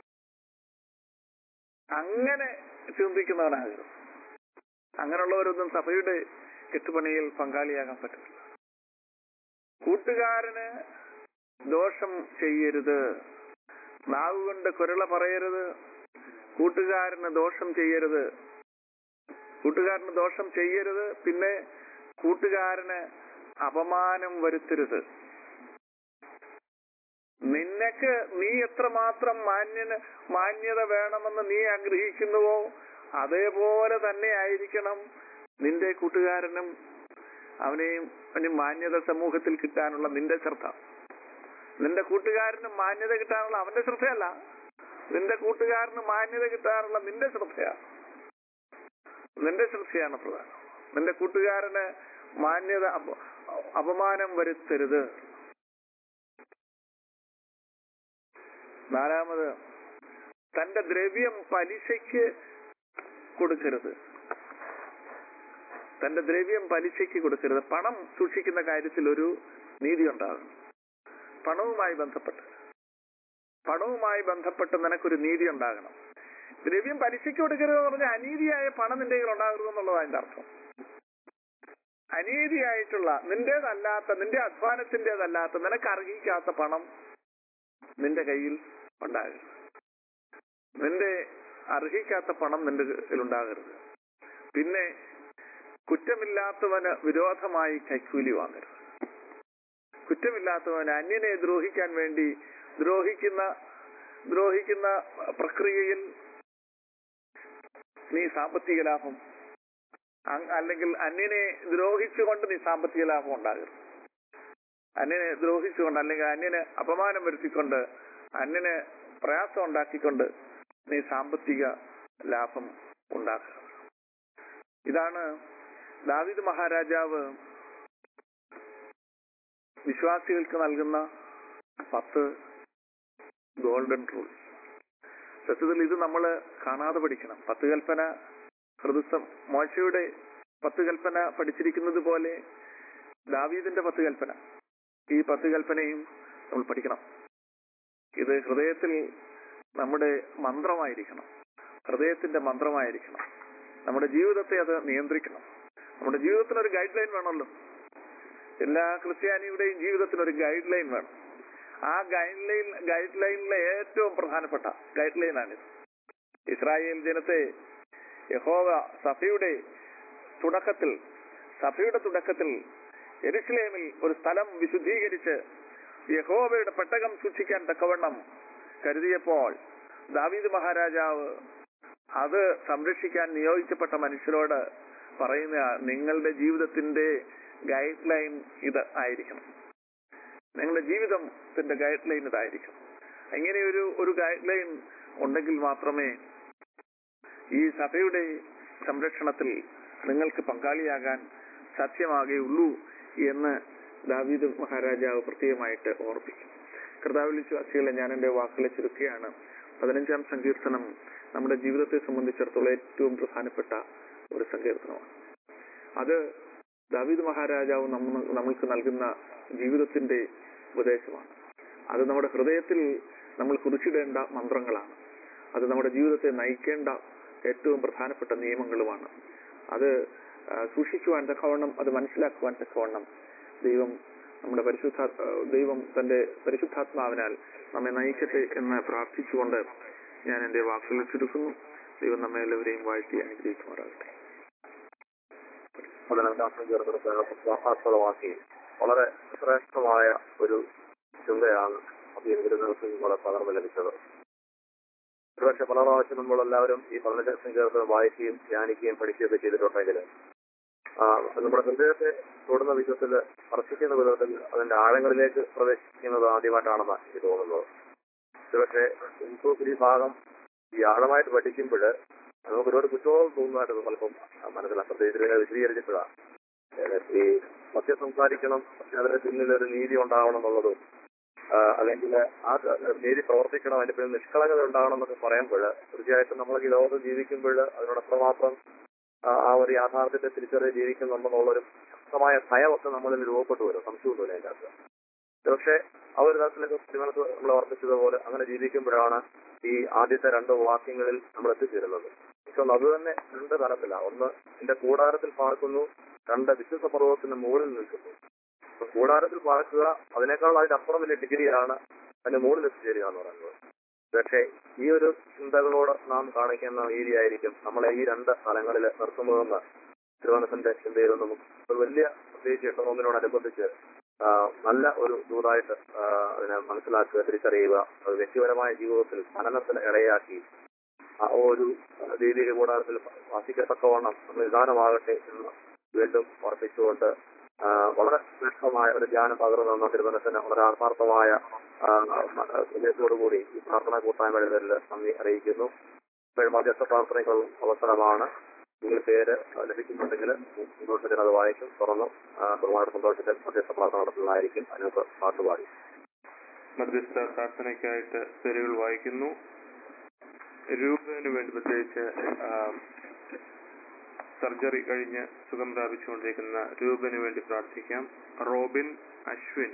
അങ്ങനെ ചിന്തിക്കുന്നവനാകരുത് അങ്ങനെയുള്ളവരൊന്നും സഭയുടെ കെട്ടുപണിയിൽ പങ്കാളിയാകാൻ പറ്റില്ല കൂട്ടുകാരന് ദോഷം ചെയ്യരുത് നാവ് കൊണ്ട് കുരള പറയരുത് കൂട്ടുകാരന് ദോഷം ചെയ്യരുത് കൂട്ടുകാരന് ദോഷം ചെയ്യരുത് പിന്നെ കൂട്ടുകാരന് അപമാനം വരുത്തരുത് നിനക്ക് നീ എത്രമാത്രം മാന്യന് മാന്യത വേണമെന്ന് നീ ആഗ്രഹിക്കുന്നുവോ അതേപോലെ തന്നെ ആയിരിക്കണം നിന്റെ കൂട്ടുകാരനും അവനെയും അവന് മാന്യത സമൂഹത്തിൽ കിട്ടാനുള്ള നിന്റെ ശ്രദ്ധ നിന്റെ കൂട്ടുകാരന് മാന്യത കിട്ടാനുള്ള അവന്റെ ശ്രദ്ധയല്ല നിന്റെ കൂട്ടുകാരന് മാന്യത കിട്ടാനുള്ള നിന്റെ ശ്രദ്ധയാണ് നിന്റെ ശ്രദ്ധയാണ് പ്രധാനം നിന്റെ കൂട്ടുകാരന് മാന്യത അപ- അപമാനം വരുത്തരുത് നാലാമത് തന്റെ ദ്രവ്യം പലിശയ്ക്ക് കൊടുക്കരുത് തന്റെ ദ്രവ്യം പലിശയ്ക്ക് കൊടുക്കരുത് പണം സൂക്ഷിക്കുന്ന കാര്യത്തിൽ ഒരു നീതി ഉണ്ടാകും പണവുമായി ബന്ധപ്പെട്ട് പണവുമായി ബന്ധപ്പെട്ട് നിനക്കൊരു നീതി ഉണ്ടാകണം ദ്രവ്യം പലിശയ്ക്ക് കൊടുക്കരുത് എന്ന് പറഞ്ഞാൽ അനീതിയായ പണം നിന്റെ കയ്യിൽ ഉണ്ടാകരുത് എന്നുള്ളതാണ് അതിന്റെ അർത്ഥം അനീതിയായിട്ടുള്ള നിന്റേതല്ലാത്ത നിന്റെ അധ്വാനത്തിന്റേതല്ലാത്ത നിനക്ക് അർഹിക്കാത്ത പണം നിന്റെ കയ്യിൽ ഉണ്ടാകരുത് നിന്റെ അർഹിക്കാത്ത പണം നിന്റെ കയ്യിൽ ഉണ്ടാകരുത് പിന്നെ കുറ്റമില്ലാത്തവന് വിരോധമായി കൈക്കൂലി വാങ്ങരുത് കുറ്റമില്ലാത്തവന് അന്യനെ ദ്രോഹിക്കാൻ വേണ്ടി ദ്രോഹിക്കുന്ന ദ്രോഹിക്കുന്ന പ്രക്രിയയിൽ നീ സാമ്പത്തിക ലാഭം അങ് അല്ലെങ്കിൽ അന്യനെ ദ്രോഹിച്ചുകൊണ്ട് നീ സാമ്പത്തിക ലാഭം ഉണ്ടാകരുത് അന്യനെ ദ്രോഹിച്ചുകൊണ്ട് അല്ലെങ്കിൽ അന്യന് അപമാനം വരുത്തിക്കൊണ്ട് അന്യന് പ്രയാസം ഉണ്ടാക്കിക്കൊണ്ട് നീ സാമ്പത്തിക ലാഭം ഉണ്ടാക്കുക ഇതാണ് ദാവിദ് മഹാരാജാവ് വിശ്വാസികൾക്ക് നൽകുന്ന പത്ത് ഗോൾഡൻ റൂൾസ് സത്യത്തിൽ ഇത് നമ്മൾ കാണാതെ പഠിക്കണം പത്ത് കൽപ്പന ഹൃദസം മോശയുടെ പത്ത് കൽപ്പന പഠിച്ചിരിക്കുന്നത് പോലെ ദാവീദിന്റെ പത്ത് കൽപ്പന ഈ പത്ത് കൽപ്പനയും നമ്മൾ പഠിക്കണം ഇത് ഹൃദയത്തിൽ നമ്മുടെ മന്ത്രമായിരിക്കണം ഹൃദയത്തിന്റെ മന്ത്രമായിരിക്കണം നമ്മുടെ ജീവിതത്തെ അത് നിയന്ത്രിക്കണം നമ്മുടെ ജീവിതത്തിന് ഒരു ഗൈഡ് ലൈൻ വേണമല്ലോ എല്ലാ ക്രിസ്ത്യാനിയുടെയും ജീവിതത്തിന് ഒരു ഗൈഡ് ലൈൻ വേണം ആ ഗൈഡ് ലൈൻ ഗൈഡ് ലൈനിലെ ഏറ്റവും പ്രധാനപ്പെട്ട ഗൈഡ് ലൈനാണിത് ഇസ്രായേൽ ജനത്തെ യഹോവ സഭയുടെ തുടക്കത്തിൽ സഭയുടെ തുടക്കത്തിൽ എരുസലേമിൽ ഒരു സ്ഥലം വിശുദ്ധീകരിച്ച് യഹോവയുടെ പെട്ടകം സൂക്ഷിക്കാൻ തക്കവണ്ണം കരുതിയപ്പോൾ ദാവീദ് മഹാരാജാവ് അത് സംരക്ഷിക്കാൻ നിയോഗിക്കപ്പെട്ട മനുഷ്യരോട് പറയുന്ന നിങ്ങളുടെ ജീവിതത്തിന്റെ ഗൈഡ് ലൈൻ ഇത് ആയിരിക്കണം നിങ്ങളുടെ ജീവിതത്തിന്റെ ഗൈഡ് ലൈൻ ഇതായിരിക്കണം ഇങ്ങനെ ഒരു ഒരു ഗൈഡ് ലൈൻ ഉണ്ടെങ്കിൽ മാത്രമേ ഈ സഭയുടെ സംരക്ഷണത്തിൽ നിങ്ങൾക്ക് പങ്കാളിയാകാൻ സാധ്യമാകുകയുള്ളൂ എന്ന് ദാവീദ് മഹാരാജാവ് പ്രത്യേകമായിട്ട് ഓർപ്പിക്കും കർത്താവിൽ വിശ്വാസികളെ ഞാൻ എന്റെ വാക്കുകളെ ചുരുക്കുകയാണ് പതിനഞ്ചാം സങ്കീർത്തനം നമ്മുടെ ജീവിതത്തെ സംബന്ധിച്ചിടത്തോളം ഏറ്റവും പ്രധാനപ്പെട്ട ഒരു സങ്കീർത്തനമാണ് അത് ദാവീദ് മഹാരാജാവ് നമ്മ നമ്മൾക്ക് നൽകുന്ന ജീവിതത്തിന്റെ ഉപദേശമാണ് അത് നമ്മുടെ ഹൃദയത്തിൽ നമ്മൾ കുറിച്ചിടേണ്ട മന്ത്രങ്ങളാണ് അത് നമ്മുടെ ജീവിതത്തെ നയിക്കേണ്ട ഏറ്റവും പ്രധാനപ്പെട്ട നിയമങ്ങളുമാണ് അത് ആ, സൂക്ഷിക്കുവാൻ തക്കവണ്ണം അത് മനസ്സിലാക്കുവാൻ തക്കവണ്ണം ദൈവം നമ്മുടെ പരിശുദ്ധ ആ, ദൈവം തന്റെ പരിശുദ്ധാത്മാവിനാൽ നമ്മെ നയിക്കട്ടെ എന്ന് പ്രാർത്ഥിച്ചുകൊണ്ട് ഞാൻ എന്റെ വാക്കുകൾ ചുരുക്കുന്നു ദൈവം നമ്മെ എല്ലാവരെയും വാഴ്ത്തി അനുഗ്രഹിക്കുമാറാകട്ടെ പതിനഞ്ചാം സങ്കീർത്തനത്തെ ആസ്പദമാക്കി വളരെ ശ്രേഷ്ഠമായ ഒരു ചിന്തയാണ് അഭിനന്ദനങ്ങൾക്ക് ഇവിടെ പകർന്നു ലഭിച്ചത് ഒരുപക്ഷെ പല പ്രാവശ്യം നമ്മൾ എല്ലാവരും ഈ പതിനഞ്ചാം സങ്കീർത്തനം വായിക്കുകയും ധ്യാനിക്കുകയും പഠിക്കുകയൊക്കെ ചെയ്തിട്ടുണ്ടെങ്കിൽ ആ, നമ്മുടെ ഹൃദയത്തെ തൊടുന്ന വിധത്തിൽ സ്പർശിക്കുന്ന വിധത്തിൽ അതിന്റെ ആഴങ്ങളിലേക്ക് പ്രവേശിക്കുന്നത് ആദ്യമായിട്ടാണെന്ന് എനിക്ക് തോന്നുന്നത് ഒരുപക്ഷെ നമുക്ക് ഈ ഭാഗം ഈ ആഴമായിട്ട് പഠിക്കുമ്പോൾ നമുക്ക് ഒരുപാട് കുറ്റബോധം തോന്നുന്നതായിട്ട് പലപ്പം മനസ്സിലാക്കാം പ്രത്യേകിച്ച് ഇതിനെ വിശദീകരിച്ചപ്പോഴാണ് ഏഹ് ഈ സത്യം സംസാരിക്കണം പക്ഷെ അതിന്റെ പിന്നിൽ ഒരു നീതി ഉണ്ടാവണം എന്നുള്ളതും ആ, അല്ലെങ്കിൽ ആ നീതി പ്രവർത്തിക്കണം അതിന്റെ പിന്നിൽ നിഷ്കളങ്കത ഉണ്ടാവണം എന്നൊക്കെ പറയുമ്പോൾ തീർച്ചയായിട്ടും നമ്മൾ ഈ ലോകത്ത് ജീവിക്കുമ്പോൾ അതിനോട് എത്രമാത്രം ആ ആ ഒരു യാഥാർത്ഥ്യത്തെ തിരിച്ചറിഞ്ഞ് ജീവിക്കുന്നുണ്ടെന്നുള്ളൊരു ശക്തമായ ഭയമൊക്കെ നമ്മളിൽ രൂപപ്പെട്ടു വരും സംശയമൊന്നുമില്ല അതിന്റെ അകത്ത് പക്ഷേ ആ ഒരു തരത്തിലൊക്കെ തിരുവനന്തപുരത്ത് നമ്മൾ വർദ്ധിച്ചതുപോലെ അങ്ങനെ ജീവിക്കുമ്പോഴാണ് ഈ ആദ്യത്തെ രണ്ട് വാക്യങ്ങളിൽ നമ്മൾ എത്തിച്ചേരുന്നത് പക്ഷെ ഒന്ന് അത് തന്നെ രണ്ട് തരത്തിലാണ് ഒന്ന് എന്റെ കൂടാരത്തിൽ പാർക്കുന്നു രണ്ട് വിശുദ്ധ പർവ്വതത്തിന് മുകളിൽ നിൽക്കുന്നു അപ്പൊ കൂടാരത്തിൽ പാർക്കുക അതിനേക്കാൾ അതിന്റെ അപ്പുറം വലിയ ഡിഗ്രിയാണ് അതിന്റെ മുകളിൽ എത്തിച്ചേരുക എന്ന് പറയുന്നത് പക്ഷേ ഈ ഒരു ചിന്തകളോട് നാം കാണിക്കുന്ന രീതിയായിരിക്കും നമ്മളെ ഈ രണ്ട് സ്ഥലങ്ങളിൽ നിർത്തുന്നതെന്ന് തിരുവനന്തപുരത്തിന്റെ ചിന്തയിൽ നമുക്ക് ഒരു വലിയ പ്രത്യേകിച്ച് എട്ടനോമിനോടനുബന്ധിച്ച് ആ, നല്ല ഒരു ദൂതായിട്ട് ആ, അതിനെ മനസ്സിലാക്കുക തിരിച്ചറിയുക അത് വ്യക്തിപരമായ ജീവിതത്തിൽ പഠനത്തിന് ഇടയാക്കി ആ ഒരു രീതിയിൽ കൂടാരത്തിൽ വാസിക്കത്തക്കവണ്ണം നമ്മൾ നിദാനമാകട്ടെ എന്ന് വീണ്ടും ഉറപ്പിച്ചുകൊണ്ട് ആ, വളരെ ശ്രേഷ്ഠമായ ഒരു ധ്യാനം പകർന്നു തന്ന തിരുവനന്തപുരത്തിന് വളരെ ആത്മാർത്ഥമായ ആ, ഹൃദയത്തോടുകൂടി ഈ പ്രാർത്ഥന കൂട്ടായ്മയുടെ പേരിൽ നന്ദി അറിയിക്കുന്നു ഇപ്പോൾ മധ്യസ്ഥ പ്രാർത്ഥനയ്ക്കുള്ള അവസരമാണ് നിങ്ങൾ പേര് ലഭിക്കുന്നുണ്ടെങ്കിൽ സന്തോഷത്തിന് അത് വായിക്കും തുറന്നു ആ, ബഹുമാനയുടെ സന്തോഷത്തിൽ മധ്യസ്ഥ പ്രാർത്ഥന നടത്തുന്നതായിരിക്കും അതിനൊക്കെ പാട്ടുപാടി മധ്യസ്ഥ പ്രാർത്ഥനയ്ക്കായിട്ട് പേരുകൾ വായിക്കുന്നു രൂപന് വേണ്ടി പ്രത്യേകിച്ച് ആ, സർജറി കഴിഞ്ഞ് സുഖം പ്രാപിച്ചുകൊണ്ടിരിക്കുന്ന രൂപന് വേണ്ടി പ്രാർത്ഥിക്കാം Robin Ashwin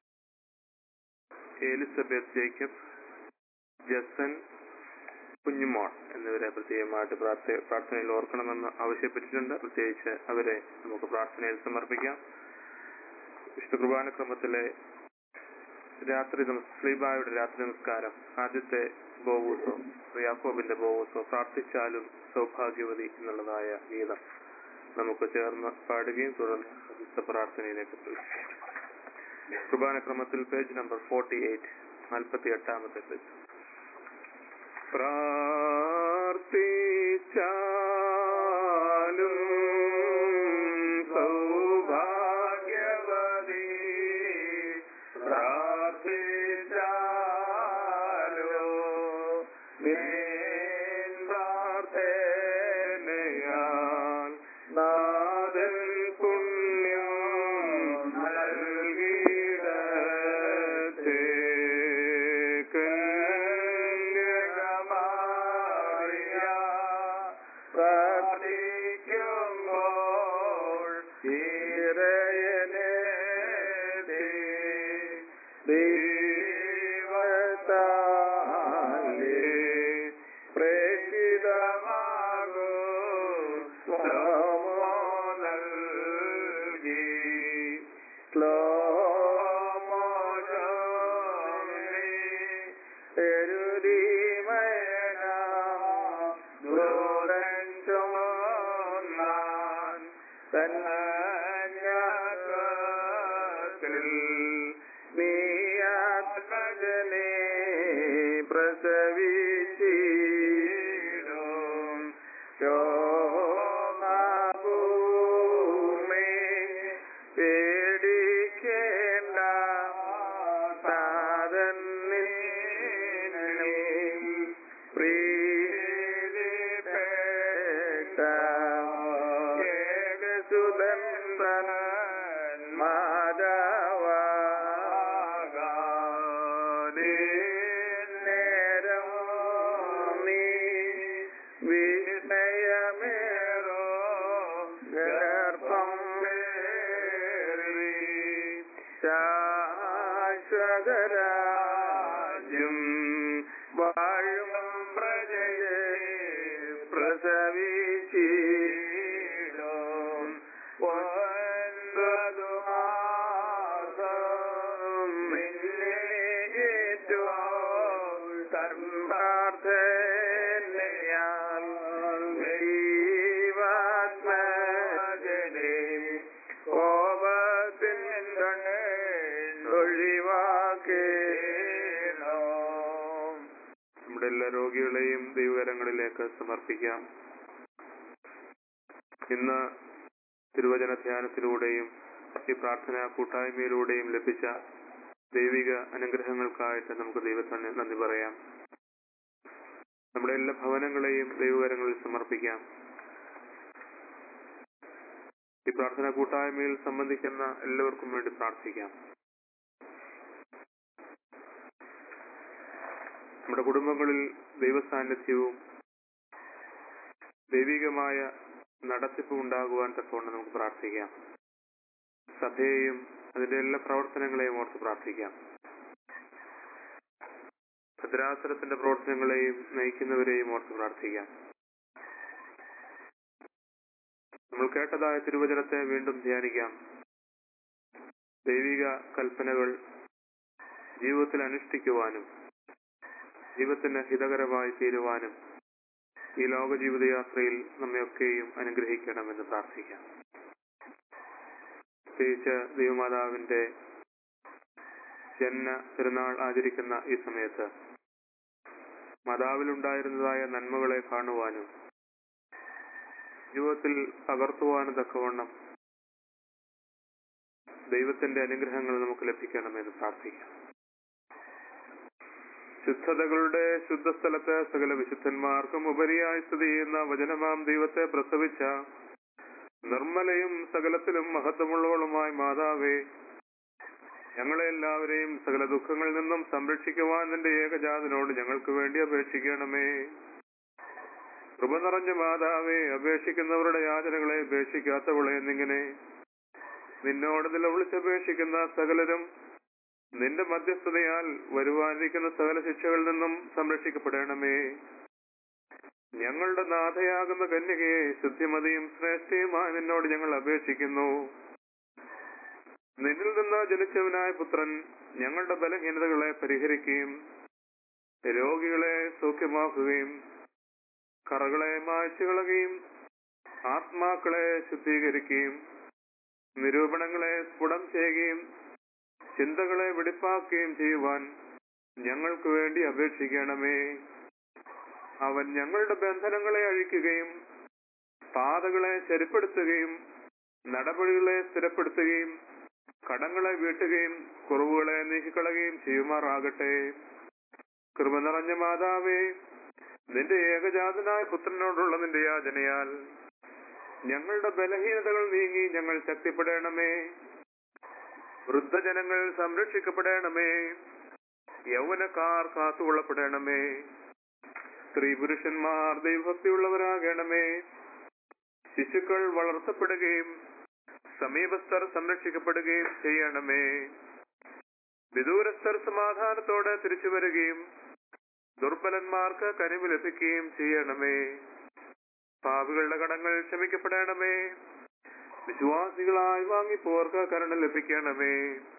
Elizabeth Jacob Jason Kunjumol എന്നിവരെ പ്രത്യേകമായിട്ട് പ്രാർത്ഥ പ്രാർത്ഥനയിൽ ഓർക്കണമെന്ന് ആവശ്യപ്പെട്ടിട്ടുണ്ട് പ്രത്യേകിച്ച് അവരെ നമുക്ക് പ്രാർത്ഥനയിൽ സമർപ്പിക്കാം വിശുദ്ധ കുർബാന ക്രമത്തിലെ രാത്രി നമസ് സ്ലീബായുടെ രാത്രി നമസ്കാരം ആദ്യത്തെ ബോവൂസോ യാക്കോബിന്റെ ബോവൂസോ പ്രാർത്ഥിച്ചാലും സൗഭാഗ്യവതി എന്നുള്ളതായ ഗീതം നമുക്ക് ചേർന്ന് പാടുകയും തുടർന്ന് വിശുദ്ധ പ്രാർത്ഥനയിലേക്ക് പ്രവേശിക്കാം കുർബാന ക്രമത്തിൽ പേജ് നമ്പർ ഫോർട്ടി എയ്റ്റ് നാൽപ്പത്തി എട്ടാമത്തെ പേജ് പ്രാർത്ഥിച്ചാലും സൗഭാഗ്യവതി പ്രാർത്ഥിച്ചാലോ നിൻ പ്രാർത്ഥനയാൽ നാഥൻ പുണ്യം നൽകിയിടത്തെ കന്യകമാ മാതാവാകാനേ നേരം നീ വിസ്മയമേറോ ഗർഭം വേറി ശാശ്വതരാജ്യം വാഴും പ്രജയെ പ്രസവിച്ചിടും ഒൻപതു മാസം നിന്നെ ഏറ്റവും തൻപ്രാർത്ഥനയാൽ ദൈവാത്മജനെ കോപത്തിൻ കണ്ണേ ഒഴിവാക്കേണോ നമ്മുടെ എല്ലാ രോഗികളെയും ദൈവകരങ്ങളിലേക്ക് സമർപ്പിക്കാം ഇന്ന് തിരുവചന ധ്യാനത്തിലൂടെയും ഈ പ്രാർത്ഥനാ കൂട്ടായ്മയിലൂടെയും ലഭിച്ച ദൈവിക അനുഗ്രഹങ്ങൾക്കായിട്ട് നമുക്ക് ദൈവത്തിന് നന്ദി പറയാം നമ്മുടെ എല്ലാ ഭവനങ്ങളെയും ദൈവകരങ്ങളിൽ സമർപ്പിക്കാം ഈ പ്രാർത്ഥനാ കൂട്ടായ്മയിൽ സംബന്ധിക്കുന്ന എല്ലാവർക്കും വേണ്ടി പ്രാർത്ഥിക്കാം നമ്മുടെ കുടുംബങ്ങളിൽ ദൈവസാന്നിധ്യവും ദൈവികമായ നടത്തിപ്പും ഉണ്ടാകുവാൻ തക്കവണ്ണം നമുക്ക് പ്രാർത്ഥിക്കാം സഭയെയും അതിന്റെ എല്ലാ പ്രവർത്തനങ്ങളെയും ഓർത്ത് പ്രാർത്ഥിക്കാം ഭദ്രാസനത്തിന്റെ പ്രവർത്തനങ്ങളെയും നയിക്കുന്നവരെയും ഓർത്ത് പ്രാർത്ഥിക്കാം നമ്മൾ കേട്ടതായ തിരുവചനത്തെ വീണ്ടും ധ്യാനിക്കാം ദൈവിക കൽപ്പനകൾ ജീവിതത്തിൽ അനുഷ്ഠിക്കുവാനും ജീവിതത്തിന് ഹിതകരമായി തീരുവാനും ഈ ലോക ജീവിതയാത്രയിൽ നമ്മയൊക്കെയും അനുഗ്രഹിക്കണമെന്ന് പ്രാർത്ഥിക്കാം പ്രത്യേകിച്ച് ദൈവമാതാവിന്റെ ജന്മ പെരുന്നാൾ ആചരിക്കുന്ന ഈ സമയത്ത് മാതാവിലുണ്ടായിരുന്നതായ നന്മകളെ കാണുവാനും ജീവിതത്തിൽ പകർത്തുവാനും തക്കവണ്ണം ദൈവത്തിന്റെ അനുഗ്രഹങ്ങൾ നമുക്ക് ലഭിക്കണമെന്ന് പ്രാർത്ഥിക്കാം ശുദ്ധതകളുടെ ശുദ്ധസ്ഥലത്ത് സകല വിശുദ്ധന്മാർക്കും ഉപരിയായി സ്ഥിതി ചെയ്യുന്ന വചനമാം ദൈവത്തെ പ്രസവിച്ച നിർമ്മലയും സകലത്തിലും മഹത്വമുള്ളവളുമായ മാതാവേ ഞങ്ങളെ എല്ലാവരെയും സകല ദുഃഖങ്ങളിൽ നിന്നും സംരക്ഷിക്കുവാൻ നിന്റെ ഏകജാതനോട് ഞങ്ങൾക്ക് വേണ്ടി അപേക്ഷിക്കണമേ കൃപ നിറഞ്ഞ മാതാവേ അപേക്ഷിക്കുന്നവരുടെ യാചനകളെ ഉപേക്ഷിക്കാത്തവളെ എന്നിങ്ങനെ നിന്നോട് നിലവിളിച്ചപേക്ഷിക്കുന്ന സകലരും നിന്റെ മധ്യസ്ഥതയാൽ വരുവാനിരിക്കുന്ന സകല ശിക്ഷകളിൽ നിന്നും സംരക്ഷിക്കപ്പെടണമേ ഞങ്ങളുടെ നാഥയാകുന്ന കന്യകയെ ശുദ്ധിമതിയും ശ്രേഷ്ഠയുമായി നിന്നോട് ഞങ്ങൾ അപേക്ഷിക്കുന്നു നിന്നിൽ നിന്ന് ജനിച്ചവനായ പുത്രൻ ഞങ്ങളുടെ ബലഹീനതകളെ പരിഹരിക്കുകയും രോഗികളെ സൗഖ്യമാക്കുകയും കറകളെ മായ്ച്ചു കളയുകയും ആത്മാക്കളെ ശുദ്ധീകരിക്കുകയും നിരൂപണങ്ങളെ സ്ഫുടം ചെയ്യുകയും ചിന്തകളെ വെടിപ്പാക്കുകയും ചെയ്യുവാൻ ഞങ്ങൾക്ക് വേണ്ടി അപേക്ഷിക്കണമേ അവൻ ഞങ്ങളുടെ ബന്ധനങ്ങളെ അഴിക്കുകയും പാതകളെ ശരിപ്പെടുത്തുകയും നടപടികളെ സ്ഥിരപ്പെടുത്തുകയും കടങ്ങളെ വീട്ടുകയും കുറവുകളെ നീക്കിക്കളയുകയും ചെയ്യുമാറാകട്ടെ കൃപ നിറഞ്ഞ മാതാവേ നിന്റെ ഏകജാതനായ പുത്രനോടുള്ള നിന്റെ യാചനയാൽ ഞങ്ങളുടെ ബലഹീനതകൾ നീങ്ങി ഞങ്ങൾ ശക്തിപ്പെടണമേ വൃദ്ധജനങ്ങൾ സംരക്ഷിക്കപ്പെടണമേ യൗവനക്കാർ കാത്തുകൊള്ളപ്പെടണമേ സ്ത്രീ പുരുഷന്മാർ ദൈവഭക്തിയുള്ളവരാകണമേ ശിശുക്കൾ വളർത്തപ്പെടുകയും സമീപസ്ഥർ സംരക്ഷിക്കപ്പെടുകയും ചെയ്യണമേ വിദൂരസ്ഥർ സമാധാനത്തോടെ തിരിച്ചു വരികയും ദുർബലന്മാർക്ക് കനിവ് ലഭിക്കുകയും ചെയ്യണമേ പാപികളുടെ കടങ്ങൾ ക്ഷമിക്കപ്പെടണമേ വിശ്വാസികളായി വാങ്ങിപ്പോർക്ക് കരുണ ലഭിക്കണമേ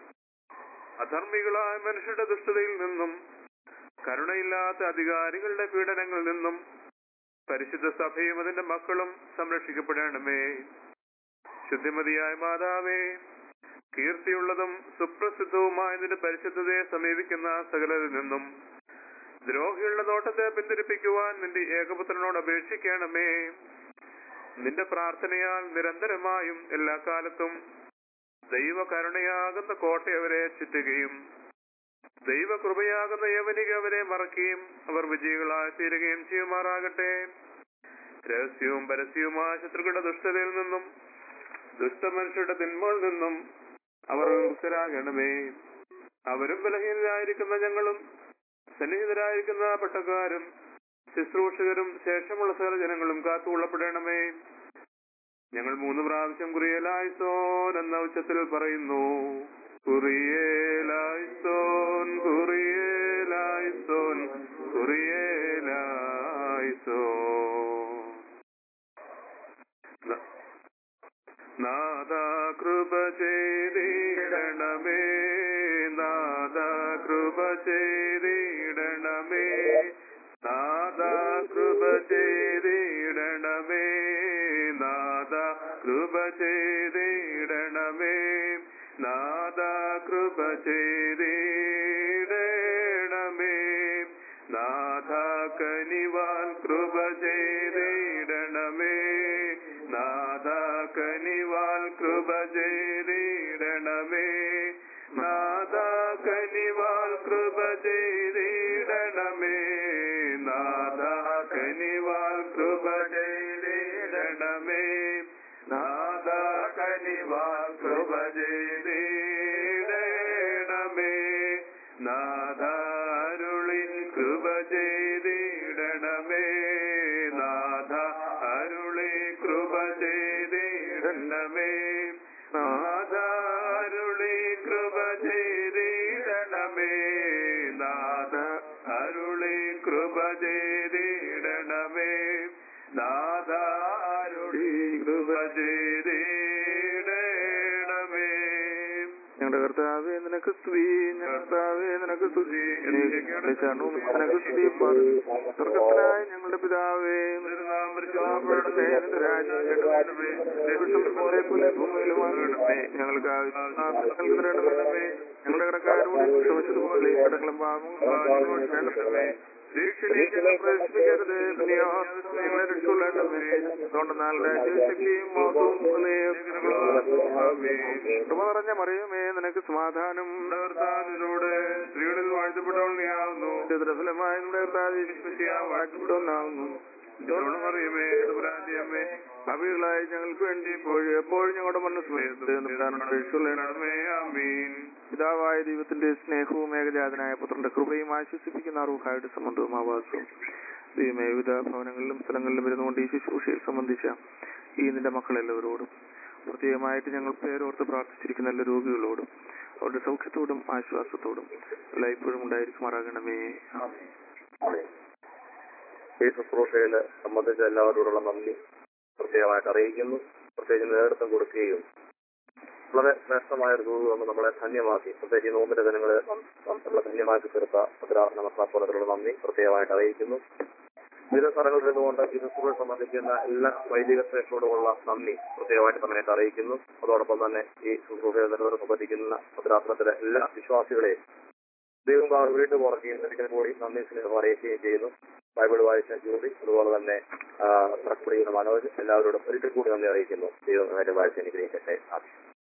അധർമ്മികളായ മനുഷ്യരുടെ ദുഷ്ടതയിൽ നിന്നും കരുണയില്ലാത്ത അധികാരികളുടെ പീഡനങ്ങളിൽ നിന്നും പരിശുദ്ധ സഭയും അതിന്റെ മക്കളും സംരക്ഷിക്കപ്പെടണമേ ശുദ്ധിമതിയായ മാതാവേ കീർത്തിയുള്ളതും സുപ്രസിദ്ധവുമായ നിന്റെ പരിശുദ്ധതയെ സമീപിക്കുന്ന സകലരിൽ നിന്നും ദ്രോഹികളുടെ നോട്ടത്തെ പിന്തിരിപ്പിക്കുവാൻ നിന്റെ ഏകപുത്രനോട് അപേക്ഷിക്കണമേ നിന്റെ പ്രാർത്ഥനയാൽ നിരന്തരമായും എല്ലാ കാലത്തും ദൈവകരുണയാകുന്ന കോട്ട അവരെ ചുറ്റുകയും ദൈവകൃപയാകുന്ന യവനിക അവരെ മറക്കുകയും അവർ വിജയികളായി തീരുകയും ചെയ്യുമാറാകട്ടെ രഹസ്യവും പരസ്യവുമായ ശത്രുക്കളുടെ ദുഷ്ടതയിൽ നിന്നും ദുഷ്ടമനുഷ്യരുടെ തിന്മകളിൽ നിന്നും അവർ മുക്തരാകണമേ അവരും ബലഹീനരായിരിക്കുന്ന ഞങ്ങളും സന്നിഹിതരായിരിക്കുന്ന പട്ടക്കാരും ശുശ്രൂഷകരും ശേഷമുള്ള സകല ജനങ്ങളും കാത്തുകൊള്ളപ്പെടണമേ ഞങ്ങൾ മൂന്ന് പ്രാവശ്യം കുറിയലായിസോൻ എന്ന ഉച്ചത്തിൽ പറയുന്നു കുറിയേലായിസോൻ കുറിയേലായിസോൻ കുറിയേലായിസോൻ ന- നാദ കൃപ ചെയ്തിടണമേ നാദ കൃപ ചെയ്തിടണമേ നാദ കൃപ ചെയ്തിടണമേ നാദ കൃപ ചെയ്തിടണമേ നാദ കൃപ ചെയ്തിടണമേ നാഥ കനിവാൽ കൃപ ചെയ്തിടണമേ നാഥ കനിവാൽ കൃപ ചെയ്തിടണമേ നാഥ കനിവാൽ കൃപ ചെയ്തിടണമേ നാഥ കനിവാൽ കൃപ ചെയ്തിടണമേ നാഥ കനിവാൽ കൃപ ചെയ്തിടണമേ നാഥാരുളി കൃപ ചെയ്തിടണമേ നാഥ അരുളി കൃപ ചെയ്തിടണമേ നാഥാരുളി കൃപ ചെയ്തിടണമേ നാഥ അരുളി കൃപ ചെയ്തിടണമേ നാഥ അരുളി കൃപ ചെയ്തിടണമേ ഞങ്ങളുടെ കർത്താവേ നിനക്ക് സ്തുതി ഞങ്ങളുടെ കർത്താവേ നിനക്ക് സ്തുതി ശരണവും നിനക്ക് സ്തുതി സ്വർഗത്തിനായ ഞങ്ങളുടെ പിതാവേ നിന്റെ നാമം പരിശുദ്ധമാക്കപ്പെടണമേ. നിന്റെ രാജ്യം വരണമേ. നിന്റെ ഇഷ്ടം പോലെ പോലെ ഭൂമിയിലും ആകണമേ. ഞങ്ങൾക്ക് ആവശ്യം തരണമേ ഞങ്ങളുടെ കടക്കാരോട് ക്ഷമിച്ചതുപോലെ കടകളും പാപങ്ങളും വേണ്ടമേ ദീക്ഷയിലേക്ക് ഞങ്ങൾ പ്രവേശിപ്പിക്കരുത് പിന്നെയോ ഞങ്ങളെ രക്ഷകൊള്ളേണ്ടമേ അതുകൊണ്ട് നാല് രാജ്യശക്തിയും മഹത്വവും കൃപ നിറഞ്ഞ മറിയുമേ നിനക്ക് സമാധാനം കർത്താവിനോട് സ്ത്രീകളിൽ വാഴ്ത്തപ്പെട്ടവൾ നീയാവുന്നു ഫലമായി നമ്മുടെ കർത്താവ് വാഴ്ത്തപ്പെടുന്നാവുന്നു ഇതോളം അറിയമേ പ്രാന്തിയമ്മേ ഭാവികളായി ഞങ്ങൾക്ക് വേണ്ടി ഇപ്പോഴും എപ്പോഴും ഞങ്ങളുടെ മനസ്സ് നടമേ ആമീൻ പിതാവായ ദൈവത്തിന്റെ സ്നേഹവും ഏകജാതനായ പുത്രന്റെ കൃപയും ആശ്വസിപ്പിക്കുന്ന അറുഹായുടെ സംബന്ധവും ആവാസവും ദൈവമേ വിവിധ ഭവനങ്ങളിലും സ്ഥലങ്ങളിലും ഇരുന്നുകൊണ്ട് ഈ ശുശ്രൂഷയിൽ സംബന്ധിച്ച ഈ നിന്റെ മക്കളെല്ലാവരോടും പ്രത്യേകമായിട്ട് ഞങ്ങൾ പേരോർത്ത് പ്രാർത്ഥിച്ചിരിക്കുന്ന എല്ലാ രോഗികളോടും അവരുടെ സൗഖ്യത്തോടും ആശ്വാസത്തോടും എല്ലാം ഇപ്പോഴും ഉണ്ടായിരിക്കുമാറാകണമേ ആമേൻ. ഈ ശുശ്രൂഷയിൽ സംബന്ധിച്ച എല്ലാവരോടുള്ള നന്ദി പ്രത്യേകമായിട്ട് അറിയിക്കുന്നു പ്രത്യേകിച്ച് നേതൃത്വം കൊടുക്കുകയും വളരെ ശ്രേഷ്ഠമായ ഒരു ദൂത് വന്ന് നമ്മളെ ധന്യമാക്കി പ്രത്യേകിച്ച് ഈ നോമ്പിന്റെ ദിനങ്ങളെ നമ്മളെ ധന്യമാക്കി തീർത്ത ഭദ്രാസന മക്കളപ്പോലത്തിലുള്ള നന്ദി പ്രത്യേകമായിട്ട് അറിയിക്കുന്നു വിവിധ സ്ഥലങ്ങളിൽ നിന്നുകൊണ്ട് ഈ ശുശ്രൂഷ സംബന്ധിക്കുന്ന എല്ലാ വൈദിക ശ്രേഷ്ഠരോടുമുള്ള നന്ദി പ്രത്യേകമായിട്ട് സമയത്ത് അറിയിക്കുന്നു അതോടൊപ്പം തന്നെ ഈ ശുശ്രൂഷയിൽ നിലവിൽ സംബന്ധിക്കുന്ന ഭദ്രാസനത്തിലെ എല്ലാ വിശ്വാസികളെയും ദൈവം വീണ്ടും ഉറക്കുകയും ഒരിക്കൽ കൂടി നന്ദി സ്നേഹം അറിയിക്കുകയും ചെയ്യുന്നു ബൈബിൾ വായിച്ച ജ്യോതി അതുപോലെ തന്നെ ട്രക്ക് ചെയ്യുന്ന മനോജ് എല്ലാവരോടും ഒരിക്കൽ കൂടി നന്ദി അറിയിക്കുന്നു ദൈവം കാര്യം വായിച്ച് അനുഗ്രഹിക്കട്ടെ ആമേൻ.